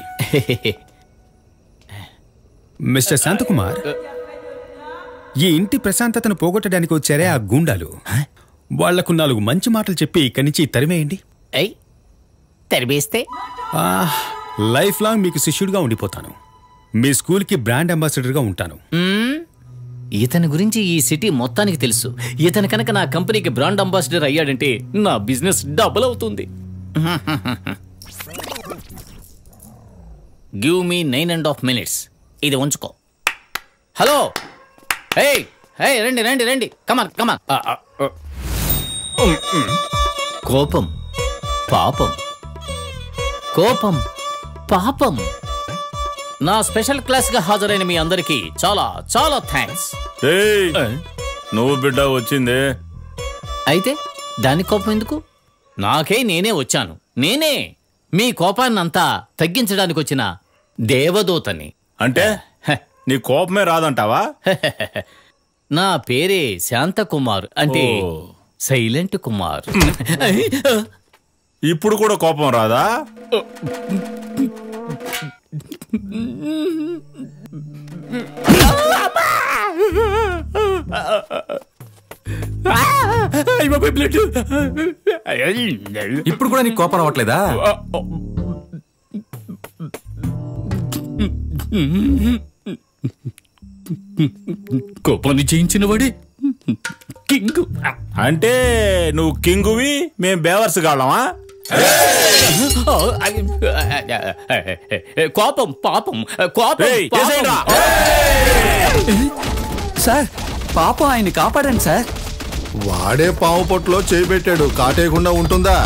మిస్టర్ శాంతకుమార్ ఈ ఇంటి ప్రశాంతతను పోగొట్టడానికి వచ్చారే ఆ గూండాలు వాళ్లకు నాలుగు మంచి మాటలు చెప్పి ఇక్కడి నుంచి తరిమేయండి తరిమేస్తే లైఫ్ లాంగ్ మీకు శిష్యుడిగా ఉండిపోతాను మీ స్కూల్కి బ్రాండ్ అంబాసిడర్గా ఉంటాను మ్మ్. ఇతని గురించి ఈ సిటీ మొత్తానికి తెలుసు ఇతను కనుక నా కంపెనీకి బ్రాండ్ అంబాసిడర్ అయ్యాడంటే నా బిజినెస్ డబుల్ అవుతుంది give me nine and half minutes ఇది ఉంచుకో హలో హే హే రండి రండి రండి కమాన్ కమాన్ కోపం పాపం కోపం పాపం నా స్పెషల్ క్లాస్ గా హాజరైన మీ అందరికీ చాలా చాలా థ్యాంక్స్ ఏయ్, నువ్వు బిడ్డ వచ్చిందే అయితే దాని కోపం ఎందుకు నాకే నేనే వచ్చాను నేనే మీ కోపాన్నంతా తగ్గించడానికి వచ్చిన దేవదూతని అంటే నీ కోపమే రాదంటావా నా పేరే శాంతకుమార్ అంటే ఓ. సైలెంట్ కుమార్ ఇప్పుడు కూడా కోపం రాదా ఇప్పుడు కూడా నీకు కోపం రావట్లేదా కోపాన్ని జయించిన వాడే కింగ్ అంటే నువ్వు కింగువి మేం బేవర్స్ కాళ్ళమా కోపం పాపం కోపం ఏయ్, పాపం. ఏసేయండ్రా. సార్ పాపం ఆయన్ని కాపాడండి సార్ వాడే పాము పొట్టులో చేయి పెట్టాడు కాటేయకుండా ఉంటుందా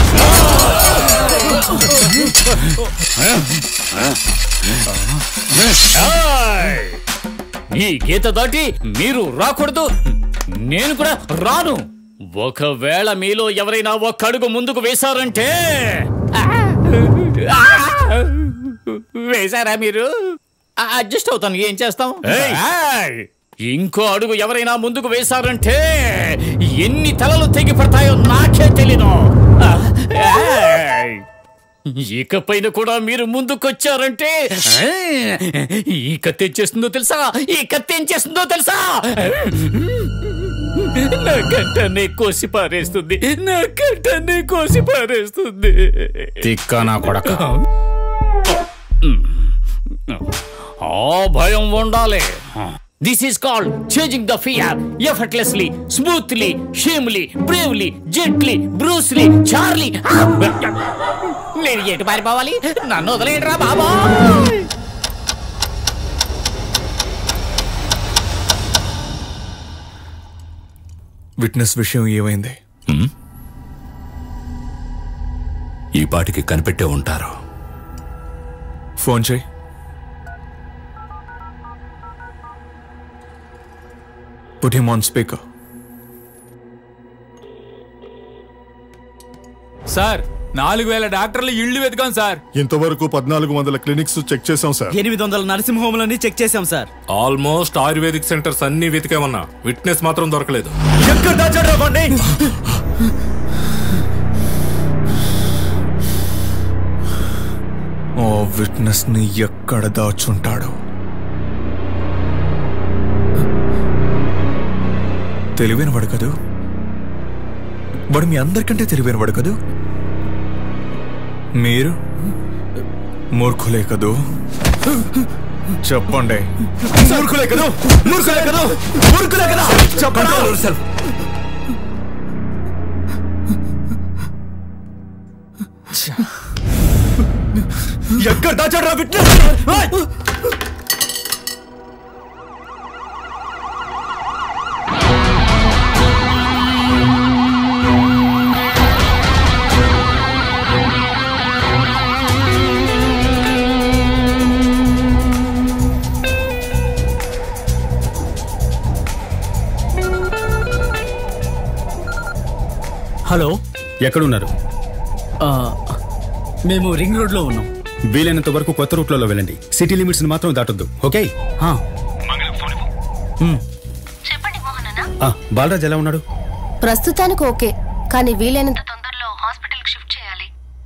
ఏయ్! ఈ గీత దాటి మీరు రాకూడదు నేను కూడా రాను ఒకవేళ మీలో ఎవరైనా ఒక్క అడుగు ముందుకు వేశారంటే వేశారా మీరు అడ్జస్ట్ అవుతాను ఏం చేస్తాం ఏయ్! ఏయ్! ఇంకో అడుగు ఎవరైనా ముందుకు వేశారంటే ఎన్ని తలలు తెగి పడతాయో నాకే తెలీదు ఆ, ఏయ్! ఇకపైన కూడా మీరు ముందుకొచ్చారంటే ఆ, ఈ కత్తి ఏం చేస్తుందో తెలుసా ఈ కత్తి ఏం చేస్తుందో తెలుసా నా గంటనే కోసి పారేస్తుంది నా గంటనే కోసి పారేస్తుంది తిక్క నా కొడక ఆ భయం ఉండాలి this is called changing the fear effortlessly smoothly shamely bravely gently Bruce Lee Charlie నేను ఎటు పారిపోవాలి నన్ను వదిలేయడరా బాబా విట్నెస్ విషయం ఏమైంది ఈ పాటికి కనిపెట్టే ఉంటారు ఫోన్ చేయి put him on speaker sir నాలుగు వేల డాక్టర్లు ఇళ్ళు వెతికాం సార్ ఇంతవరకు పద్నాలుగు వందల క్లినిక్స్ చెక్ చేశాం సార్ ఎనిమిది వందల నర్సింగ్ హోమ్లన్నీ చెక్ చేశాం సార్ ఆల్మోస్ట్ ఆయుర్వేదిక్ సెంటర్స్ అన్ని వెతికామన్నా విట్నెస్ మాత్రం దొరకలేదు ఎక్కడ దాచాడు రాబండి ఓ విట్నెస్ ని ఎక్కడ దాచుంటాడు తెలివైన వాడు కదూ వాడు మీ అందరికంటే తెలివైన వాడు కదూ మీరు మూర్ఖులే కదూ చెప్పండి మూర్ఖులే కదూ మూర్ఖులే కదూ మూర్ఖులే కదా చెప్పండి ఎక్కడ దాచాడు రా విట్నెస్ హలో ఎక్కడున్నారు ఆ, మేము రింగ్ రోడ్ లో ఉన్నాం వీలైనంత వరకు కొత్త రూట్లలో వెళ్ళండి సిటీ లిమిట్స్ మాత్రం దాటొద్దు ఓకే ఆ, ఆ, బాలరాజ్ ఎలా ఉన్నాడు ప్రస్తుతానికి ఓకే కానీ వీలైనంత తొందరలో హాస్పిటల్కి షిఫ్ట్ చేయాలి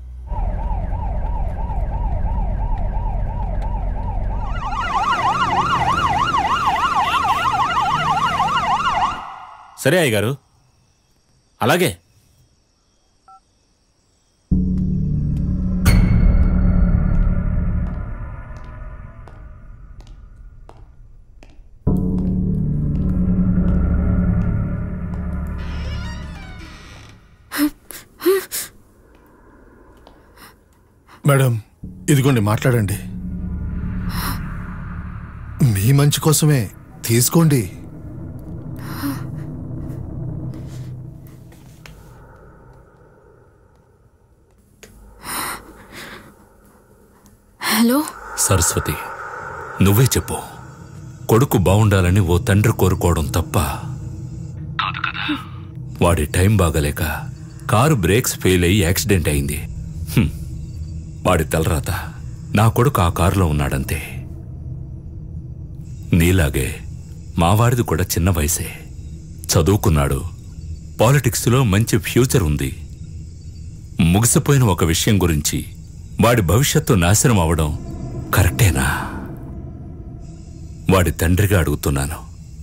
సరే అయ్యగారు అలాగే మేడం ఇదిగోండి మాట్లాడండి మీ మంచి కోసమే తీసుకోండి హలో సరస్వతి నువ్వే చెప్పు కొడుకు బాగుండాలని ఓ తండ్రి కోరుకోవడం తప్ప వాడి టైం బాగలేక కారు బ్రేక్స్ ఫెయిల్ అయ్యి యాక్సిడెంట్ అయింది హ్మ్. వాడి తలరాత నా కొడుకు ఆ కారులో ఉన్నాడంతే నీలాగే మావాడిది కూడా చిన్న వయసే చదువుకున్నాడు పాలిటిక్స్లో మంచి ఫ్యూచర్ ఉంది ముగిసిపోయిన ఒక విషయం గురించి వాడి భవిష్యత్తు నాశనం అవడం కరెక్టేనా వాడి తండ్రిగా అడుగుతున్నాను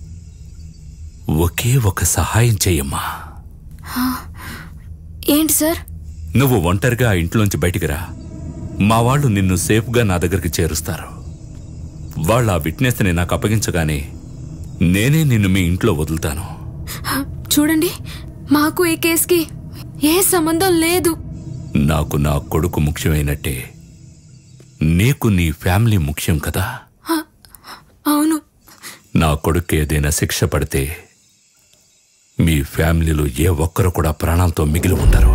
ఒకే ఒక సహాయం చెయ్యమ్మా హా, ఏంటి సార్ నువ్వు ఒంటరిగా ఆ ఇంట్లోంచి బయటికి రా మా వాళ్ళు నిన్ను సేఫ్గా నా దగ్గరికి చేరుస్తారు వాళ్ళు ఆ విట్నెస్ని నాకు అప్పగించగానే నేనే నిన్ను మీ ఇంట్లో వదులుతాను చూడండి మాకు ఈ కేసుకి ఏ సంబంధం లేదు నాకు నా కొడుకు ముఖ్యమైనట్టే నీకు నీ ఫ్యామిలీ ముఖ్యం కదా అవును నా కొడుకు ఏదైనా శిక్ష పడితే మీ ఫ్యామిలీలో ఏ ఒక్కరు కూడా ప్రాణాలతో మిగిలి ఉండరు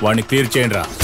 వాడిని క్లియర్ చేయండి రా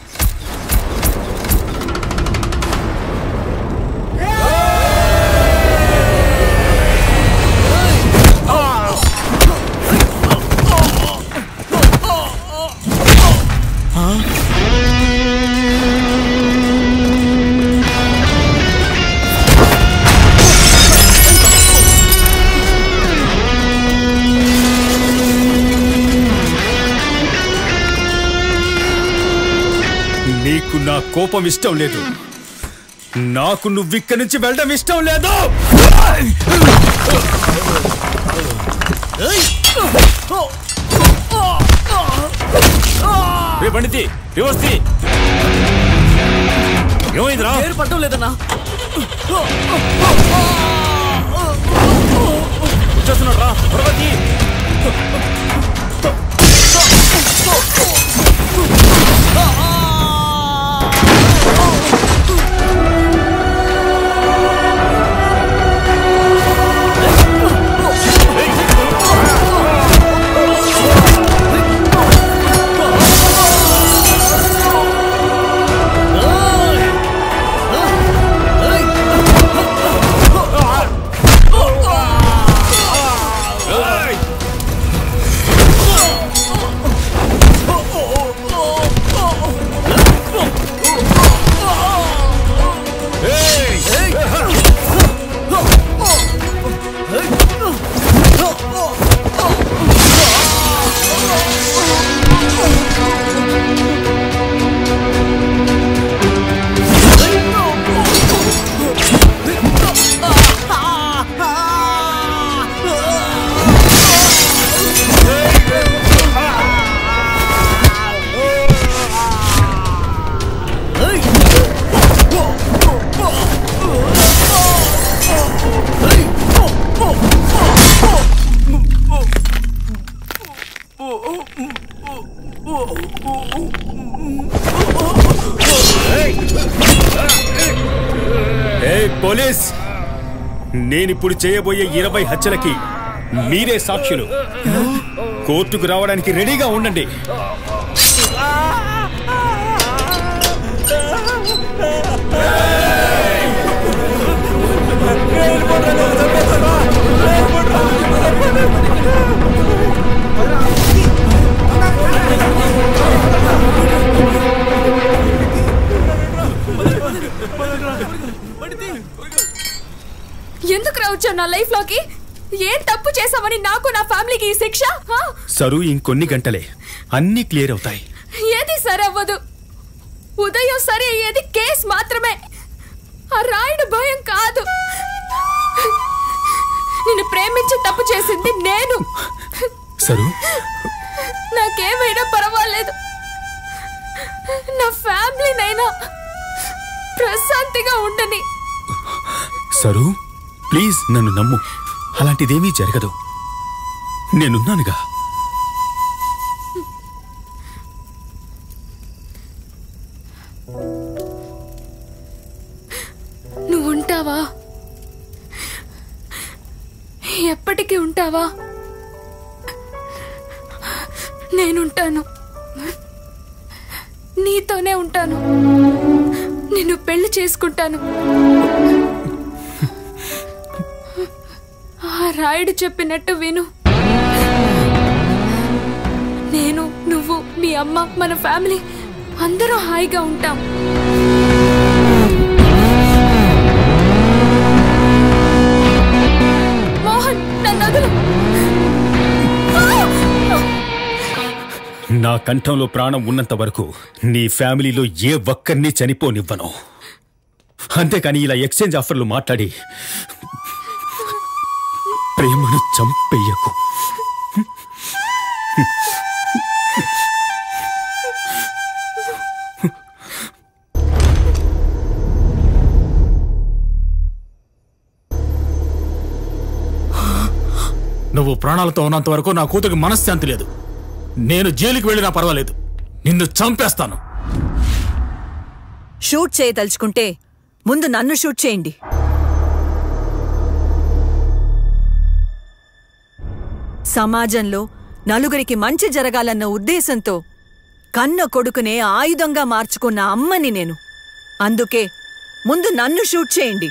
నీకు నా కోపం ఇష్టం లేదు నాకు నువ్వు ఇక్కడి నుంచి వెళ్ళడం ఇష్టం లేదు రే బండితి రివర్స్ తీ ఏమైందిరా పేరు పట్టం లేదన్నా వచ్చేస్తున్నాడు రా త్వరగా తీ. ఏ పోలీస్ నేనిప్పుడు చేయబోయే ఇరవై హత్యలకి మీరే సాక్షులు కోర్టుకు రావడానికి రెడీగా ఉండండి ఎందుకు రావచ్చావు నా లైఫ్ లోకి ఏం తప్పు చేసామని నాకు నా ఫ్యామిలీకి ఈ శిక్ష హా? సరు ఇంకొన్ని గంటలే అన్నీ క్లియర్ అవుతాయి ఏది సరి అవ్వదు ఉదయం సరి అయ్యేది కేస్ మాత్రమే ఆ రాయుడు భయం కాదు నిన్ను ప్రేమించి తప్పు చేసింది నేను సరు నాకేమైనా పర్వాలేదు నా ఫ్యామిలీనైనా ప్రశాంతిగా ఉండని సరు ప్లీజ్ నన్ను నమ్ము అలాంటిదేమీ జరగదు నేనున్నానుగా నువ్వు ఉంటావా ఎప్పటికీ ఉంటావా నేనుంటాను నీతోనే ఉంటాను నిన్ను పెళ్లి చేసుకుంటాను ఆ రాయుడు చెప్పినట్టు విను నేను నువ్వు మీ అమ్మ మన ఫ్యామిలీ అందరూ హాయిగా ఉంటాం మోహన్ నన్ను వదులు నా కంఠంలో ప్రాణం ఉన్నంత వరకు నీ ఫ్యామిలీలో ఏ ఒక్కరిని చనిపోనివ్వను అంతేకాని ఇలా ఎక్స్చేంజ్ ఆఫర్లు మాట్లాడి ప్రేమను చంపెయ్యకు నువ్వు ప్రాణాలతో ఉన్నంత వరకు నా కూతురికి మనశ్శాంతి లేదు నేను జైలుకి వెళ్ళినా పర్వాలేదు నిన్ను చంపేస్తాను షూట్ చేయదలుచుకుంటే ముందు నన్ను షూట్ చేయండి సమాజంలో నలుగురికి మంచి జరగాలన్న ఉద్దేశంతో కన్న కొడుకునే ఆయుధంగా మార్చుకున్న అమ్మని నేను అందుకే ముందు నన్ను షూట్ చేయండి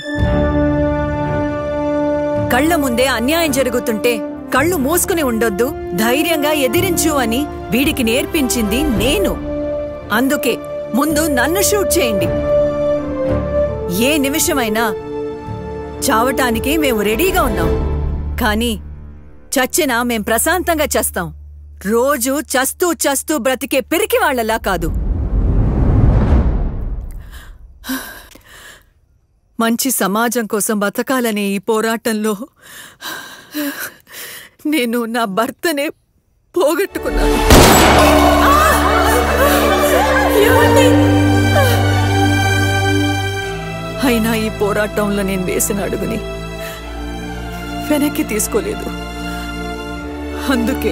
కళ్ళ ముందే అన్యాయం జరుగుతుంటే కళ్ళు మూసుకుని ఉండొద్దు ధైర్యంగా ఎదిరించు అని వీడికి నేర్పించింది నేను అందుకే ముందు నన్ను షూట్ చేయండి ఏ నిమిషమైనా చావటానికి మేము రెడీగా ఉన్నాం కానీ చచ్చినా మేం ప్రశాంతంగా చస్తాం రోజు చస్తూ చస్తూ బ్రతికే పిరికి వాళ్ళలా కాదు మంచి సమాజం కోసం బతకాలనే ఈ పోరాటంలో నేను నా భర్తనే పోగొట్టుకున్నాను ఏమండి? అయినా ఈ పోరాటంలో నేను వేసిన అడుగుని వెనక్కి తీసుకోలేదు అందుకే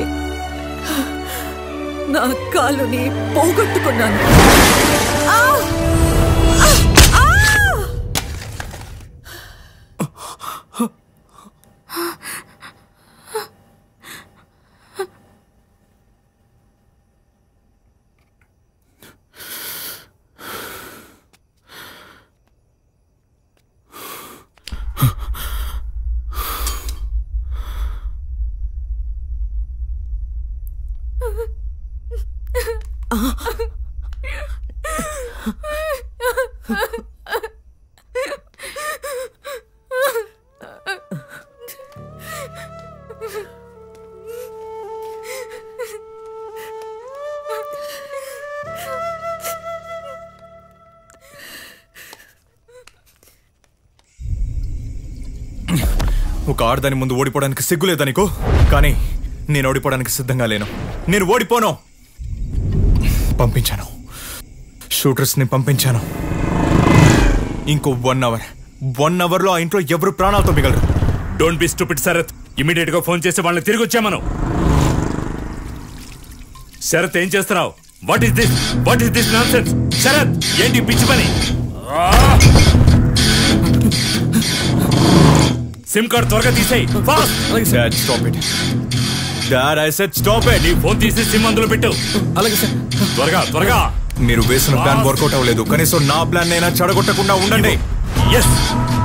నా కాలుని పోగొట్టుకున్నాను ఆ! ఆ! ఆ! ఒక ఆడదాని ముందు ఓడిపోవడానికి సిగ్గులేదా నీకు కానీ నేను ఓడిపోవడానికి సిద్ధంగా లేను నేను ఓడిపోను పంపించాను షూటర్స్ని పంపించాను ఇంకో వన్ అవర్ వన్ అవర్లో ఆ ఇంట్లో ఎవరు ప్రాణాలతో మిగలరు don't be stupid Sharath immediate గా ఫోన్ చేసి వాళ్ళని తిరిగి వచ్చామను శరత్ ఏం చేస్తున్నావు what is this what is this nonsense Sharath ఏంటి ఈ పిచ్చి పని సిమ్ కార్డ్ త్వరగా తీసేయి fast Dad, stop it. Dad, I said stop it. నీ ఫోన్ తీసి సిమ్ అందులో పెట్టు అలాగే సార్ త్వరగా త్వరగా మీరు వేసిన ప్లాన్ వర్కౌట్ అవ్వలేదు కనీసం నా ప్లాన్ అయినా చెడగొట్టకుండా ఉండండి ఎస్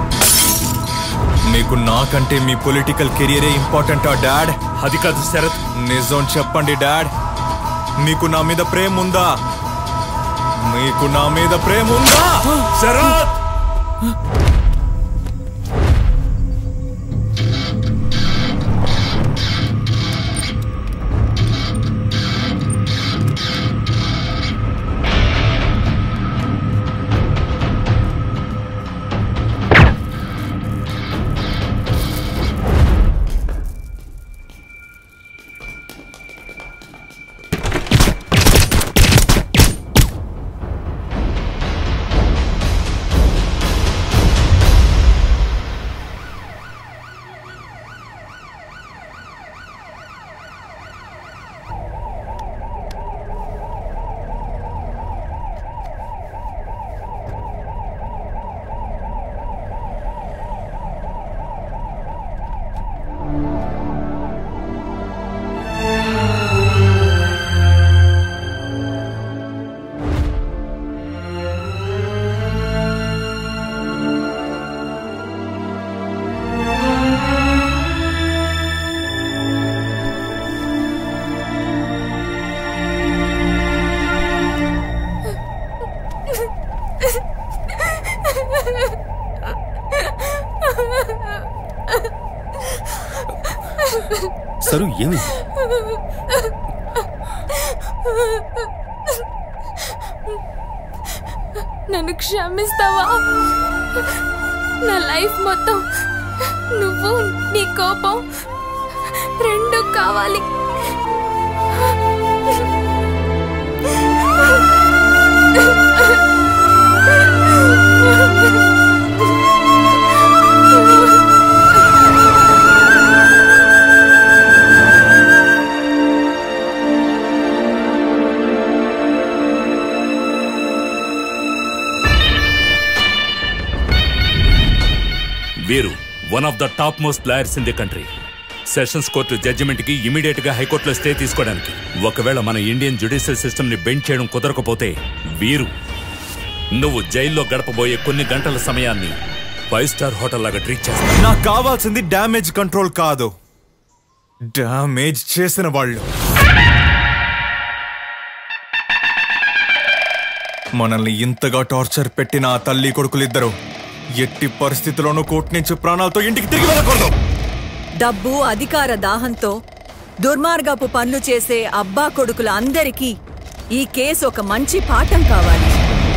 మీకు నాకంటే మీ పొలిటికల్ కెరియరే ఇంపార్టెంటా డాడ్ అది కాదు శరత్ నిజం చెప్పండి డాడ్ మీకు నా మీద ప్రేమ ఉందా మీకు నా మీద ప్రేమ ఉందా శరత్ సరు ఏమి నన్ను క్షమిస్తావా నా లైఫ్ మొత్తం నువ్వు నీ కోపం రెండు కావాలి Veeru one of the top most players in the country sessions court judgement కి ఇమీడియట్ గా హైకోర్టులో స్టే తీసుకోవడానికి ఒకవేళ మన ఇండియన్ జ్యుడిషియల్ సిస్టమ్ ని బెండ్ చేయడం కుదరకపోతే వీరు నువ్వు జైల్లో గడపబోయే కొన్ని గంటల సమయాన్ని ఫైవ్ స్టార్ హోటల్ లాగా ట్రీట్ చేస్తా నాకు కావాల్సింది డ్యామేజ్ కంట్రోల్ కాదు డ్యామేజ్ చేసిన వాళ్ళు మనల్ని ఇంతగా టార్చర్ పెట్టిన ఆ తల్లి కొడుకులిద్దరూ ఎట్టి పరిస్థితిలోనూ కోర్టు నుంచి ప్రాణాలతో ఇంటికి తిరిగి వెళ్ళకూడదు డబ్బు అధికార దాహంతో దుర్మార్గపు పనులు చేసే అబ్బా కొడుకుల అందరికీ ఈ కేసు ఒక మంచి పాఠం కావాలి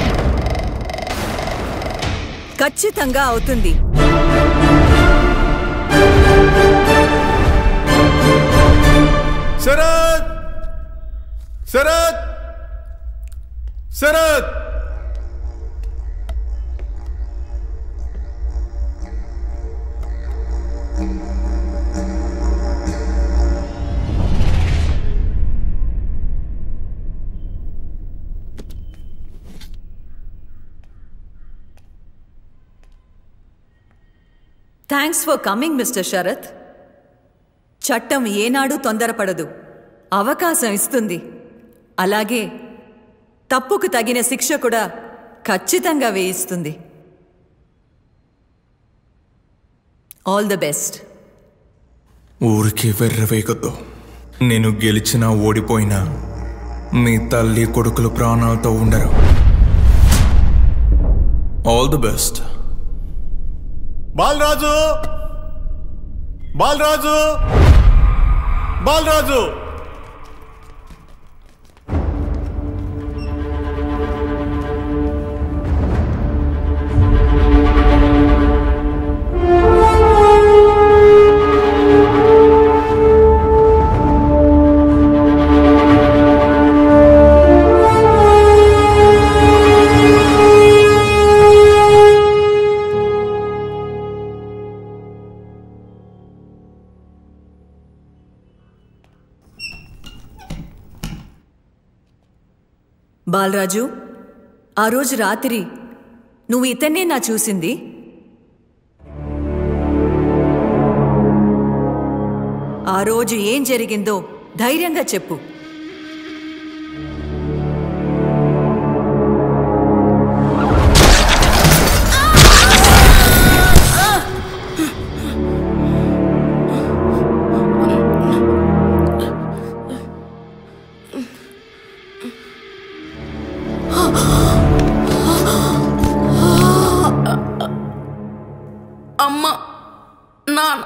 ఖచ్చితంగా అవుతుంది Sharath Sharath Sharath thanks for coming mister Sharath చట్టం ఏనాడు తొందరపడదు అవకాశం ఇస్తుంది అలాగే తప్పుకు తగిన శిక్ష కూడా ఖచ్చితంగా వేయిస్తుంది ఆల్ ద బెస్ట్ ఊరికి వెర్రవేగొద్దు నేను గెలిచినా ఓడిపోయినా మీ తల్లి కొడుకులు ప్రాణాలతో ఉండరు all the best Balaraju Balaraju Balaraju Balaraju ఆ రోజు రాత్రి నువ్వు ఇతన్నే నా చూసింది ఆ రోజు ఏం జరిగిందో ధైర్యంగా చెప్పు అమ్మ నాన్న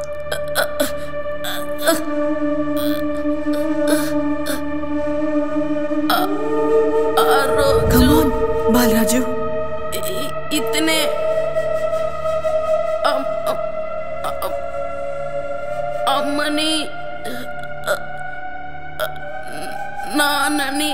ఆ రోజు బాలరాజు ఇ- ఇతనే అమ్- అమ్- అమ్- అమ్మని నాన్నని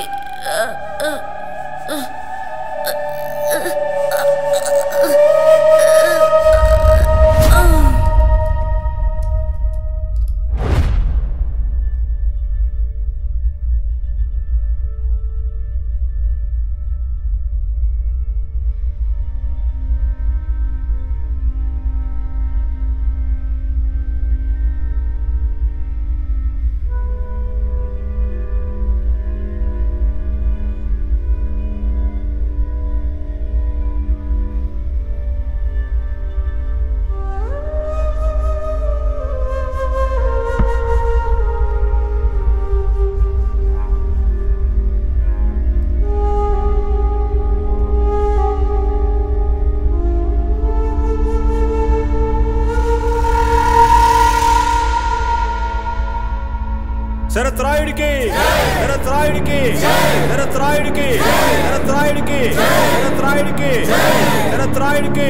శరత్ రాయుడికి శరత్ రాయుడికి శరత్ రాయుడికి శరత్ రాయుడికి శరత్ రాయుడికి శరత్ రాయుడికి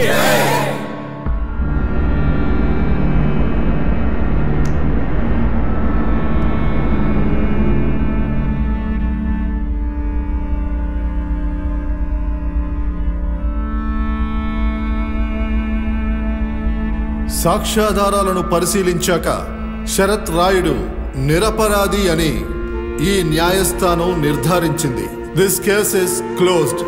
సాక్ష్యాధారాలను పరిశీలించాక శరత్ రాయుడు నిరపరాధి అని ఈ న్యాయస్థానం నిర్ధారించింది దిస్ కేస్ ఇస్ క్లోజ్డ్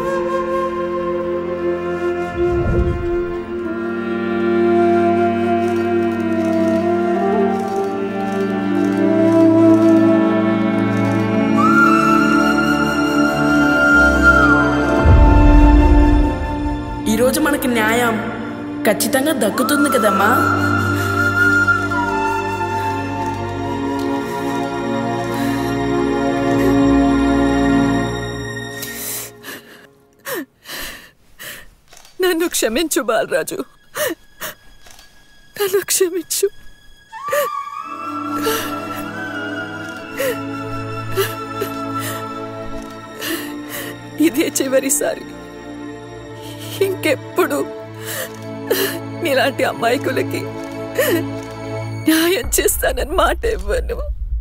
మనకి న్యాయం ఖచ్చితంగా దక్కుతుంది కదమ్మా నన్ను క్షమించు బాలరాజు నన్ను క్షమించు ఇదే చివరిసారి ఇంకెప్పుడు నీలాంటి అమ్మాయికులకి న్యాయం చేస్తానని మాట ఇవ్వను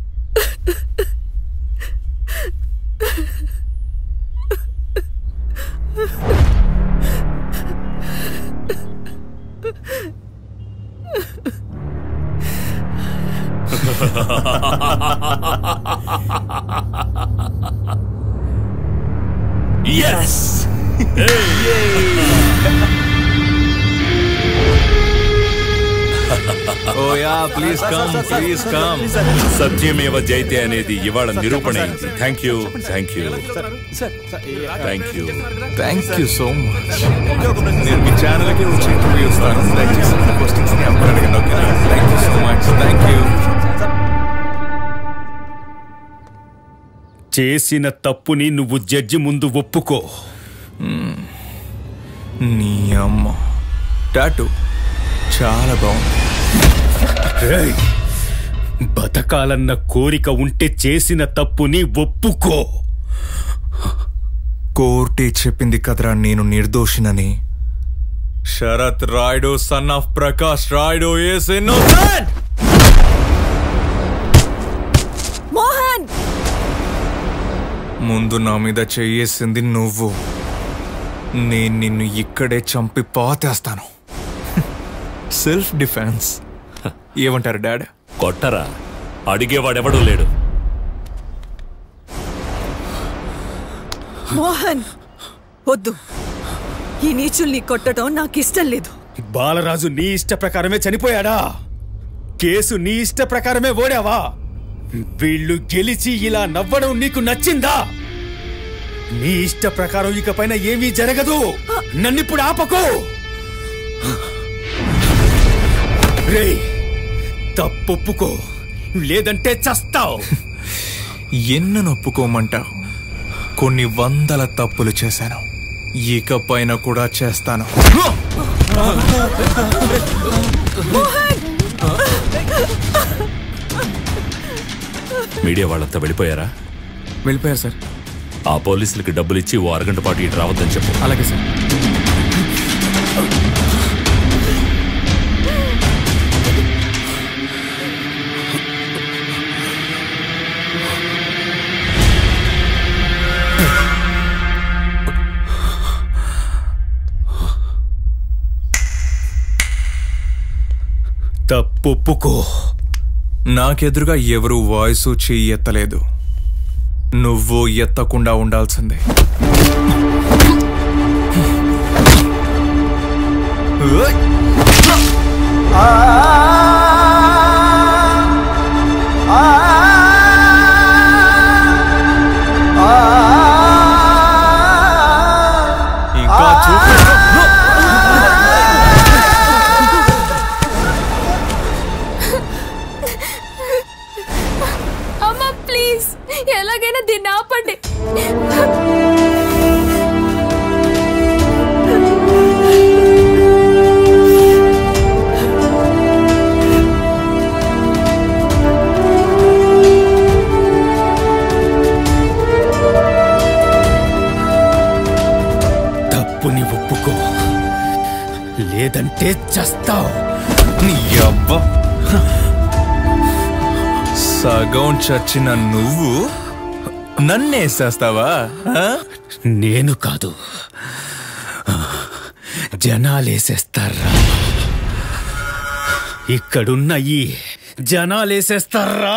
yes oh yeah please come please come సత్యమేవ జైతే అనేది ఇవాళ నిరూపణ అయింది thank you thank you thank you thank you so much నేను మీ ఛానల్కి వచ్చి ఇంటర్వ్యూ ఇస్తాను దయచేసి నా క్వశ్చన్స్ ని అప్పుడు అడగండి okay thank you so much thank you చేసిన తప్పుని నువ్వు జడ్జి ముందు ఒప్పుకో నీ అమ్మ టాటూ చాలా బాగుంది రేయ్, బతకాలన్న కోరిక ఉంటే చేసిన తప్పుని ఒప్పుకో కోర్టే చెప్పింది కదరా నేను నిర్దోషినని Sarath Rayudu son of Prakash Rayudu is innocent Mohan ముందు నా మీద చెయ్యేసింది నువ్వు నేను నిన్ను ఇక్కడే చంపి పాతేస్తాను సెల్ఫ్ డిఫెన్స్ ఏమంటారు డాడ్ కొట్టరా అడిగేవాడెవడూ లేడు మోహన్ వద్దు ఈ నీచుల్ని కొట్టడం నాకు ఇష్టం లేదు బాలరాజు నీ ఇష్ట ప్రకారమే చనిపోయాడా కేసు నీ ఇష్ట ప్రకారమే ఓడావా వీళ్ళు గెలిచి ఇలా నవ్వడం నీకు నచ్చిందా నీ ఇష్ట ప్రకారం ఇకపైన ఏమీ జరగదు నన్నిప్పుడు ఆపకు రే తప్పొప్పుకో లేదంటే చస్తావు ఎన్ను నొప్పుకోమంటావు కొన్ని వందల తప్పులు చేశాను ఇకపైన కూడా చేస్తాను మీడియా వాళ్ళంతా వెళ్ళిపోయారా వెళ్ళిపోయారు సార్ ఆ పోలీసులకి డబ్బులు ఇచ్చి ఓ అరగంట పాటు ఇటు రావద్దని చెప్పు అలాగే సార్ తప్పొప్పుకో నాకెదురుగా ఎవరు వాయిస్ చెయ్యి ఎత్తలేదు నువ్వు ఎత్తకుండా ఉండాల్సిందే ఇంకా చూపు అమ్మ ప్లీజ్ ఎలాగైనా దీన్ని ఆపండి తప్పుని ఒప్పుకో లేదంటే చస్తావు నీ అబ్బ సగం చచ్చిన నువ్వు నన్నేసేస్తావా ఆ? నేను కాదు జనాలేసేస్తారా ఇక్కడున్న ఈ జనాలేసేస్తారా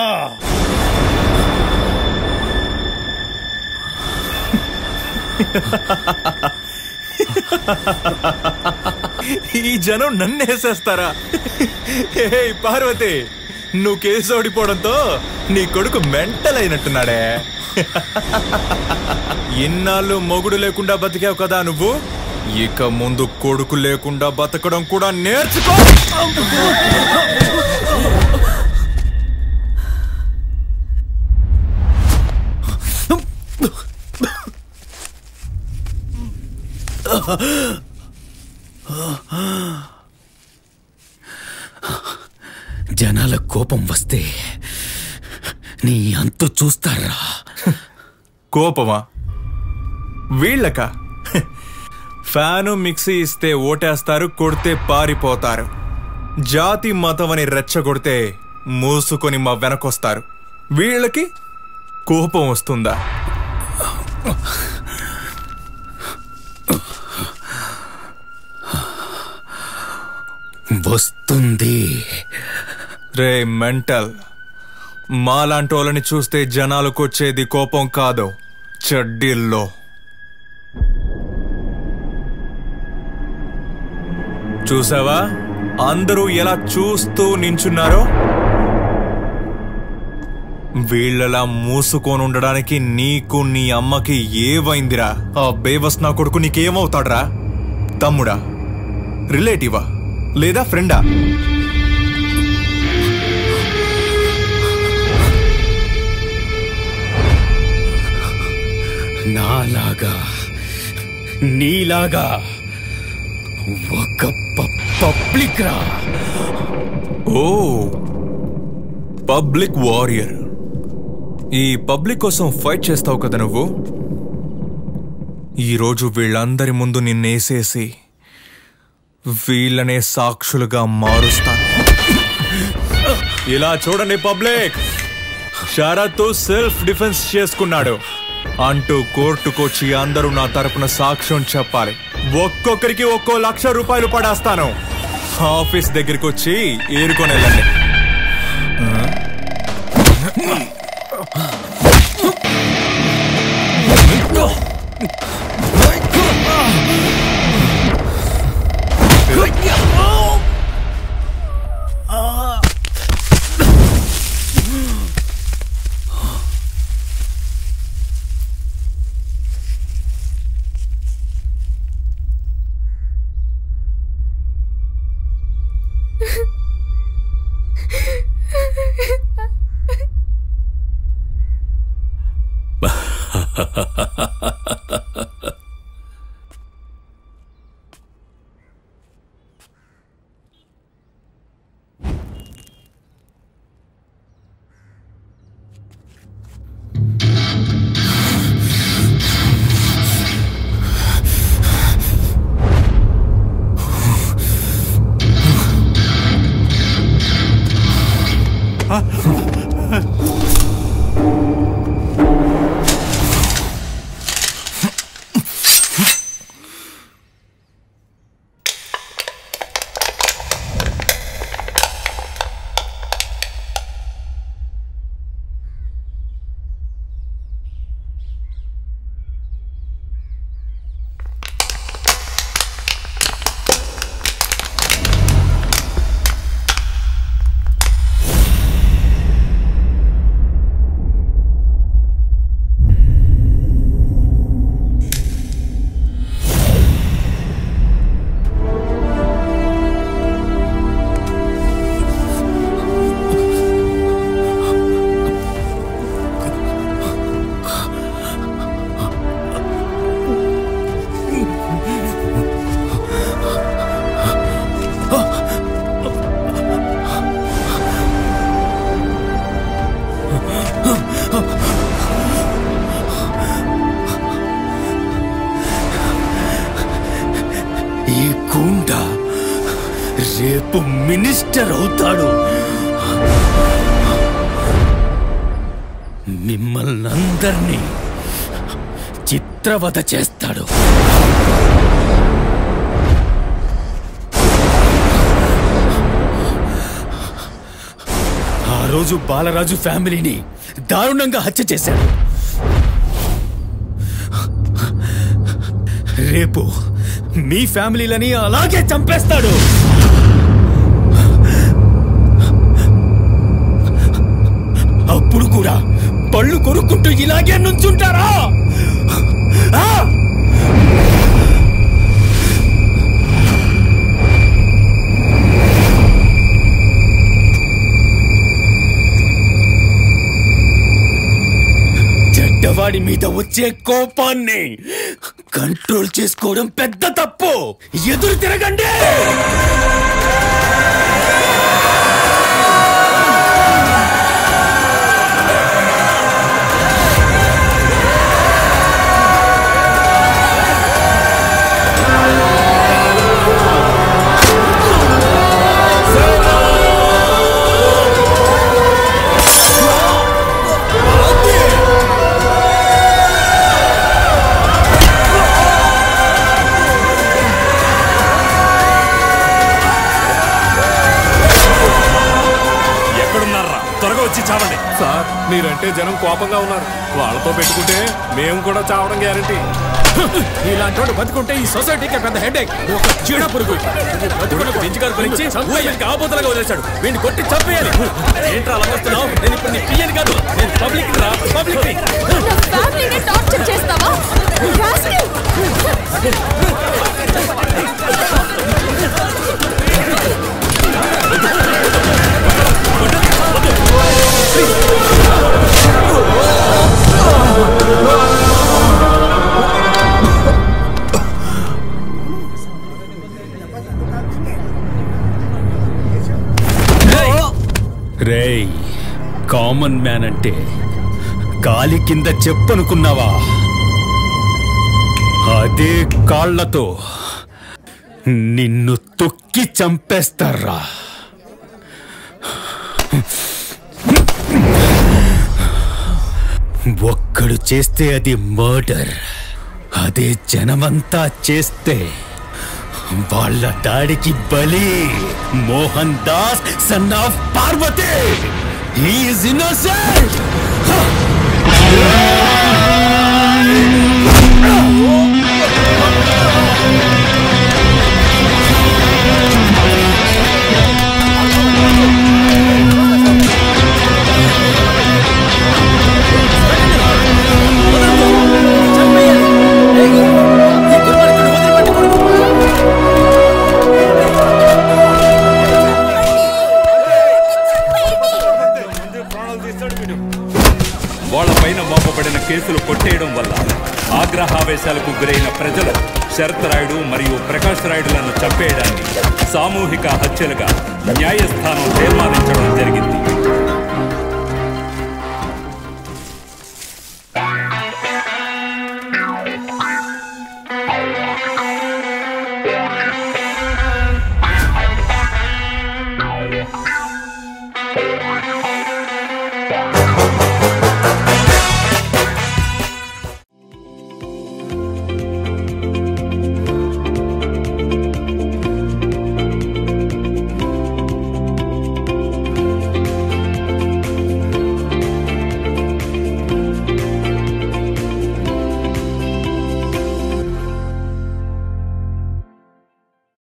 ఈ జనం నన్నేసేస్తారా హే పార్వతి నువ్వు కేసు ఓడిపోవడంతో నీ కొడుకు మెంటల్ అయినట్టున్నాడే ఇన్నాళ్ళు మొగుడు లేకుండా బతికావు కదా నువ్వు ఇక ముందు కొడుకు లేకుండా బతకడం కూడా నేర్చుకో జనాల కోపం వస్తే నీ అంతు చూస్తారా కోపమా వీళ్ళక ఫ్యాను మిక్సీ ఇస్తే ఓటేస్తారు కొడితే పారిపోతారు జాతి మతం అని రెచ్చగొడితే మూసుకొని మా వెనకొస్తారు వీళ్ళకి కోపం వస్తుందా వస్తుంది రే మెంటల్ మాలాంటి వాళ్ళని చూస్తే జనాలకు వచ్చేది కోపం కాదు చెడ్డీల్లో చూసావా అందరూ ఎలా చూస్తూ నించున్నారో వీళ్ళలా మూసుకొని ఉండడానికి నీకు నీ అమ్మకి ఏవైందిరా ఆ బేవస్ నా కొడుకు నీకేమవుతాడ్రా తమ్ముడా రిలేటివా లేదా ఫ్రెండా నాలాగా నీలాగా ఒక ప- పబ్లిక్ రా ఓ పబ్లిక్ వారియర్ ఈ పబ్లిక్ కోసం ఫైట్ చేస్తావు కదా నువ్వు ఈరోజు వీళ్ళందరి ముందు నిన్నేసేసి వీళ్ళనే సాక్షులుగా మారుస్తాను ఇలా చూడండి పబ్లిక్ షరతు సెల్ఫ్ డిఫెన్స్ చేసుకున్నాడు అంటూ కోర్టుకొచ్చి అందరూ నా తరపున సాక్ష్యం చెప్పాలి ఒక్కొక్కరికి ఒక్కో లక్ష రూపాయలు పడేస్తాను ఆఫీస్ దగ్గరికి వచ్చి ఏరుకొని వెళ్ళండి ఈ గూండా రేపు మినిస్టర్ అవుతాడు మిమ్మల్ని అందరినీ చిత్రవద చేస్తాడు ఆ రోజు బాలరాజు ఫ్యామిలీని దారుణంగా హత్య చేశాడు రేపు మీ ఫ్యామిలీలని అలాగే చంపేస్తాడు అప్పుడు కూడా పళ్ళు కొరుక్కుంటూ ఇలాగే నుంచుంటారా ఆ? వాడి మీద వచ్చే కోపాన్ని కంట్రోల్ చేసుకోవడం పెద్ద తప్పు ఎదురు తిరగండి ఎక్కడున్నారా త్వరగా వచ్చి చావండి సార్ మీరంటే జనం కోపంగా ఉన్నారు వాళ్ళతో పెట్టుకుంటే మేము కూడా చావడం గ్యారంటీ ఇలాంటి వాడు బతుకుంటే ఈ సొసైటీకి పెద్ద హెడేక్ ఒక చీడ పురుగు బతుకులకు బెంచుగారు గురించి ఊరికి ఆపోతలుగా వదిలేశాడు వీడిని కొట్టి చంపేయాలి ఏంట్రా అలా వస్తున్నావు నేను ఇప్పుడు నీ పియ్యని కాదు నేను పబ్లిక్ రా పబ్లిక్ ఫ్యామిలీని టార్చర్ చేస్తావా రేయ్ కామన్ మ్యాన్ అంటే కాలి కింద చెప్పనుకున్నావా అదే కాళ్లతో నిన్ను తొక్కి చంపేస్తారా ఒక్కడు చేస్తే అది మర్డర్ అదే జనమంతా చేస్తే వాళ్ళ దాడికి బలి Mohan Das son of Parvathi is innocent వాళ్ళ పైన మోపబడిన కేసులు కొట్టేయడం వల్ల ఆగ్రహావేశాలకు గురైన ప్రజలు శరత్ రాయుడు మరియు ప్రకాష్ రాయుడులను చంపేయడాన్ని సామూహిక హత్యలుగా న్యాయస్థానం తీర్మానించడం జరిగింది